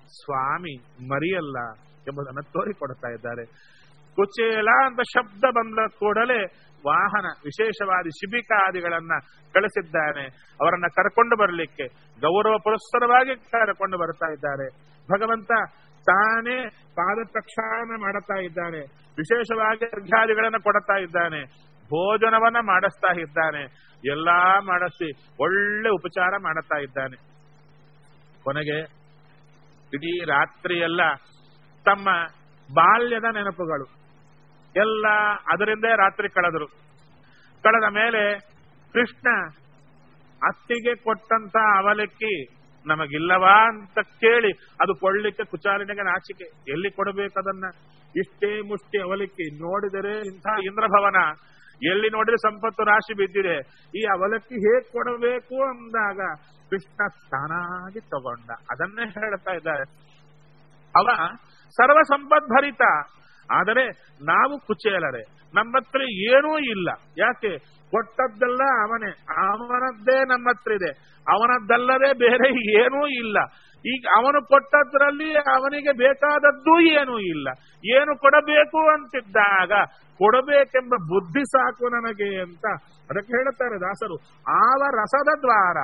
ಸ್ವಾಮಿ ಮರಿಯಲ್ಲ ಎಂಬುದನ್ನು ತೋರಿಕೊಡ್ತಾ ಇದ್ದಾರೆ ಕುಚೇಲ ಅಂತ ಶಬ್ದ ಬಂದ ಕೂಡಲೇ ವಾಹನ ವಿಶೇಷವಾದ ಶಿಬಿಕಾದಿಗಳನ್ನ ಕಳಿಸಿದ್ದಾನೆ ಅವರನ್ನ ಕರ್ಕೊಂಡು ಬರಲಿಕ್ಕೆ ಗೌರವ ಪುರಸ್ಸರವಾಗಿ ಕರ್ಕೊಂಡು ಬರ್ತಾ ಇದ್ದಾರೆ ಭಗವಂತ ತಾನೇ ಪಾದ ಪ್ರಕ್ಷಾಳನ ಮಾಡುತ್ತಾ ಇದ್ದಾನೆ ವಿಶೇಷವಾಗಿ ಅರ್ಘ್ಯಾದಿಗಳನ್ನ ಕೊಡುತ್ತಾ ಇದ್ದಾನೆ ಭೋಜನವನ್ನ ಮಾಡಿಸ್ತಾ ಇದ್ದಾನೆ ಎಲ್ಲಾ ಮಾಡಿಸಿ ಒಳ್ಳೆ ಉಪಚಾರ ಮಾಡುತ್ತಾ ಇದ್ದಾನೆ ಕೊನೆಗೆ ಇಡೀ ರಾತ್ರಿಯೆಲ್ಲ ತಮ್ಮ ಬಾಲ್ಯದ ನೆನಪುಗಳು ಎಲ್ಲ ಅದರಿಂದೇ ರಾತ್ರಿ ಕಳೆದರು ಕಳೆದ ಮೇಲೆ ಕೃಷ್ಣ ಅತ್ತಿಗೆ ಕೊಟ್ಟಂತ ಅವಲಕ್ಕಿ ನಮಗಿಲ್ಲವಾ ಅಂತ ಕೇಳಿ ಅದು ಕೊಳ್ಳಿಕ್ಕೆ ಕುಚಾಲಿನಿಗೆ ನಾಚಿಕೆ ಎಲ್ಲಿ ಕೊಡಬೇಕದನ್ನ ಇಷ್ಟೇ ಮುಷ್ಟಿ ಅವಲಕ್ಕಿ ನೋಡಿದರೆ ಇಂಥ ಇಂದ್ರಭವನ ಎಲ್ಲಿ ನೋಡಿದ್ರೆ ಸಂಪತ್ತು ರಾಶಿ ಬಿದ್ದಿದೆ ಈ ಅವಲಕ್ಕಿ ಹೇಗ್ ಕೊಡಬೇಕು ಅಂದಾಗ ಕೃಷ್ಣ ತಾನಾಗಿ ತಗೊಂಡ ಅದನ್ನೇ ಹೇಳ್ತಾ ಇದ್ದಾರೆ ಅವ ಸರ್ವ ಸಂಪದ್ಭರಿತ ಆದರೆ ನಾವು ಕುಚೇಲರೆ ನಮ್ಮ ಹತ್ರ ಏನೂ ಇಲ್ಲ ಯಾಕೆ ಕೊಟ್ಟದ್ದೆಲ್ಲ ಅವನೇ ಅವನದ್ದೇ ನಮ್ಮ ಹತ್ರ ಇದೆ ಅವನದ್ದಲ್ಲದೆ ಬೇರೆ ಏನೂ ಇಲ್ಲ ಈಗ ಅವನು ಕೊಟ್ಟದ್ರಲ್ಲಿ ಅವನಿಗೆ ಬೇಕಾದದ್ದೂ ಏನೂ ಇಲ್ಲ ಏನು ಕೊಡಬೇಕು ಅಂತಿದ್ದಾಗ ಕೊಡಬೇಕೆಂಬ ಬುದ್ಧಿ ಸಾಕು ನನಗೆ ಅಂತ ಅದಕ್ಕೆ ಹೇಳುತ್ತಾರೆ ದಾಸರು ಆವ ರಸದ ದ್ವಾರ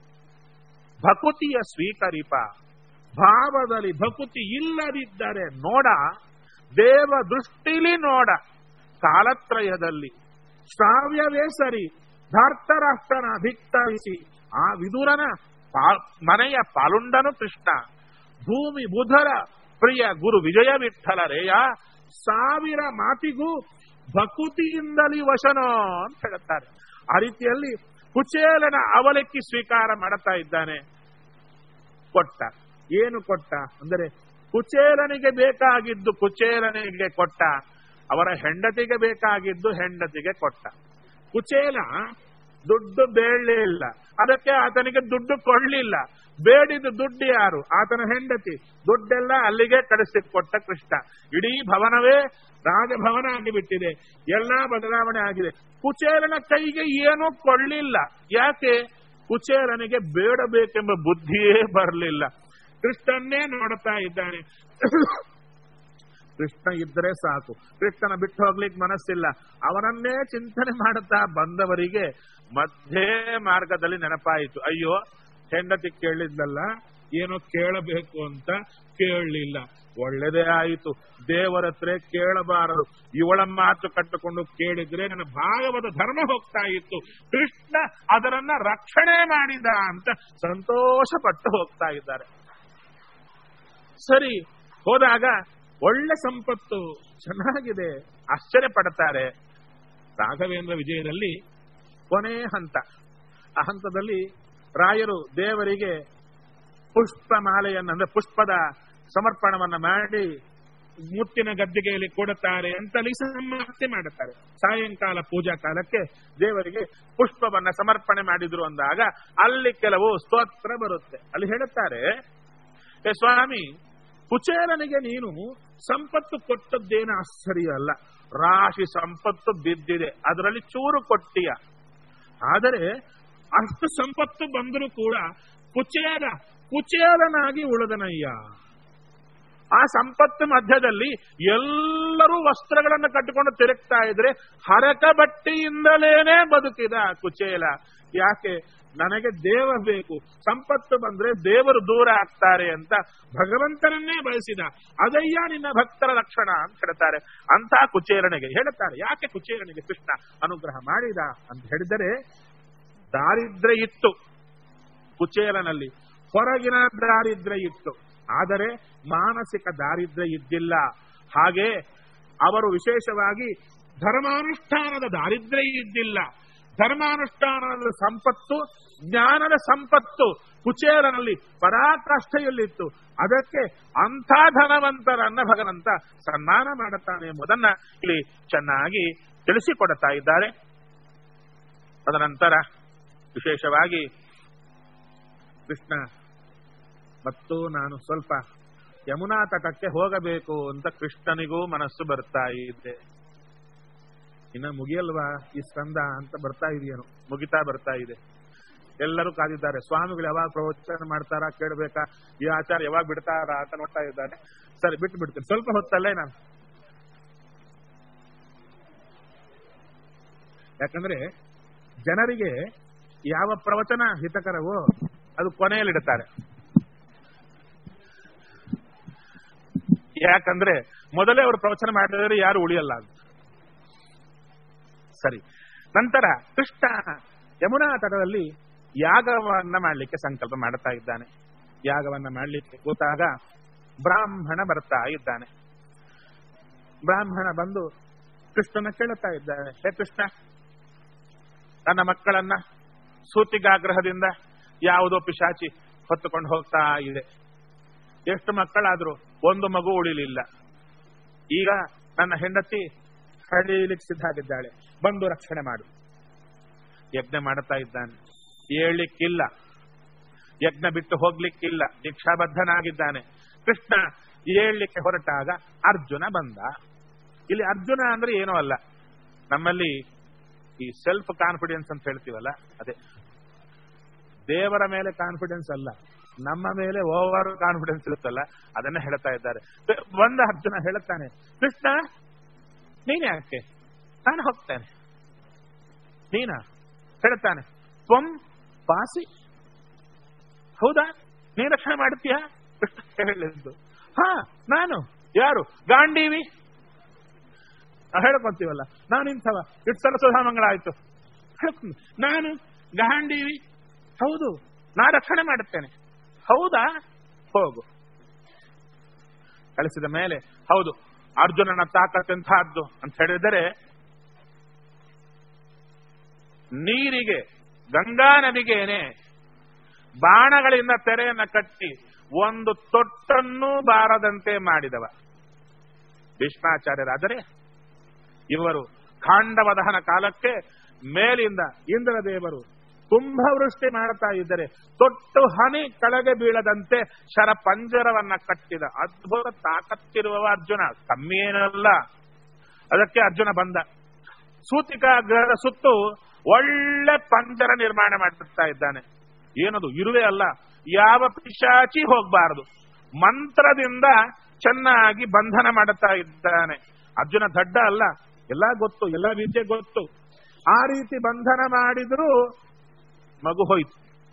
ಭಕುತಿಯ ಸ್ವೀಕರಿಪ ಭಾವದಲ್ಲಿ ಭಕುತಿ ಇಲ್ಲದಿದ್ದರೆ ನೋಡ ದೇವ ದೃಷ್ಟಿಲಿ ನೋಡ ಕಾಲತ್ರಯದಲ್ಲಿ ಶ್ರಾವ್ಯವೇ ಸರಿ ಧಾರ್ತರಾಷ್ಟ್ರನ ಧಿಕ್ತರಿಸಿ ಆ ವಿದುರನ ಪಾ- ಮನೆಯ ಪಾಲುಂಡನು ಕೃಷ್ಣ ಭೂಮಿ ಬುಧರ ಪ್ರಿಯ ಗುರು ವಿಜಯ ವಿಠಲರೇಯ ಸಾವಿರ ಮಾತಿಗೂ ಭಕುತಿಯಿಂದಲೇ ವಶನೋ ಅಂತ ಹೇಳುತ್ತಾರೆ ಆ ರೀತಿಯಲ್ಲಿ ಕುಚೇಲನ ಅವಲಕ್ಕಿ ಸ್ವೀಕಾರ ಮಾಡುತ್ತಾ ಇದ್ದಾನೆ ಕೊಟ್ಟ ಏನು ಕೊಟ್ಟ ಅಂದರೆ ಕುಚೇಲನಿಗೆ ಬೇಕಾಗಿದ್ದು ಕುಚೇಲನಿಗೆ ಕೊಟ್ಟ ಅವರ ಹೆಂಡತಿಗೆ ಬೇಕಾಗಿದ್ದು ಹೆಂಡತಿಗೆ ಕೊಟ್ಟ ಕುಚೇಲ ದುಡ್ಡು ಬೇಡಲಿಲ್ಲ ಅದಕ್ಕೆ ಆತನಿಗೆ ದುಡ್ಡು ಕೊಡ್ಲಿಲ್ಲ ಬೇಡಿದ ದುಡ್ಡು ಯಾರು ಆತನ ಹೆಂಡತಿ ದುಡ್ಡೆಲ್ಲ ಅಲ್ಲಿಗೆ ಕಳಿಸಿ ಕೊಟ್ಟ ಕೃಷ್ಣ ಇಡೀ ಭವನವೇ ರಾಜಭವನ ಆಗಿಬಿಟ್ಟಿದೆ ಎಲ್ಲಾ ಬದಲಾವಣೆ ಆಗಿದೆ ಕುಚೇಲನ ಕೈಗೆ ಏನೂ ಕೊಳ್ಳಿಲ್ಲ ಯಾಕೆ ಕುಚೇಲನಿಗೆ ಬೇಡಬೇಕೆಂಬ ಬುದ್ಧಿಯೇ ಬರಲಿಲ್ಲ ಕೃಷ್ಣನ್ನೇ ನೋಡುತ್ತಾ ಇದ್ದಾನೆ ಕೃಷ್ಣ ಇದ್ದರೆ ಸಾಕು ಕೃಷ್ಣನ ಬಿಟ್ಟು ಹೋಗ್ಲಿಕ್ಕೆ ಮನಸ್ಸಿಲ್ಲ ಅವನನ್ನೇ ಚಿಂತನೆ ಮಾಡುತ್ತಾ ಬಂದವರಿಗೆ ಮಧ್ಯೆ ಮಾರ್ಗದಲ್ಲಿ ನೆನಪಾಯಿತು ಅಯ್ಯೋ ಹೆಂಡತಿ ಕೇಳಿದ್ಲಲ್ಲ ಏನೋ ಕೇಳಬೇಕು ಅಂತ ಕೇಳಲಿಲ್ಲ ಒಳ್ಳೇದೇ ಆಯಿತು ದೇವರ ಹತ್ರ ಕೇಳಬಾರದು ಇವಳ ಮಾತು ಕಟ್ಟಿಕೊಂಡು ಕೇಳಿದ್ರೆ ನನ್ನ ಭಾಗವತ ಧರ್ಮ ಹೋಗ್ತಾ ಇತ್ತು ಕೃಷ್ಣ ಅದರನ್ನ ರಕ್ಷಣೆ ಮಾಡಿದ ಅಂತ ಸಂತೋಷ ಪಟ್ಟು ಹೋಗ್ತಾ ಇದ್ದಾರೆ ಸರಿ ಹೋದಾಗ ಒಳ್ಳೆ ಸಂಪತ್ತು ಚೆನ್ನಾಗಿದೆ ಆಶ್ಚರ್ಯ ಪಡ್ತಾರೆ ರಾಘವೇಂದ್ರ ವಿಜಯದಲ್ಲಿ ಕೊನೆ ಹಂತ ಆ ಹಂತದಲ್ಲಿ ರಾಯರು ದೇವರಿಗೆ ಪುಷ್ಪ ಮಾಲೆಯನ್ನು ಅಂದ್ರೆ ಪುಷ್ಪದ ಸಮರ್ಪಣವನ್ನ ಮಾಡಿ ಮುತ್ತಿನ ಗದ್ದಿಗೆಯಲ್ಲಿ ಕೊಡುತ್ತಾರೆ ಅಂತಲ್ಲಿ ಸಮಾಪ್ತಿ ಮಾಡುತ್ತಾರೆ ಸಾಯಂಕಾಲ ಪೂಜಾ ಕಾಲಕ್ಕೆ ದೇವರಿಗೆ ಪುಷ್ಪವನ್ನ ಸಮರ್ಪಣೆ ಮಾಡಿದ್ರು ಅಂದಾಗ ಅಲ್ಲಿ ಕೆಲವು ಸ್ತೋತ್ರ ಬರುತ್ತೆ ಅಲ್ಲಿ ಹೇಳುತ್ತಾರೆ "ಏ ಸ್ವಾಮಿ ಕುಚೇಲನಿಗೆ ನೀನು ಸಂಪತ್ತು ಕೊಟ್ಟದ್ದೇನು ಆಶ್ಚರ್ಯ ಅಲ್ಲ ರಾಶಿ ಸಂಪತ್ತು ಬಿದ್ದಿದೆ ಅದರಲ್ಲಿ ಚೂರು ಕೊಟ್ಟಿಯ ಆದರೆ ಅಷ್ಟು ಸಂಪತ್ತು ಬಂದರೂ ಕೂಡ ಕುಚೇಲ ಕುಚೇಲನಾಗಿ ಉಳಿದನಯ್ಯ ಆ ಸಂಪತ್ತು ಮಧ್ಯದಲ್ಲಿ ಎಲ್ಲರೂ ವಸ್ತ್ರಗಳನ್ನು ಕಟ್ಟಿಕೊಂಡು ತಿರುಗ್ತಾ ಇದ್ರೆ ಹರಕ ಬಟ್ಟೆಯಿಂದಲೇನೆ ಬದುಕಿದ ಕುಚೇಲ ಯಾಕೆ ನನಗೆ ದೇವ ಬೇಕು ಸಂಪತ್ತು ಬಂದ್ರೆ ದೇವರು ದೂರ ಆಗ್ತಾರೆ ಅಂತ ಭಗವಂತನನ್ನೇ ಬಯಸಿದ ಅದಯ್ಯ ನಿನ್ನ ಭಕ್ತರ ಲಕ್ಷಣ ಅಂತ ಹೇಳ್ತಾರೆ ಅಂತ ಕುಚೇಲನಿಗೆ ಹೇಳುತ್ತಾರೆ ಯಾಕೆ ಕುಚೇಲನಿಗೆ ಕೃಷ್ಣ ಅನುಗ್ರಹ ಮಾಡಿದ ಅಂತ ಹೇಳಿದರೆ ದಾರಿದ್ರ್ಯ ಇತ್ತು ಕುಚೇಲನಲ್ಲಿ ಹೊರಗಿನ ದಾರಿದ್ರ್ಯ ಇತ್ತು ಆದರೆ ಮಾನಸಿಕ ದಾರಿದ್ರ್ಯ ಇದ್ದಿಲ್ಲ ಹಾಗೆ ಅವರು ವಿಶೇಷವಾಗಿ ಧರ್ಮಾನುಷ್ಠಾನದ ದಾರಿದ್ರ್ಯ ಇದ್ದಿಲ್ಲ ಧರ್ಮಾನುಷ್ಠಾನದ ಸಂಪತ್ತು ಜ್ಞಾನದ ಸಂಪತ್ತು ಕುಚೇಲನಲ್ಲಿ ಪರಾಕಾಷ್ಠೆಯಲ್ಲಿತ್ತು ಅದಕ್ಕೆ ಅಂಥ ಧನವಂತರನ್ನ ಭಗವಂತ ಸನ್ಮಾನ ಮಾಡುತ್ತಾನೆ ಎಂಬುದನ್ನ ಇಲ್ಲಿ ಚೆನ್ನಾಗಿ ತಿಳಿಸಿಕೊಡುತ್ತಾ ಇದ್ದಾರೆ ತದನಂತರ ವಿಶೇಷವಾಗಿ ಕೃಷ್ಣ ಮತ್ತು ನಾನು ಸ್ವಲ್ಪ ಯಮುನಾ ತಟಕ್ಕೆ ಹೋಗಬೇಕು ಅಂತ ಕೃಷ್ಣನಿಗೂ ಮನಸ್ಸು ಬರ್ತಾ ಇದೆ ಇನ್ನ ಮುಗಿಯಲ್ವಾ ಈ ಸ್ಕಂದ ಅಂತ ಬರ್ತಾ ಇದೆಯೇನು ಮುಗಿತಾ ಬರ್ತಾ ಇದೆ ಎಲ್ಲರೂ ಕಾದಿದ್ದಾರೆ ಸ್ವಾಮಿಗಳು ಯಾವಾಗ ಪ್ರವಚನ ಮಾಡ್ತಾರಾ ಕೇಳಬೇಕಾ ಈ ಆಚಾರ ಯಾವಾಗ ಬಿಡ್ತಾರಾ ಅಂತ ನೋಡ್ತಾ ಇದ್ದಾರೆ ಸರಿ ಬಿಟ್ಟು ಬಿಡ್ತೀನಿ ಸ್ವಲ್ಪ ಹೊತ್ತಲ್ಲೇ ನಾನು ಯಾಕಂದ್ರೆ ಜನರಿಗೆ ಯಾವ ಪ್ರವಚನ ಹಿತಕರವೋ ಅದು ಕೊನೆಯಲ್ಲಿಡುತ್ತಾರೆ ಯಾಕಂದ್ರೆ ಮೊದಲೇ ಅವರು ಪ್ರವಚನ ಮಾಡಿದರೆ ಯಾರು ಉಳಿಯಲ್ಲ ಅಂತ ಸರಿ ನಂತರ ಕೃಷ್ಣ ಯಮುನಾ ತಟದಲ್ಲಿ ಯಾಗವನ್ನ ಮಾಡಲಿಕ್ಕೆ ಸಂಕಲ್ಪ ಮಾಡುತ್ತಾ ಇದ್ದಾನೆ ಯಾಗವನ್ನ ಮಾಡಲಿಕ್ಕೆ ಕೂತಾಗ ಬ್ರಾಹ್ಮಣ ಬರ್ತಾ ಇದ್ದಾನೆ ಬ್ರಾಹ್ಮಣ ಬಂದು ಕೃಷ್ಣನ ಕೇಳುತ್ತಾ ಇದ್ದಾನೆ ಹೇ ಕೃಷ್ಣ ನನ್ನ ಮಕ್ಕಳನ್ನ ಸೂತಿಗಾಗ್ರಹದಿಂದ ಯಾವುದೋ ಪಿಶಾಚಿ ಹೊತ್ತುಕೊಂಡು ಹೋಗ್ತಾ ಇದೆ ಎಷ್ಟು ಮಕ್ಕಳಾದ್ರು ಒಂದು ಮಗು ಉಳಿಲಿಲ್ಲ ಈಗ ನನ್ನ ಹೆಂಡತಿ ಹಳಿಲಿಕ್ಕೆ ಸಿದ್ಧಾಗಿದ್ದಾಳೆ ಬಂದು ರಕ್ಷಣೆ ಮಾಡು ಯಜ್ಞ ಮಾಡುತ್ತಾ ಇದ್ದಾನೆ ಏಳ್ಲಿಕ್ಕಿಲ್ಲ ಯಜ್ಞ ಬಿಟ್ಟು ಹೋಗ್ಲಿಕ್ಕಿಲ್ಲ ದೀಕ್ಷಾಬದ್ಧನಾಗಿದ್ದಾನೆ ಕೃಷ್ಣ ಏಳ್ಲಿಕ್ಕೆ ಹೊರಟಾಗ ಅರ್ಜುನ ಬಂದ ಇಲ್ಲಿ ಅರ್ಜುನ ಅಂದ್ರೆ ಏನೂ ಅಲ್ಲ ನಮ್ಮಲ್ಲಿ ಈ ಸೆಲ್ಫ್ ಕಾನ್ಫಿಡೆನ್ಸ್ ಅಂತ ಹೇಳ್ತೀವಲ್ಲ ಅದೇ ದೇವರ ಮೇಲೆ ಕಾನ್ಫಿಡೆನ್ಸ್ ಅಲ್ಲ ನಮ್ಮ ಮೇಲೆ ಓವರ್ ಕಾನ್ಫಿಡೆನ್ಸ್ ಇರುತ್ತಲ್ಲ ಅದನ್ನ ಹೇಳ್ತಾ ಇದ್ದಾರೆ ಒಂದ ಅರ್ಜುನ ಹೇಳುತ್ತಾನೆ ಕೃಷ್ಣ ನೀನ್ ಯಾಕೆ ನಾನು ಹೋಗ್ತೇನೆ ನೀನ ಹೇಳ್ತಾನೆ ತ್ವಂ ಪಾಸಿ ಹೌದಾ ನೀನ್ ರಕ್ಷಣೆ ಮಾಡುತ್ತೀಯಾ ಕೃಷ್ಣ ಹೇಳಿದ್ದು ಹಾ ನಾನು ಯಾರು ಗಾಂಡೀವಿ ನಾವ್ ಹೇಳ್ಕೊಂತೀವಲ್ಲ ನಾನು ಇಂಥವ ಇಟ್ಟು ಸಲ ಸುಧಾಮಂಗಳ ಆಯ್ತು ಹೇಳ್ಕೊಂಡು ನಾನು ಗಾಂಡೀವಿ ಹೌದು ನಾ ರಕ್ಷಣೆ ಮಾಡುತ್ತೇನೆ ಹೌದಾ ಹೋಗು ಕಳಿಸಿದ ಮೇಲೆ ಹೌದು ಅರ್ಜುನನ ತಾಕತ್ತೆಂಥದ್ದು ಅಂತ ಹೇಳಿದರೆ ನೀರಿಗೆ ಗಂಗಾ ನದಿಗೇನೆ ಬಾಣಗಳಿಂದ ತೆರೆಯನ್ನ ಕಟ್ಟಿ ಒಂದು ತೊಟ್ಟನ್ನೂ ಬಾರದಂತೆ ಮಾಡಿದವ ಭೀಷ್ಮಾಚಾರ್ಯರಾದರೆ ಇವರು ಖಾಂಡವ ದಹನ ಕಾಲಕ್ಕೆ ಮೇಲಿಂದ ಇಂದ್ರದೇವರು ಕುಂಭವೃಷ್ಟಿ ಮಾಡ್ತಾ ಇದ್ದರೆ ತೊಟ್ಟು ಹನಿ ಕೆಳಗೆ ಬೀಳದಂತೆ ಶರ ಪಂಜರವನ್ನ ಕಟ್ಟಿದ ಅದ್ಭುತ ತಾಕತ್ತಿರುವವ ಅರ್ಜುನ ಕಮ್ಮಿ ಏನಲ್ಲ ಅದಕ್ಕೆ ಅರ್ಜುನ ಬಂದ ಸೂತಿಕಾ ಗ್ರಹದ ಸುತ್ತು ಒಳ್ಳೆ ಪಂಜರ ನಿರ್ಮಾಣ ಮಾಡುತ್ತಾ ಇದ್ದಾನೆ ಏನದು ಇರುವೆ ಅಲ್ಲ ಯಾವ ಪಿಶಾಚಿ ಹೋಗಬಾರದು ಮಂತ್ರದಿಂದ ಚೆನ್ನಾಗಿ ಬಂಧನ ಮಾಡುತ್ತಾ ಇದ್ದಾನೆ ಅರ್ಜುನ ದಡ್ಡ ಅಲ್ಲ ಎಲ್ಲ ಗೊತ್ತು ಎಲ್ಲ ರೀತಿಯ ಗೊತ್ತು ಆ ರೀತಿ ಬಂಧನ ಮಾಡಿದ್ರೂ ಮಗು ಹೋಯ್ತು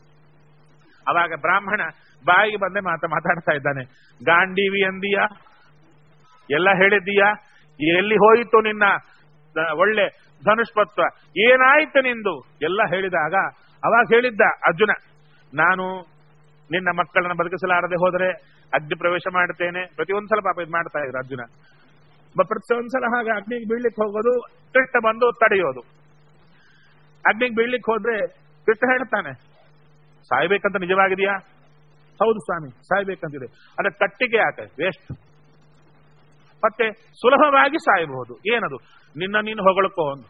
ಅವಾಗ ಬ್ರಾಹ್ಮಣ ಬಾಯಿಗೆ ಬಂದೆ ಮಾತ ಮಾತಾಡ್ತಾ ಇದ್ದಾನೆ ಗಾಂಡೀವಿ ಅಂದಿಯಾ ಎಲ್ಲ ಹೇಳಿದ್ದೀಯಾ ಎಲ್ಲಿ ಹೋಯಿತು ನಿನ್ನ ದ- ಒಳ್ಳೆ ಧನುಷ್ಪತ್ವ ಏನಾಯ್ತು ನಿಂದು ಎಲ್ಲ ಹೇಳಿದಾಗ ಅವಾಗ ಹೇಳಿದ್ದ ಅರ್ಜುನ ನಾನು ನಿನ್ನ ಮಕ್ಕಳನ್ನ ಬದುಕಿಸಲಾರದೆ ಹೋದರೆ ಅಗ್ನಿ ಪ್ರವೇಶ ಮಾಡುತ್ತೇನೆ ಪ್ರತಿಯೊಂದ್ಸಲ ಪಾಪ ಇದು ಮಾಡ್ತಾ ಇದ್ರು ಅರ್ಜುನ ಬ- ಪ್ರತಿಯೊಂದ್ಸಲ ಹಾಗೆ ಅಗ್ನಿಗೆ ಬೀಳ್ಲಿಕ್ಕೆ ಹೋಗೋದು ಕೃಷ್ಣ ಬಂದು ತಡೆಯೋದು ಅಗ್ನಿಗೆ ಬೀಳ್ಲಿಕ್ಕೆ ಹೋದ್ರೆ ಕೃಷ್ಣ ಹೇಳ್ತಾನೆ ಸಾಯ್ಬೇಕಂತ ನಿಜವಾಗಿದೆಯಾ ಹೌದು ಸ್ವಾಮಿ ಸಾಯ್ಬೇಕಂತಿದೆ ಅದ ಕಟ್ಟಿಗೆ ಯಾಕೆ ವೇಸ್ಟ್ ಮತ್ತೆ ಸುಲಭವಾಗಿ ಸಾಯಬಹುದು ಏನದು ನಿನ್ನ ನೀನು ಹೊಗಳಕೋ ಒಂದು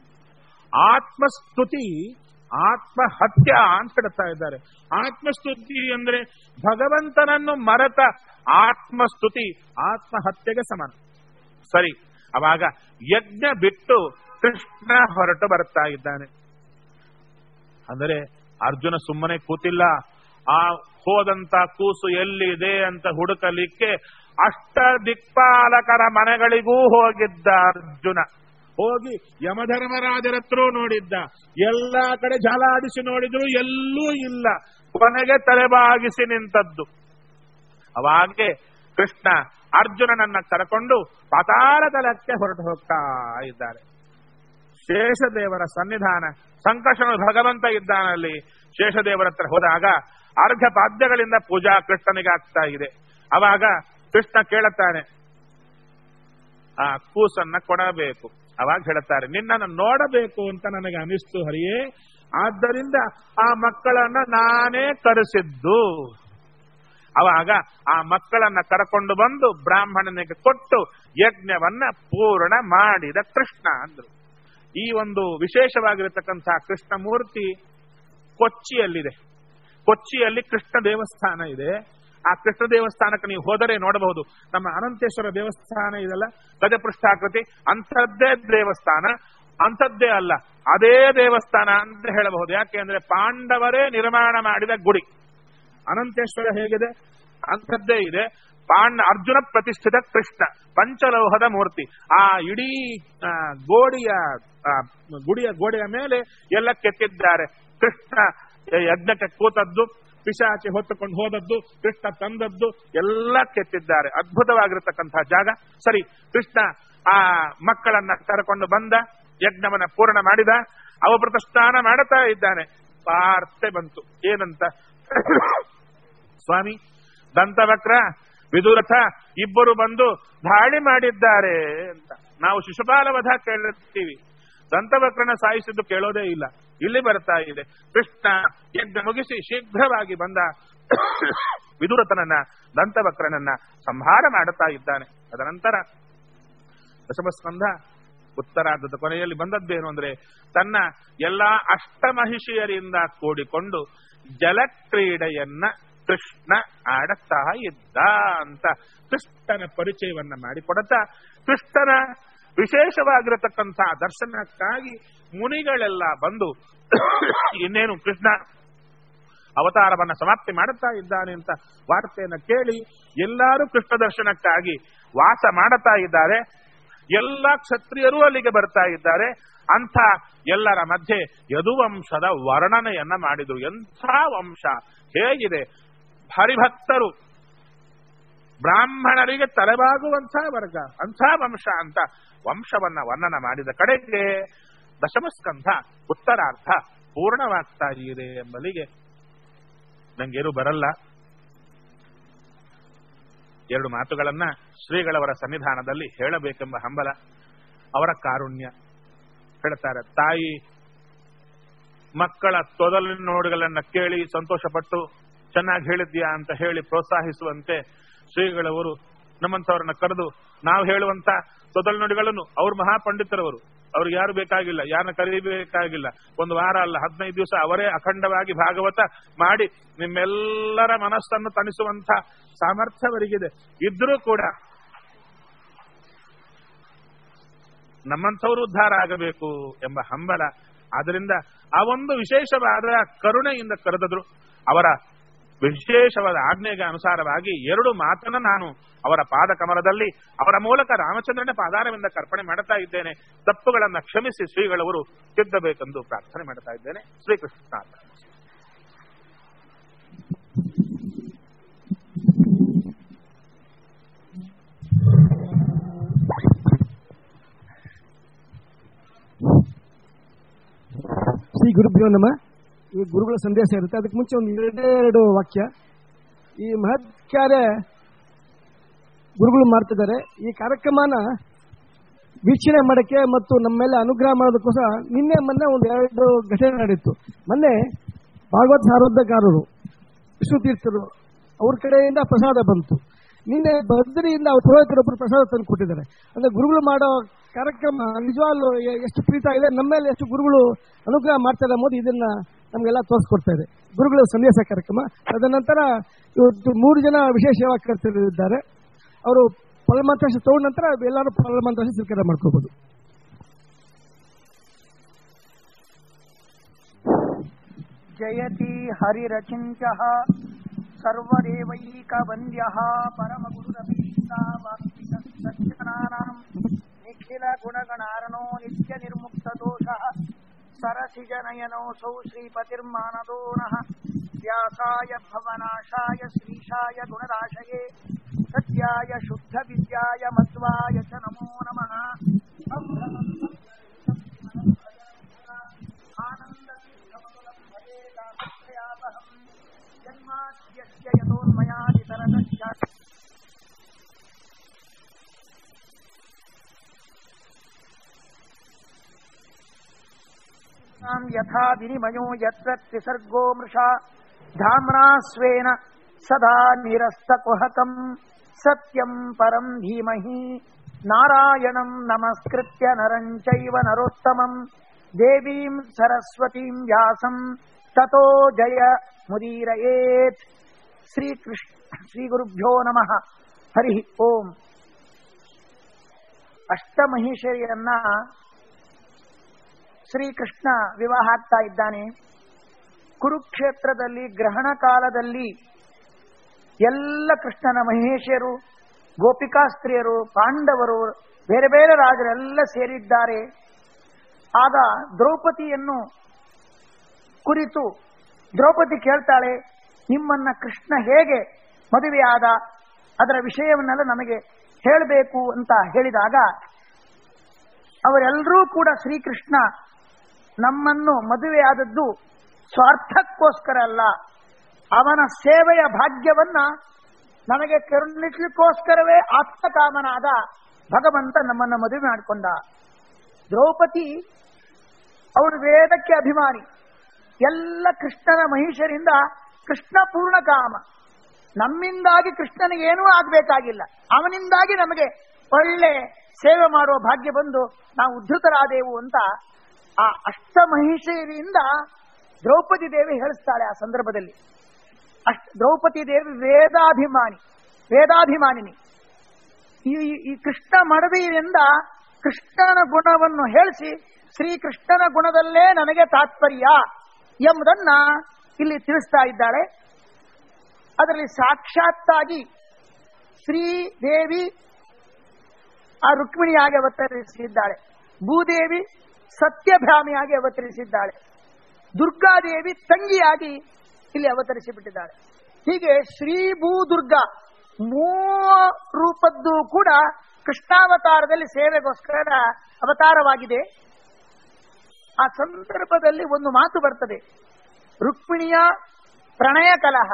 ಆತ್ಮಸ್ತುತಿ ಆತ್ಮಹತ್ಯ ಅಂತ ಹೇಳ್ತಾ ಇದ್ದಾರೆ ಆತ್ಮಸ್ತುತಿ ಅಂದ್ರೆ ಭಗವಂತನನ್ನು ಮರೆತ ಆತ್ಮಸ್ತುತಿ ಆತ್ಮಹತ್ಯೆಗೆ ಸಮಾನ ಸರಿ ಅವಾಗ ಯಜ್ಞ ಬಿಟ್ಟು ಕೃಷ್ಣ ಹೊರಟು ಬರ್ತಾ ಇದ್ದಾನೆ ಅಂದರೆ ಅರ್ಜುನ ಸುಮ್ಮನೆ ಕೂತಿಲ್ಲ ಆ ಹೋದಂತ ಕೂಸು ಎಲ್ಲಿದೆ ಅಂತ ಹುಡುಕಲಿಕ್ಕೆ ಅಷ್ಟ ದಿಕ್ಪಾಲಕರ ಮನೆಗಳಿಗೂ ಹೋಗಿದ್ದ ಅರ್ಜುನ ಹೋಗಿ ಯಮಧರ್ಮರಾಜರ ಹತ್ರ ನೋಡಿದ್ದ ಎಲ್ಲಾ ಕಡೆ ಜಾಲಾಡಿಸಿ ನೋಡಿದ್ರು ಎಲ್ಲೂ ಇಲ್ಲ ಕೊನೆಗೆ ತಲೆಬಾಗಿಸಿ ನಿಂತದ್ದು ಅವಾಗೆ ಕೃಷ್ಣ ಅರ್ಜುನನನ್ನ ಕರಕೊಂಡು ಪಾತಾಳ ತಲಕ್ಕೆ ಹೊರಟು ಹೋಗ್ತಾ ಇದ್ದಾರೆ ಶೇಷದೇವರ ಸನ್ನಿಧಾನ ಸಂಕರ್ಷಣ ಭಗವಂತ ಇದ್ದಾನಲ್ಲಿ ಶೇಷದೇವರ ಹತ್ರ ಹೋದಾಗ ಅರ್ಘ ಪಾದ್ಯಗಳಿಂದ ಪೂಜಾ ಕೃಷ್ಣನಿಗೆ ಆಗ್ತಾ ಇದೆ ಅವಾಗ ಕೃಷ್ಣ ಕೇಳುತ್ತಾನೆ ಆ ಕೂಸನ್ನ ಕೊಡಬೇಕು ಅವಾಗ ಹೇಳುತ್ತಾರೆ ನಿನ್ನನ್ನು ನೋಡಬೇಕು ಅಂತ ನನಗೆ ಅನಿಸ್ತು ಹರಿಯೇ ಆದ್ದರಿಂದ ಆ ಮಕ್ಕಳನ್ನ ನಾನೇ ಕರೆಸಿದ್ದು ಅವಾಗ ಆ ಮಕ್ಕಳನ್ನ ಕರಕೊಂಡು ಬಂದು ಬ್ರಾಹ್ಮಣನಿಗೆ ಕೊಟ್ಟು ಯಜ್ಞವನ್ನ ಪೂರ್ಣ ಮಾಡಿದ ಕೃಷ್ಣ ಅಂದ್ರು ಈ ಒಂದು ವಿಶೇಷವಾಗಿರತಕ್ಕಂತಹ ಕೃಷ್ಣ ಮೂರ್ತಿ ಕೊಚ್ಚಿಯಲ್ಲಿದೆ ಕೊಚ್ಚಿಯಲ್ಲಿ ಕೃಷ್ಣ ದೇವಸ್ಥಾನ ಇದೆ ಆ ಕೃಷ್ಣ ದೇವಸ್ಥಾನಕ್ಕೆ ನೀವು ಹೋದರೆ ನೋಡಬಹುದು ನಮ್ಮ ಅನಂತೇಶ್ವರ ದೇವಸ್ಥಾನ ಇದೆಲ್ಲ ಗಜಪೃಷ್ಠಾಕೃತಿ ಅಂಥದ್ದೇ ದೇವಸ್ಥಾನ ಅಂಥದ್ದೇ ಅಲ್ಲ ಅದೇ ದೇವಸ್ಥಾನ ಅಂತ ಹೇಳಬಹುದು ಯಾಕೆ ಅಂದ್ರೆ ಪಾಂಡವರೇ ನಿರ್ಮಾಣ ಮಾಡಿದ ಗುಡಿ ಅನಂತೇಶ್ವರ ಹೇಗಿದೆ ಅಂಥದ್ದೇ ಇದೆ ಪಾಂಡ ಅರ್ಜುನ ಪ್ರತಿಷ್ಠಿತ ಕೃಷ್ಣ ಪಂಚಲೋಹದ ಮೂರ್ತಿ ಆ ಇಡೀ ಆ, ಗೋಡಿಯ ಆ, ಗುಡಿಯ ಗೋಡೆಯ ಮೇಲೆ ಎಲ್ಲ ಕೆತ್ತಿದ್ದಾರೆ ಕೃಷ್ಣ ಯಜ್ಞಕ್ಕೆ ಕೂತದ್ದು ಪಿಶಾಚಿ ಹೊತ್ತುಕೊಂಡು ಹೋದದ್ದು ಕೃಷ್ಣ ತಂದದ್ದು ಎಲ್ಲ ಕೆತ್ತಿದ್ದಾರೆ ಅದ್ಭುತವಾಗಿರತಕ್ಕಂತಹ ಜಾಗ ಸರಿ ಕೃಷ್ಣ ಆ ಮಕ್ಕಳನ್ನ ಕರೆಕೊಂಡು ಬಂದ ಯಜ್ಞವನ್ನ ಪೂರ್ಣ ಮಾಡಿದ ಅವಭೃತ ಸ್ನಾನ ಮಾಡುತ್ತಾ ಇದ್ದಾನೆ ವಾರ್ತೆ ಬಂತು ಏನಂತ ಸ್ವಾಮಿ ದಂತವಕ್ರ ವಿದುರಥ ಇಬ್ಬರು ಬಂದು ದಾಳಿ ಮಾಡಿದ್ದಾರೆ ಅಂತ ನಾವು ಶಿಶುಪಾಲ ವಧ ಕೇಳಿರ್ತೀವಿ ದಂತವಕ್ರನ ಸಾಯಿಸಿದ್ದು ಕೇಳೋದೇ ಇಲ್ಲ ಇಲ್ಲಿ ಬರ್ತಾ ಇದೆ ಕೃಷ್ಣ ಯಜ್ಞ ಮುಗಿಸಿ ಶೀಘ್ರವಾಗಿ ಬಂದ ವಿದುರತನನ್ನ ದಂತವಕ್ರನನ್ನ ಸಂಹಾರ ಮಾಡುತ್ತಾ ಇದ್ದಾನೆ ತದನಂತರ ದಶಮಸ್ಕಂಧ ಉತ್ತರಾರ್ಧದ ಕೊನೆಯಲ್ಲಿ ಬಂದದ್ದೇನು ಅಂದ್ರೆ ತನ್ನ ಎಲ್ಲಾ ಅಷ್ಟಮಹಿಷಿಯರಿಂದ ಕೂಡಿಕೊಂಡು ಜಲಕ್ರೀಡೆಯನ್ನ ಕೃಷ್ಣ ಆಡುತ್ತಾ ಇದ್ದ ಅಂತ ಕೃಷ್ಣನ ಪರಿಚಯವನ್ನ ಮಾಡಿಕೊಡುತ್ತಾ ಕೃಷ್ಣನ ವಿಶೇಷವಾಗಿರತಕ್ಕಂತಹ ದರ್ಶನಕ್ಕಾಗಿ ಮುನಿಗಳೆಲ್ಲ ಬಂದು ಇನ್ನೇನು ಕೃಷ್ಣ ಅವತಾರವನ್ನ ಸಮಾಪ್ತಿ ಮಾಡುತ್ತಾ ಇದ್ದಾನೆ ಅಂತ ವಾರ್ತೆಯನ್ನು ಕೇಳಿ ಎಲ್ಲರೂ ಕೃಷ್ಣ ದರ್ಶನಕ್ಕಾಗಿ ವಾಸ ಮಾಡುತ್ತಾ ಇದ್ದಾರೆ ಎಲ್ಲ ಕ್ಷತ್ರಿಯರು ಅಲ್ಲಿಗೆ ಬರ್ತಾ ಇದ್ದಾರೆ ಅಂಥ ಎಲ್ಲರ ಮಧ್ಯೆ ಯದುವಂಶದ ವರ್ಣನೆಯನ್ನ ಮಾಡಿದ್ರು ಎಂಥ ವಂಶ ಹೇಗಿದೆ ಹರಿಭಕ್ತರು ಬ್ರಾಹ್ಮಣರಿಗೆ ತಲೆಬಾಗುವಂಥ ವರ್ಗ ಅಂಥ ವಂಶ ಅಂತ ವಂಶವನ್ನ ವರ್ಣನ ಮಾಡಿದ ಕಡೆಗೆ ದಶಮಸ್ಕಂಧ ಉತ್ತರಾರ್ಥ ಪೂರ್ಣವಾಗ್ತಾ ಇದೆ ಎಂಬಲಿಗೆ ನಂಗೇನು ಬರಲ್ಲ ಎರಡು ಮಾತುಗಳನ್ನ ಶ್ರೀಗಳವರ ಸನ್ನಿಧಾನದಲ್ಲಿ ಹೇಳಬೇಕೆಂಬ ಹಂಬಲ ಅವರ ಕಾರುಣ್ಯ ಹೇಳ್ತಾರೆ ತಾಯಿ ಮಕ್ಕಳ ತೊದಲಿನ ನೋಡುಗಳನ್ನ ಕೇಳಿ ಸಂತೋಷಪಟ್ಟು ಚೆನ್ನಾಗಿ ಹೇಳಿದ್ಯಾ ಅಂತ ಹೇಳಿ ಪ್ರೋತ್ಸಾಹಿಸುವಂತೆ ಶ್ರೀಗಳವರು ನಮ್ಮಂತವರನ್ನ ಕರೆದು ನಾವು ಹೇಳುವಂತ ತೊದಲು ನುಡಿಗಳನ್ನು ಅವ್ರು ಮಹಾಪಂಡಿತರವರು ಅವ್ರಿಗೆ ಯಾರು ಬೇಕಾಗಿಲ್ಲ ಯಾರನ್ನ ಕರೀಬೇಕಾಗಿಲ್ಲ ಒಂದು ವಾರ ಅಲ್ಲ ಹದಿನೈದು ದಿವಸ ಅವರೇ ಅಖಂಡವಾಗಿ ಭಾಗವತ ಮಾಡಿ ನಿಮ್ಮೆಲ್ಲರ ಮನಸ್ಸನ್ನು ತಣಿಸುವಂತ ಸಾಮರ್ಥ್ಯ ಅವರಿಗಿದೆ ಇದ್ರೂ ಕೂಡ ನಮ್ಮಂಥವರು ಉದ್ಧಾರ ಆಗಬೇಕು ಎಂಬ ಹಂಬಲ ಆದ್ದರಿಂದ ಆ ಒಂದು ವಿಶೇಷವಾದ ಕರುಣೆಯಿಂದ ಕರೆದರು ಅವರ ವಿಶೇಷವಾದ ಆಜ್ಞೆಗೆ ಅನುಸಾರವಾಗಿ ಎರಡು ಮಾತನ್ನ ನಾನು ಅವರ ಪಾದ ಕಮಲದಲ್ಲಿ ಅವರ ಮೂಲಕ ರಾಮಚಂದ್ರನ ಪಾದಾರವಿಂದ ಕರ್ಪಣೆ ಮಾಡುತ್ತಾ ಇದ್ದೇನೆ ತಪ್ಪುಗಳನ್ನ ಕ್ಷಮಿಸಿ ಶ್ರೀಗಳವರು ತಿದ್ದಬೇಕೆಂದು ಪ್ರಾರ್ಥನೆ ಮಾಡುತ್ತಾ ಇದ್ದೇನೆ ಶ್ರೀಕೃಷ್ಣ ಶ್ರೀ ಗುರುಭ್ಯೋ ನಮ ಈ ಗುರುಗಳ ಸಂದೇಶ ಇರುತ್ತೆ ಅದಕ್ಕೆ ಮುಂಚೆ ಒಂದು ಎರಡೇ ಎರಡು ವಾಕ್ಯ ಈ ಮಹತ್ ಕಾರ್ಯ ಗುರುಗಳು ಮಾಡ್ತಿದ್ದಾರೆ ಈ ಕಾರ್ಯಕ್ರಮನ ವೀಕ್ಷಣೆ ಮಾಡಕ್ಕೆ ಮತ್ತು ನಮ್ಮ ಮೇಲೆ ಅನುಗ್ರಹ ಮಾಡೋದಕ್ಕೋಸ್ಕರ ನಿನ್ನೆ ಮೊನ್ನೆ ಒಂದು ಎರಡು ಘಟನೆ ನಡೆಯಿತು ಮೊನ್ನೆ ಭಾಗವತ್ ಸಾರೋದ್ಯಕಾರರು ವಿಷ್ಣು ತೀರ್ಥರು ಅವ್ರ ಕಡೆಯಿಂದ ಪ್ರಸಾದ ಬಂತು ನಿನ್ನೆ ಬದ್ರಿಯಿಂದ ಅವ್ರ ಪುರೋಹಿತರೊಬ್ಬರು ಪ್ರಸಾದ ತಂದು ಕೊಟ್ಟಿದ್ದಾರೆ ಅಂದ್ರೆ ಗುರುಗಳು ಮಾಡೋ ಕಾರ್ಯಕ್ರಮ ನಿಜವಾಗ್ಲೂ ಎ- ಎಷ್ಟು ಪ್ರೀತ ಇದೆ ನಮ್ಮ ಮೇಲೆ ಎಷ್ಟು ಗುರುಗಳು ಅನುಗ್ರಹ ಮಾಡ್ತಾರೆ ಎಂಬುದು ಇದನ್ನ ನಮಗೆಲ್ಲ ತೋರಿಸ್ಕೊಡ್ತಾ ಇದೆ ಗುರುಗಳ ಸಂದೇಶ ಕಾರ್ಯಕ್ರಮ ತದನಂತರ ಇವತ್ತು ಮೂರು ಜನ ವಿಶೇಷ ಸೇವಾಕರ್ತರು ಇದ್ದಾರೆ ಅವರು ಫಲಮಂತ್ರಾಶ ತಗೊಂಡ ನಂತರ ಎಲ್ಲರೂ ಫಲಮಂತ್ರಾಶ ಸ್ವೀಕಾರ ಮಾಡ್ಕೋಬಹುದು जयति हरिरचिञ्चः सर्वदेवैकवन्द्यः परमगुरुरभीष्टावाप्तितः सज्जनानाम् निखिलगुणगणार्णो नित्यनिर्मुक्तदोषः सरसिजनयनोऽसौ श्रीपतिर्मानदो नः व्यासाय भवनाशाय श्रीशाय गुणराशये सत्याय शुद्धविद्याय मध्वाय च नमो नमः आनन्दतीर्थमतुलं भजे दासत्रयापहम् जन्माद्यस्य यतोन्मयादितरतश्च नाम यथा विनिमयो यत्र त्रिसर्गो मृषा धाम्ना स्वेन सदा निरस्तकुहकम् सत्यम् परम् धीमहि नारायणम् नमस्कृत्य नरम् चैव नरोत्तमम् देवीम् सरस्वतीम् व्यासम् ततो जय मुदीरयेत् श्रीकृष्ण श्रीगुरुभ्यो नमः हरिः ओम् ಅಷ್ಟಮಹಿಷರಿಯನ್ನ ಶ್ರೀಕೃಷ್ಣ ವಿವಾಹ ಆಗ್ತಾ ಇದ್ದಾನೆ ಕುರುಕ್ಷೇತ್ರದಲ್ಲಿ ಗ್ರಹಣ ಕಾಲದಲ್ಲಿ ಎಲ್ಲ ಕೃಷ್ಣನ ಮಹೇಶರು ಗೋಪಿಕಾಸ್ತ್ರೀಯರು ಪಾಂಡವರು ಬೇರೆ ಬೇರೆ ರಾಜರೆಲ್ಲ ಸೇರಿದ್ದಾರೆ ಆಗ ದ್ರೌಪದಿಯನ್ನು ಕುರಿತು ದ್ರೌಪದಿ ಕೇಳ್ತಾಳೆ ನಿಮ್ಮನ್ನ ಕೃಷ್ಣ ಹೇಗೆ ಮದುವೆಯಾದ ಅದರ ವಿಷಯವನ್ನೆಲ್ಲ ನಮಗೆ ಹೇಳಬೇಕು ಅಂತ ಹೇಳಿದಾಗ ಅವರೆಲ್ಲರೂ ಕೂಡ ಶ್ರೀಕೃಷ್ಣ ನಮ್ಮನ್ನು ಮದುವೆಯಾದದ್ದು ಸ್ವಾರ್ಥಕ್ಕೋಸ್ಕರ ಅಲ್ಲ ಅವನ ಸೇವೆಯ ಭಾಗ್ಯವನ್ನ ನಮಗೆ ಕರುಣಿಸ್ಲಿಕ್ಕೋಸ್ಕರವೇ ಆತ್ಮಕಾಮನಾದ ಭಗವಂತ ನಮ್ಮನ್ನು ಮದುವೆ ಮಾಡಿಕೊಂಡ ದ್ರೌಪದಿ ಅವಳು ವೇದಕ್ಕೆ ಅಭಿಮಾನಿ ಎಲ್ಲ ಕೃಷ್ಣನ ಮಹಿಷರಿಂದ ಕೃಷ್ಣ ಪೂರ್ಣ ಕಾಮ ನಮ್ಮಿಂದಾಗಿ ಕೃಷ್ಣನಿಗೆ ಏನೂ ಆಗ್ಬೇಕಾಗಿಲ್ಲ ಅವನಿಂದಾಗಿ ನಮಗೆ ಒಳ್ಳೆ ಸೇವೆ ಮಾಡುವ ಭಾಗ್ಯ ಬಂದು ನಾವು ಉದ್ಧತರಾದೆವು ಅಂತ ಆ ಅಷ್ಟಮಹಿಷೆಯರಿಂದ ದ್ರೌಪದಿ ದೇವಿ ಹೇಳಿಸ್ತಾಳೆ ಆ ಸಂದರ್ಭದಲ್ಲಿ ಅಷ್ಟ ದ್ರೌಪದಿ ದೇವಿ ವೇದಾಭಿಮಾನಿ ವೇದಾಭಿಮಾನಿನಿ ಈ ಈ ಕೃಷ್ಣ ಮಡದಿಯಿಂದ ಕೃಷ್ಣನ ಗುಣವನ್ನು ಹೇಳಿಸಿ ಶ್ರೀಕೃಷ್ಣನ ಗುಣದಲ್ಲೇ ನನಗೆ ತಾತ್ಪರ್ಯ ಎಂಬುದನ್ನ ಇಲ್ಲಿ ತಿಳಿಸ್ತಾ ಇದ್ದಾಳೆ ಅದರಲ್ಲಿ ಸಾಕ್ಷಾತ್ತಾಗಿ ಶ್ರೀದೇವಿ ಆ ರುಕ್ಮಿಣಿಯಾಗಿ ಅವತರಿಸಿದ್ದಾಳೆ ಭೂದೇವಿ ಸತ್ಯಭ್ರಾಮಿಯಾಗಿ ಅವತರಿಸಿದ್ದಾಳೆ ದುರ್ಗಾದೇವಿ ತಂಗಿಯಾಗಿ ಇಲ್ಲಿ ಅವತರಿಸಿಬಿಟ್ಟಿದ್ದಾಳೆ ಹೀಗೆ ಶ್ರೀ ಭೂ ದುರ್ಗಾ ಮೂ ರೂಪದ್ದು ಕೂಡ ಕೃಷ್ಣಾವತಾರದಲ್ಲಿ ಸೇವೆಗೋಸ್ಕರ ಅವತಾರವಾಗಿದೆ ಆ ಸಂದರ್ಭದಲ್ಲಿ ಒಂದು ಮಾತು ಬರ್ತದೆ ರುಕ್ಮಿಣಿಯ ಪ್ರಣಯ ಕಲಹ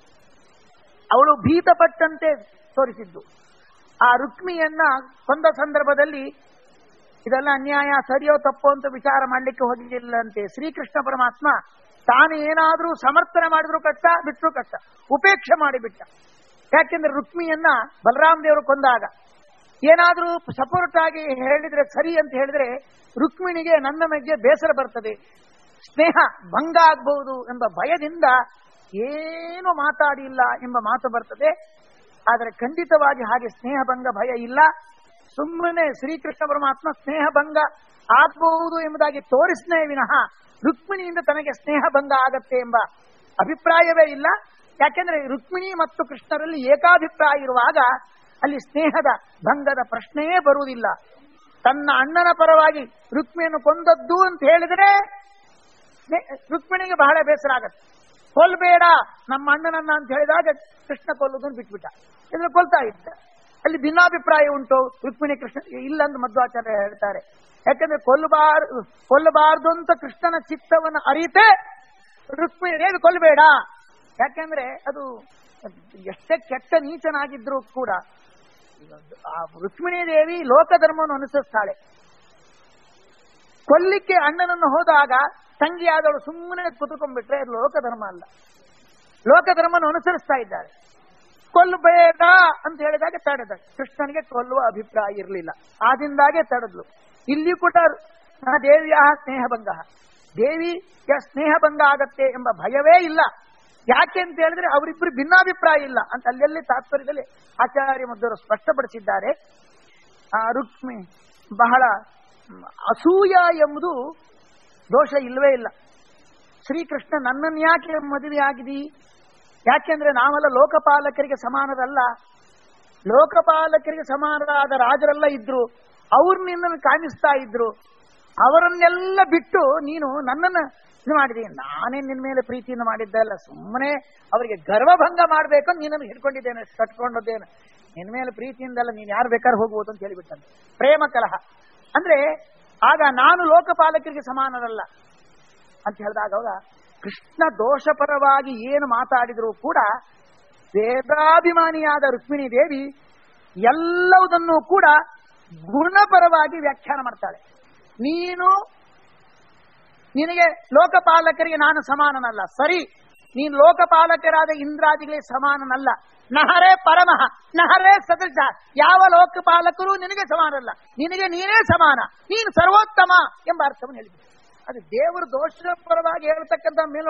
ಅವಳು ಭೀತಪಟ್ಟಂತೆ ತೋರಿಸಿದ್ದು ಆ ರುಕ್ಮಿಯನ್ನ ಕೊಂದ ಸಂದರ್ಭದಲ್ಲಿ ಇದೆಲ್ಲ ಅನ್ಯಾಯ ಸರಿಯೋ ತಪ್ಪೋ ಅಂತ ವಿಚಾರ ಮಾಡ್ಲಿಕ್ಕೆ ಹೋಗಿಲ್ಲಂತೆ ಶ್ರೀಕೃಷ್ಣ ಪರಮಾತ್ಮ ತಾನು ಏನಾದ್ರೂ ಸಮರ್ಥನೆ ಮಾಡಿದ್ರು ಕಷ್ಟ ಬಿಟ್ಟರು ಕಷ್ಟ ಉಪೇಕ್ಷೆ ಮಾಡಿಬಿಟ್ಟ ಯಾಕೆಂದ್ರೆ ರುಕ್ಮಿಯನ್ನ ಬಲರಾಮ ದೇವರು ಕೊಂದಾಗ ಏನಾದ್ರೂ ಸಪೋರ್ಟ್ ಆಗಿ ಹೇಳಿದ್ರೆ ಸರಿ ಅಂತ ಹೇಳಿದ್ರೆ ರುಕ್ಮಿಣಿಗೆ ನನ್ನ ಬಗ್ಗೆ ಬೇಸರ ಬರ್ತದೆ ಸ್ನೇಹ ಭಂಗ ಆಗಬಹುದು ಎಂಬ ಭಯದಿಂದ ಏನು ಮಾತಾಡಿಲ್ಲ ಎಂಬ ಮಾತು ಬರ್ತದೆ ಆದರೆ ಖಂಡಿತವಾಗಿ ಹಾಗೆ ಸ್ನೇಹ ಭಂಗ ಭಯ ಇಲ್ಲ ಸುಮ್ಮನೆ ಶ್ರೀಕೃಷ್ಣ ಪರಮಾತ್ಮ ಸ್ನೇಹ ಭಂಗ ಆಗಬಹುದು ಎಂಬುದಾಗಿ ತೋರಿಸ್ನೇ ವಿನಃ ರುಕ್ಮಿಣಿಯಿಂದ ತನಗೆ ಸ್ನೇಹ ಭಂಗ ಆಗತ್ತೆ ಎಂಬ ಅಭಿಪ್ರಾಯವೇ ಇಲ್ಲ ಯಾಕೆಂದ್ರೆ ರುಕ್ಮಿಣಿ ಮತ್ತು ಕೃಷ್ಣರಲ್ಲಿ ಏಕಾಭಿಪ್ರಾಯ ಇರುವಾಗ ಅಲ್ಲಿ ಸ್ನೇಹದ ಭಂಗದ ಪ್ರಶ್ನೆಯೇ ಬರುವುದಿಲ್ಲ ತನ್ನ ಅಣ್ಣನ ಪರವಾಗಿ ರುಕ್ಮಿಯನ್ನು ಕೊಂದದ್ದು ಅಂತ ಹೇಳಿದ್ರೆ ಸ್ನೇ- ರುಕ್ಮಿಣಿಗೆ ಬಹಳ ಬೇಸರ ಆಗತ್ತೆ ಕೊಲ್ಬೇಡ ನಮ್ಮ ಅಣ್ಣನನ್ನ ಅಂತ ಹೇಳಿದಾಗ ಕೃಷ್ಣ ಕೊಲ್ಲುವುದನ್ನು ಬಿಟ್ಬಿಟ್ಟ ಇದ್ರೆ ಕೊಲ್ತಾ ಇದ್ದ ಅಲ್ಲಿ ಭಿನ್ನಾಭಿಪ್ರಾಯ ಉಂಟು ರುಕ್ಮಿಣಿ ಕೃಷ್ಣ ಇಲ್ಲ ಅಂತ ಮಧ್ವಾಚಾರ್ಯ ಹೇಳ್ತಾರೆ ಯಾಕಂದ್ರೆ ಕೊಲ್ಲಬಾರ್ ಕೊಲ್ಲಬಾರ್ದು ಅಂತ ಕೃಷ್ಣನ ಚಿತ್ತವನ್ನು ಅರಿತೆ ರುಕ್ಮಿಣಿ ಹೇಗೆ ಕೊಲ್ಲಬೇಡ ಯಾಕೆಂದ್ರೆ ಅದು ಎಷ್ಟೇ ಕೆಟ್ಟ ನೀಚನಾಗಿದ್ರು ಕೂಡ ಆ ರುಕ್ಮಿಣಿ ದೇವಿ ಲೋಕಧರ್ಮವನ್ನು ಅನುಸರಿಸ್ತಾಳೆ ಕೊಲ್ಲಿಕ್ಕೆ ಅಣ್ಣನನ್ನು ಹೋದಾಗ ತಂಗಿಯಾದವಳು ಸುಮ್ಮನೆ ಕುತ್ಕೊಂಡ್ಬಿಟ್ರೆ ಅದು ಲೋಕಧರ್ಮ ಅಲ್ಲ ಲೋಕಧರ್ಮವನ್ನು ಅನುಸರಿಸ್ತಾ ಇದ್ದಾರೆ ಕೊಲ್ಲಬೇಡ ಅಂತ ಹೇಳಿದಾಗ ತಡೆದ ಕೃಷ್ಣನಿಗೆ ಕೊಲ್ಲುವ ಅಭಿಪ್ರಾಯ ಇರಲಿಲ್ಲ ಆದಿಂದಾಗೆ ತಡೆದ್ಲು ಇಲ್ಲಿ ಕೂಡ ಆ ದೇವಿಯ ಸ್ನೇಹಭಂಗ ದೇವಿಯ ಸ್ನೇಹಭಂಗ ಆಗತ್ತೆ ಎಂಬ ಭಯವೇ ಇಲ್ಲ ಯಾಕೆ ಅಂತ ಹೇಳಿದ್ರೆ ಅವರಿಬ್ಬರು ಭಿನ್ನಾಭಿಪ್ರಾಯ ಇಲ್ಲ ಅಂತ ಅಲ್ಲೆಲ್ಲಿ ತಾತ್ಪರ್ಯದಲ್ಲಿ ಆಚಾರ್ಯ ಮಧ್ವರು ಸ್ಪಷ್ಟಪಡಿಸಿದ್ದಾರೆ ಆ ರುಕ್ಮಿ ಬಹಳ ಮ್, ಅಸೂಯ ಎಂಬುದು ದೋಷ ಇಲ್ಲವೇ ಇಲ್ಲ ಶ್ರೀಕೃಷ್ಣ ನನ್ನನ್ನು ಯಾಕೆ ಮದುವೆ ಆಗಿದಿ ಯಾಕೆಂದ್ರೆ ನಾವೆಲ್ಲ ಲೋಕಪಾಲಕರಿಗೆ ಸಮಾನರಲ್ಲ ಲೋಕಪಾಲಕರಿಗೆ ಸಮಾನರಾದ ರಾಜರೆಲ್ಲ ಇದ್ರು ಅವ್ರು ನಿನ್ನನ್ನು ಕಾಣಿಸ್ತಾ ಇದ್ರು ಅವರನ್ನೆಲ್ಲ ಬಿಟ್ಟು ನೀನು ನನ್ನನ್ನು ಇದು ಮಾಡಿದಿ ನಾನೇ ನಿನ್ನ ಮೇಲೆ ಪ್ರೀತಿಯಿಂದ ಮಾಡಿದ್ದಲ್ಲ ಸುಮ್ಮನೆ ಅವರಿಗೆ ಗರ್ವಭಂಗ ಮಾಡಬೇಕು ಅಂತ ನೀನನ್ನು ಹಿಡ್ಕೊಂಡಿದ್ದೇನೆ ಕಟ್ಕೊಂಡದ್ದೇನೆ ನಿನ್ನ ಮೇಲೆ ಪ್ರೀತಿಯಿಂದಲ್ಲ ನೀನು ಯಾರು ಬೇಕಾದ್ರೆ ಹೋಗ್ಬೋದು ಅಂತ ಹೇಳಿಬಿಟ್ಟಂತೆ ಪ್ರೇಮ ಕಲಹ ಅಂದ್ರೆ ಆಗ ನಾನು ಲೋಕಪಾಲಕರಿಗೆ ಸಮಾನರಲ್ಲ ಅಂತ ಹೇಳಿದಾಗ ಅವಾಗ ಕೃಷ್ಣ ದೋಷಪರವಾಗಿ ಏನು ಮಾತಾಡಿದರೂ ಕೂಡ ವೇದಾಭಿಮಾನಿಯಾದ ರುಕ್ಮಿಣಿ ದೇವಿ ಎಲ್ಲವುದನ್ನು ಕೂಡ ಗುಣಪರವಾಗಿ ವ್ಯಾಖ್ಯಾನ ಮಾಡ್ತಾಳೆ ನೀನು ನಿನಗೆ ಲೋಕಪಾಲಕರಿಗೆ ನಾನು ಸಮಾನನಲ್ಲ ಸರಿ ನೀನು ಲೋಕಪಾಲಕರಾದ ಇಂದ್ರಾದಿಗಳಿಗೆ ಸಮಾನನಲ್ಲ ನಹರೇ ಪರಮಃ ನಹರೇ ಸದೃಶ ಯಾವ ಲೋಕಪಾಲಕರು ನಿನಗೆ ಸಮಾನಲ್ಲ ನಿನಗೆ ನೀನೇ ಸಮಾನ ನೀನು ಸರ್ವೋತ್ತಮ ಎಂಬ ಅರ್ಥವನ್ನು ಹೇಳಿಬಿಟ್ಟು ಅದು ದೇವರು ದೋಷಪರವಾಗಿ ಹೇಳ್ತಕ್ಕಂಥ ಮೇಲ್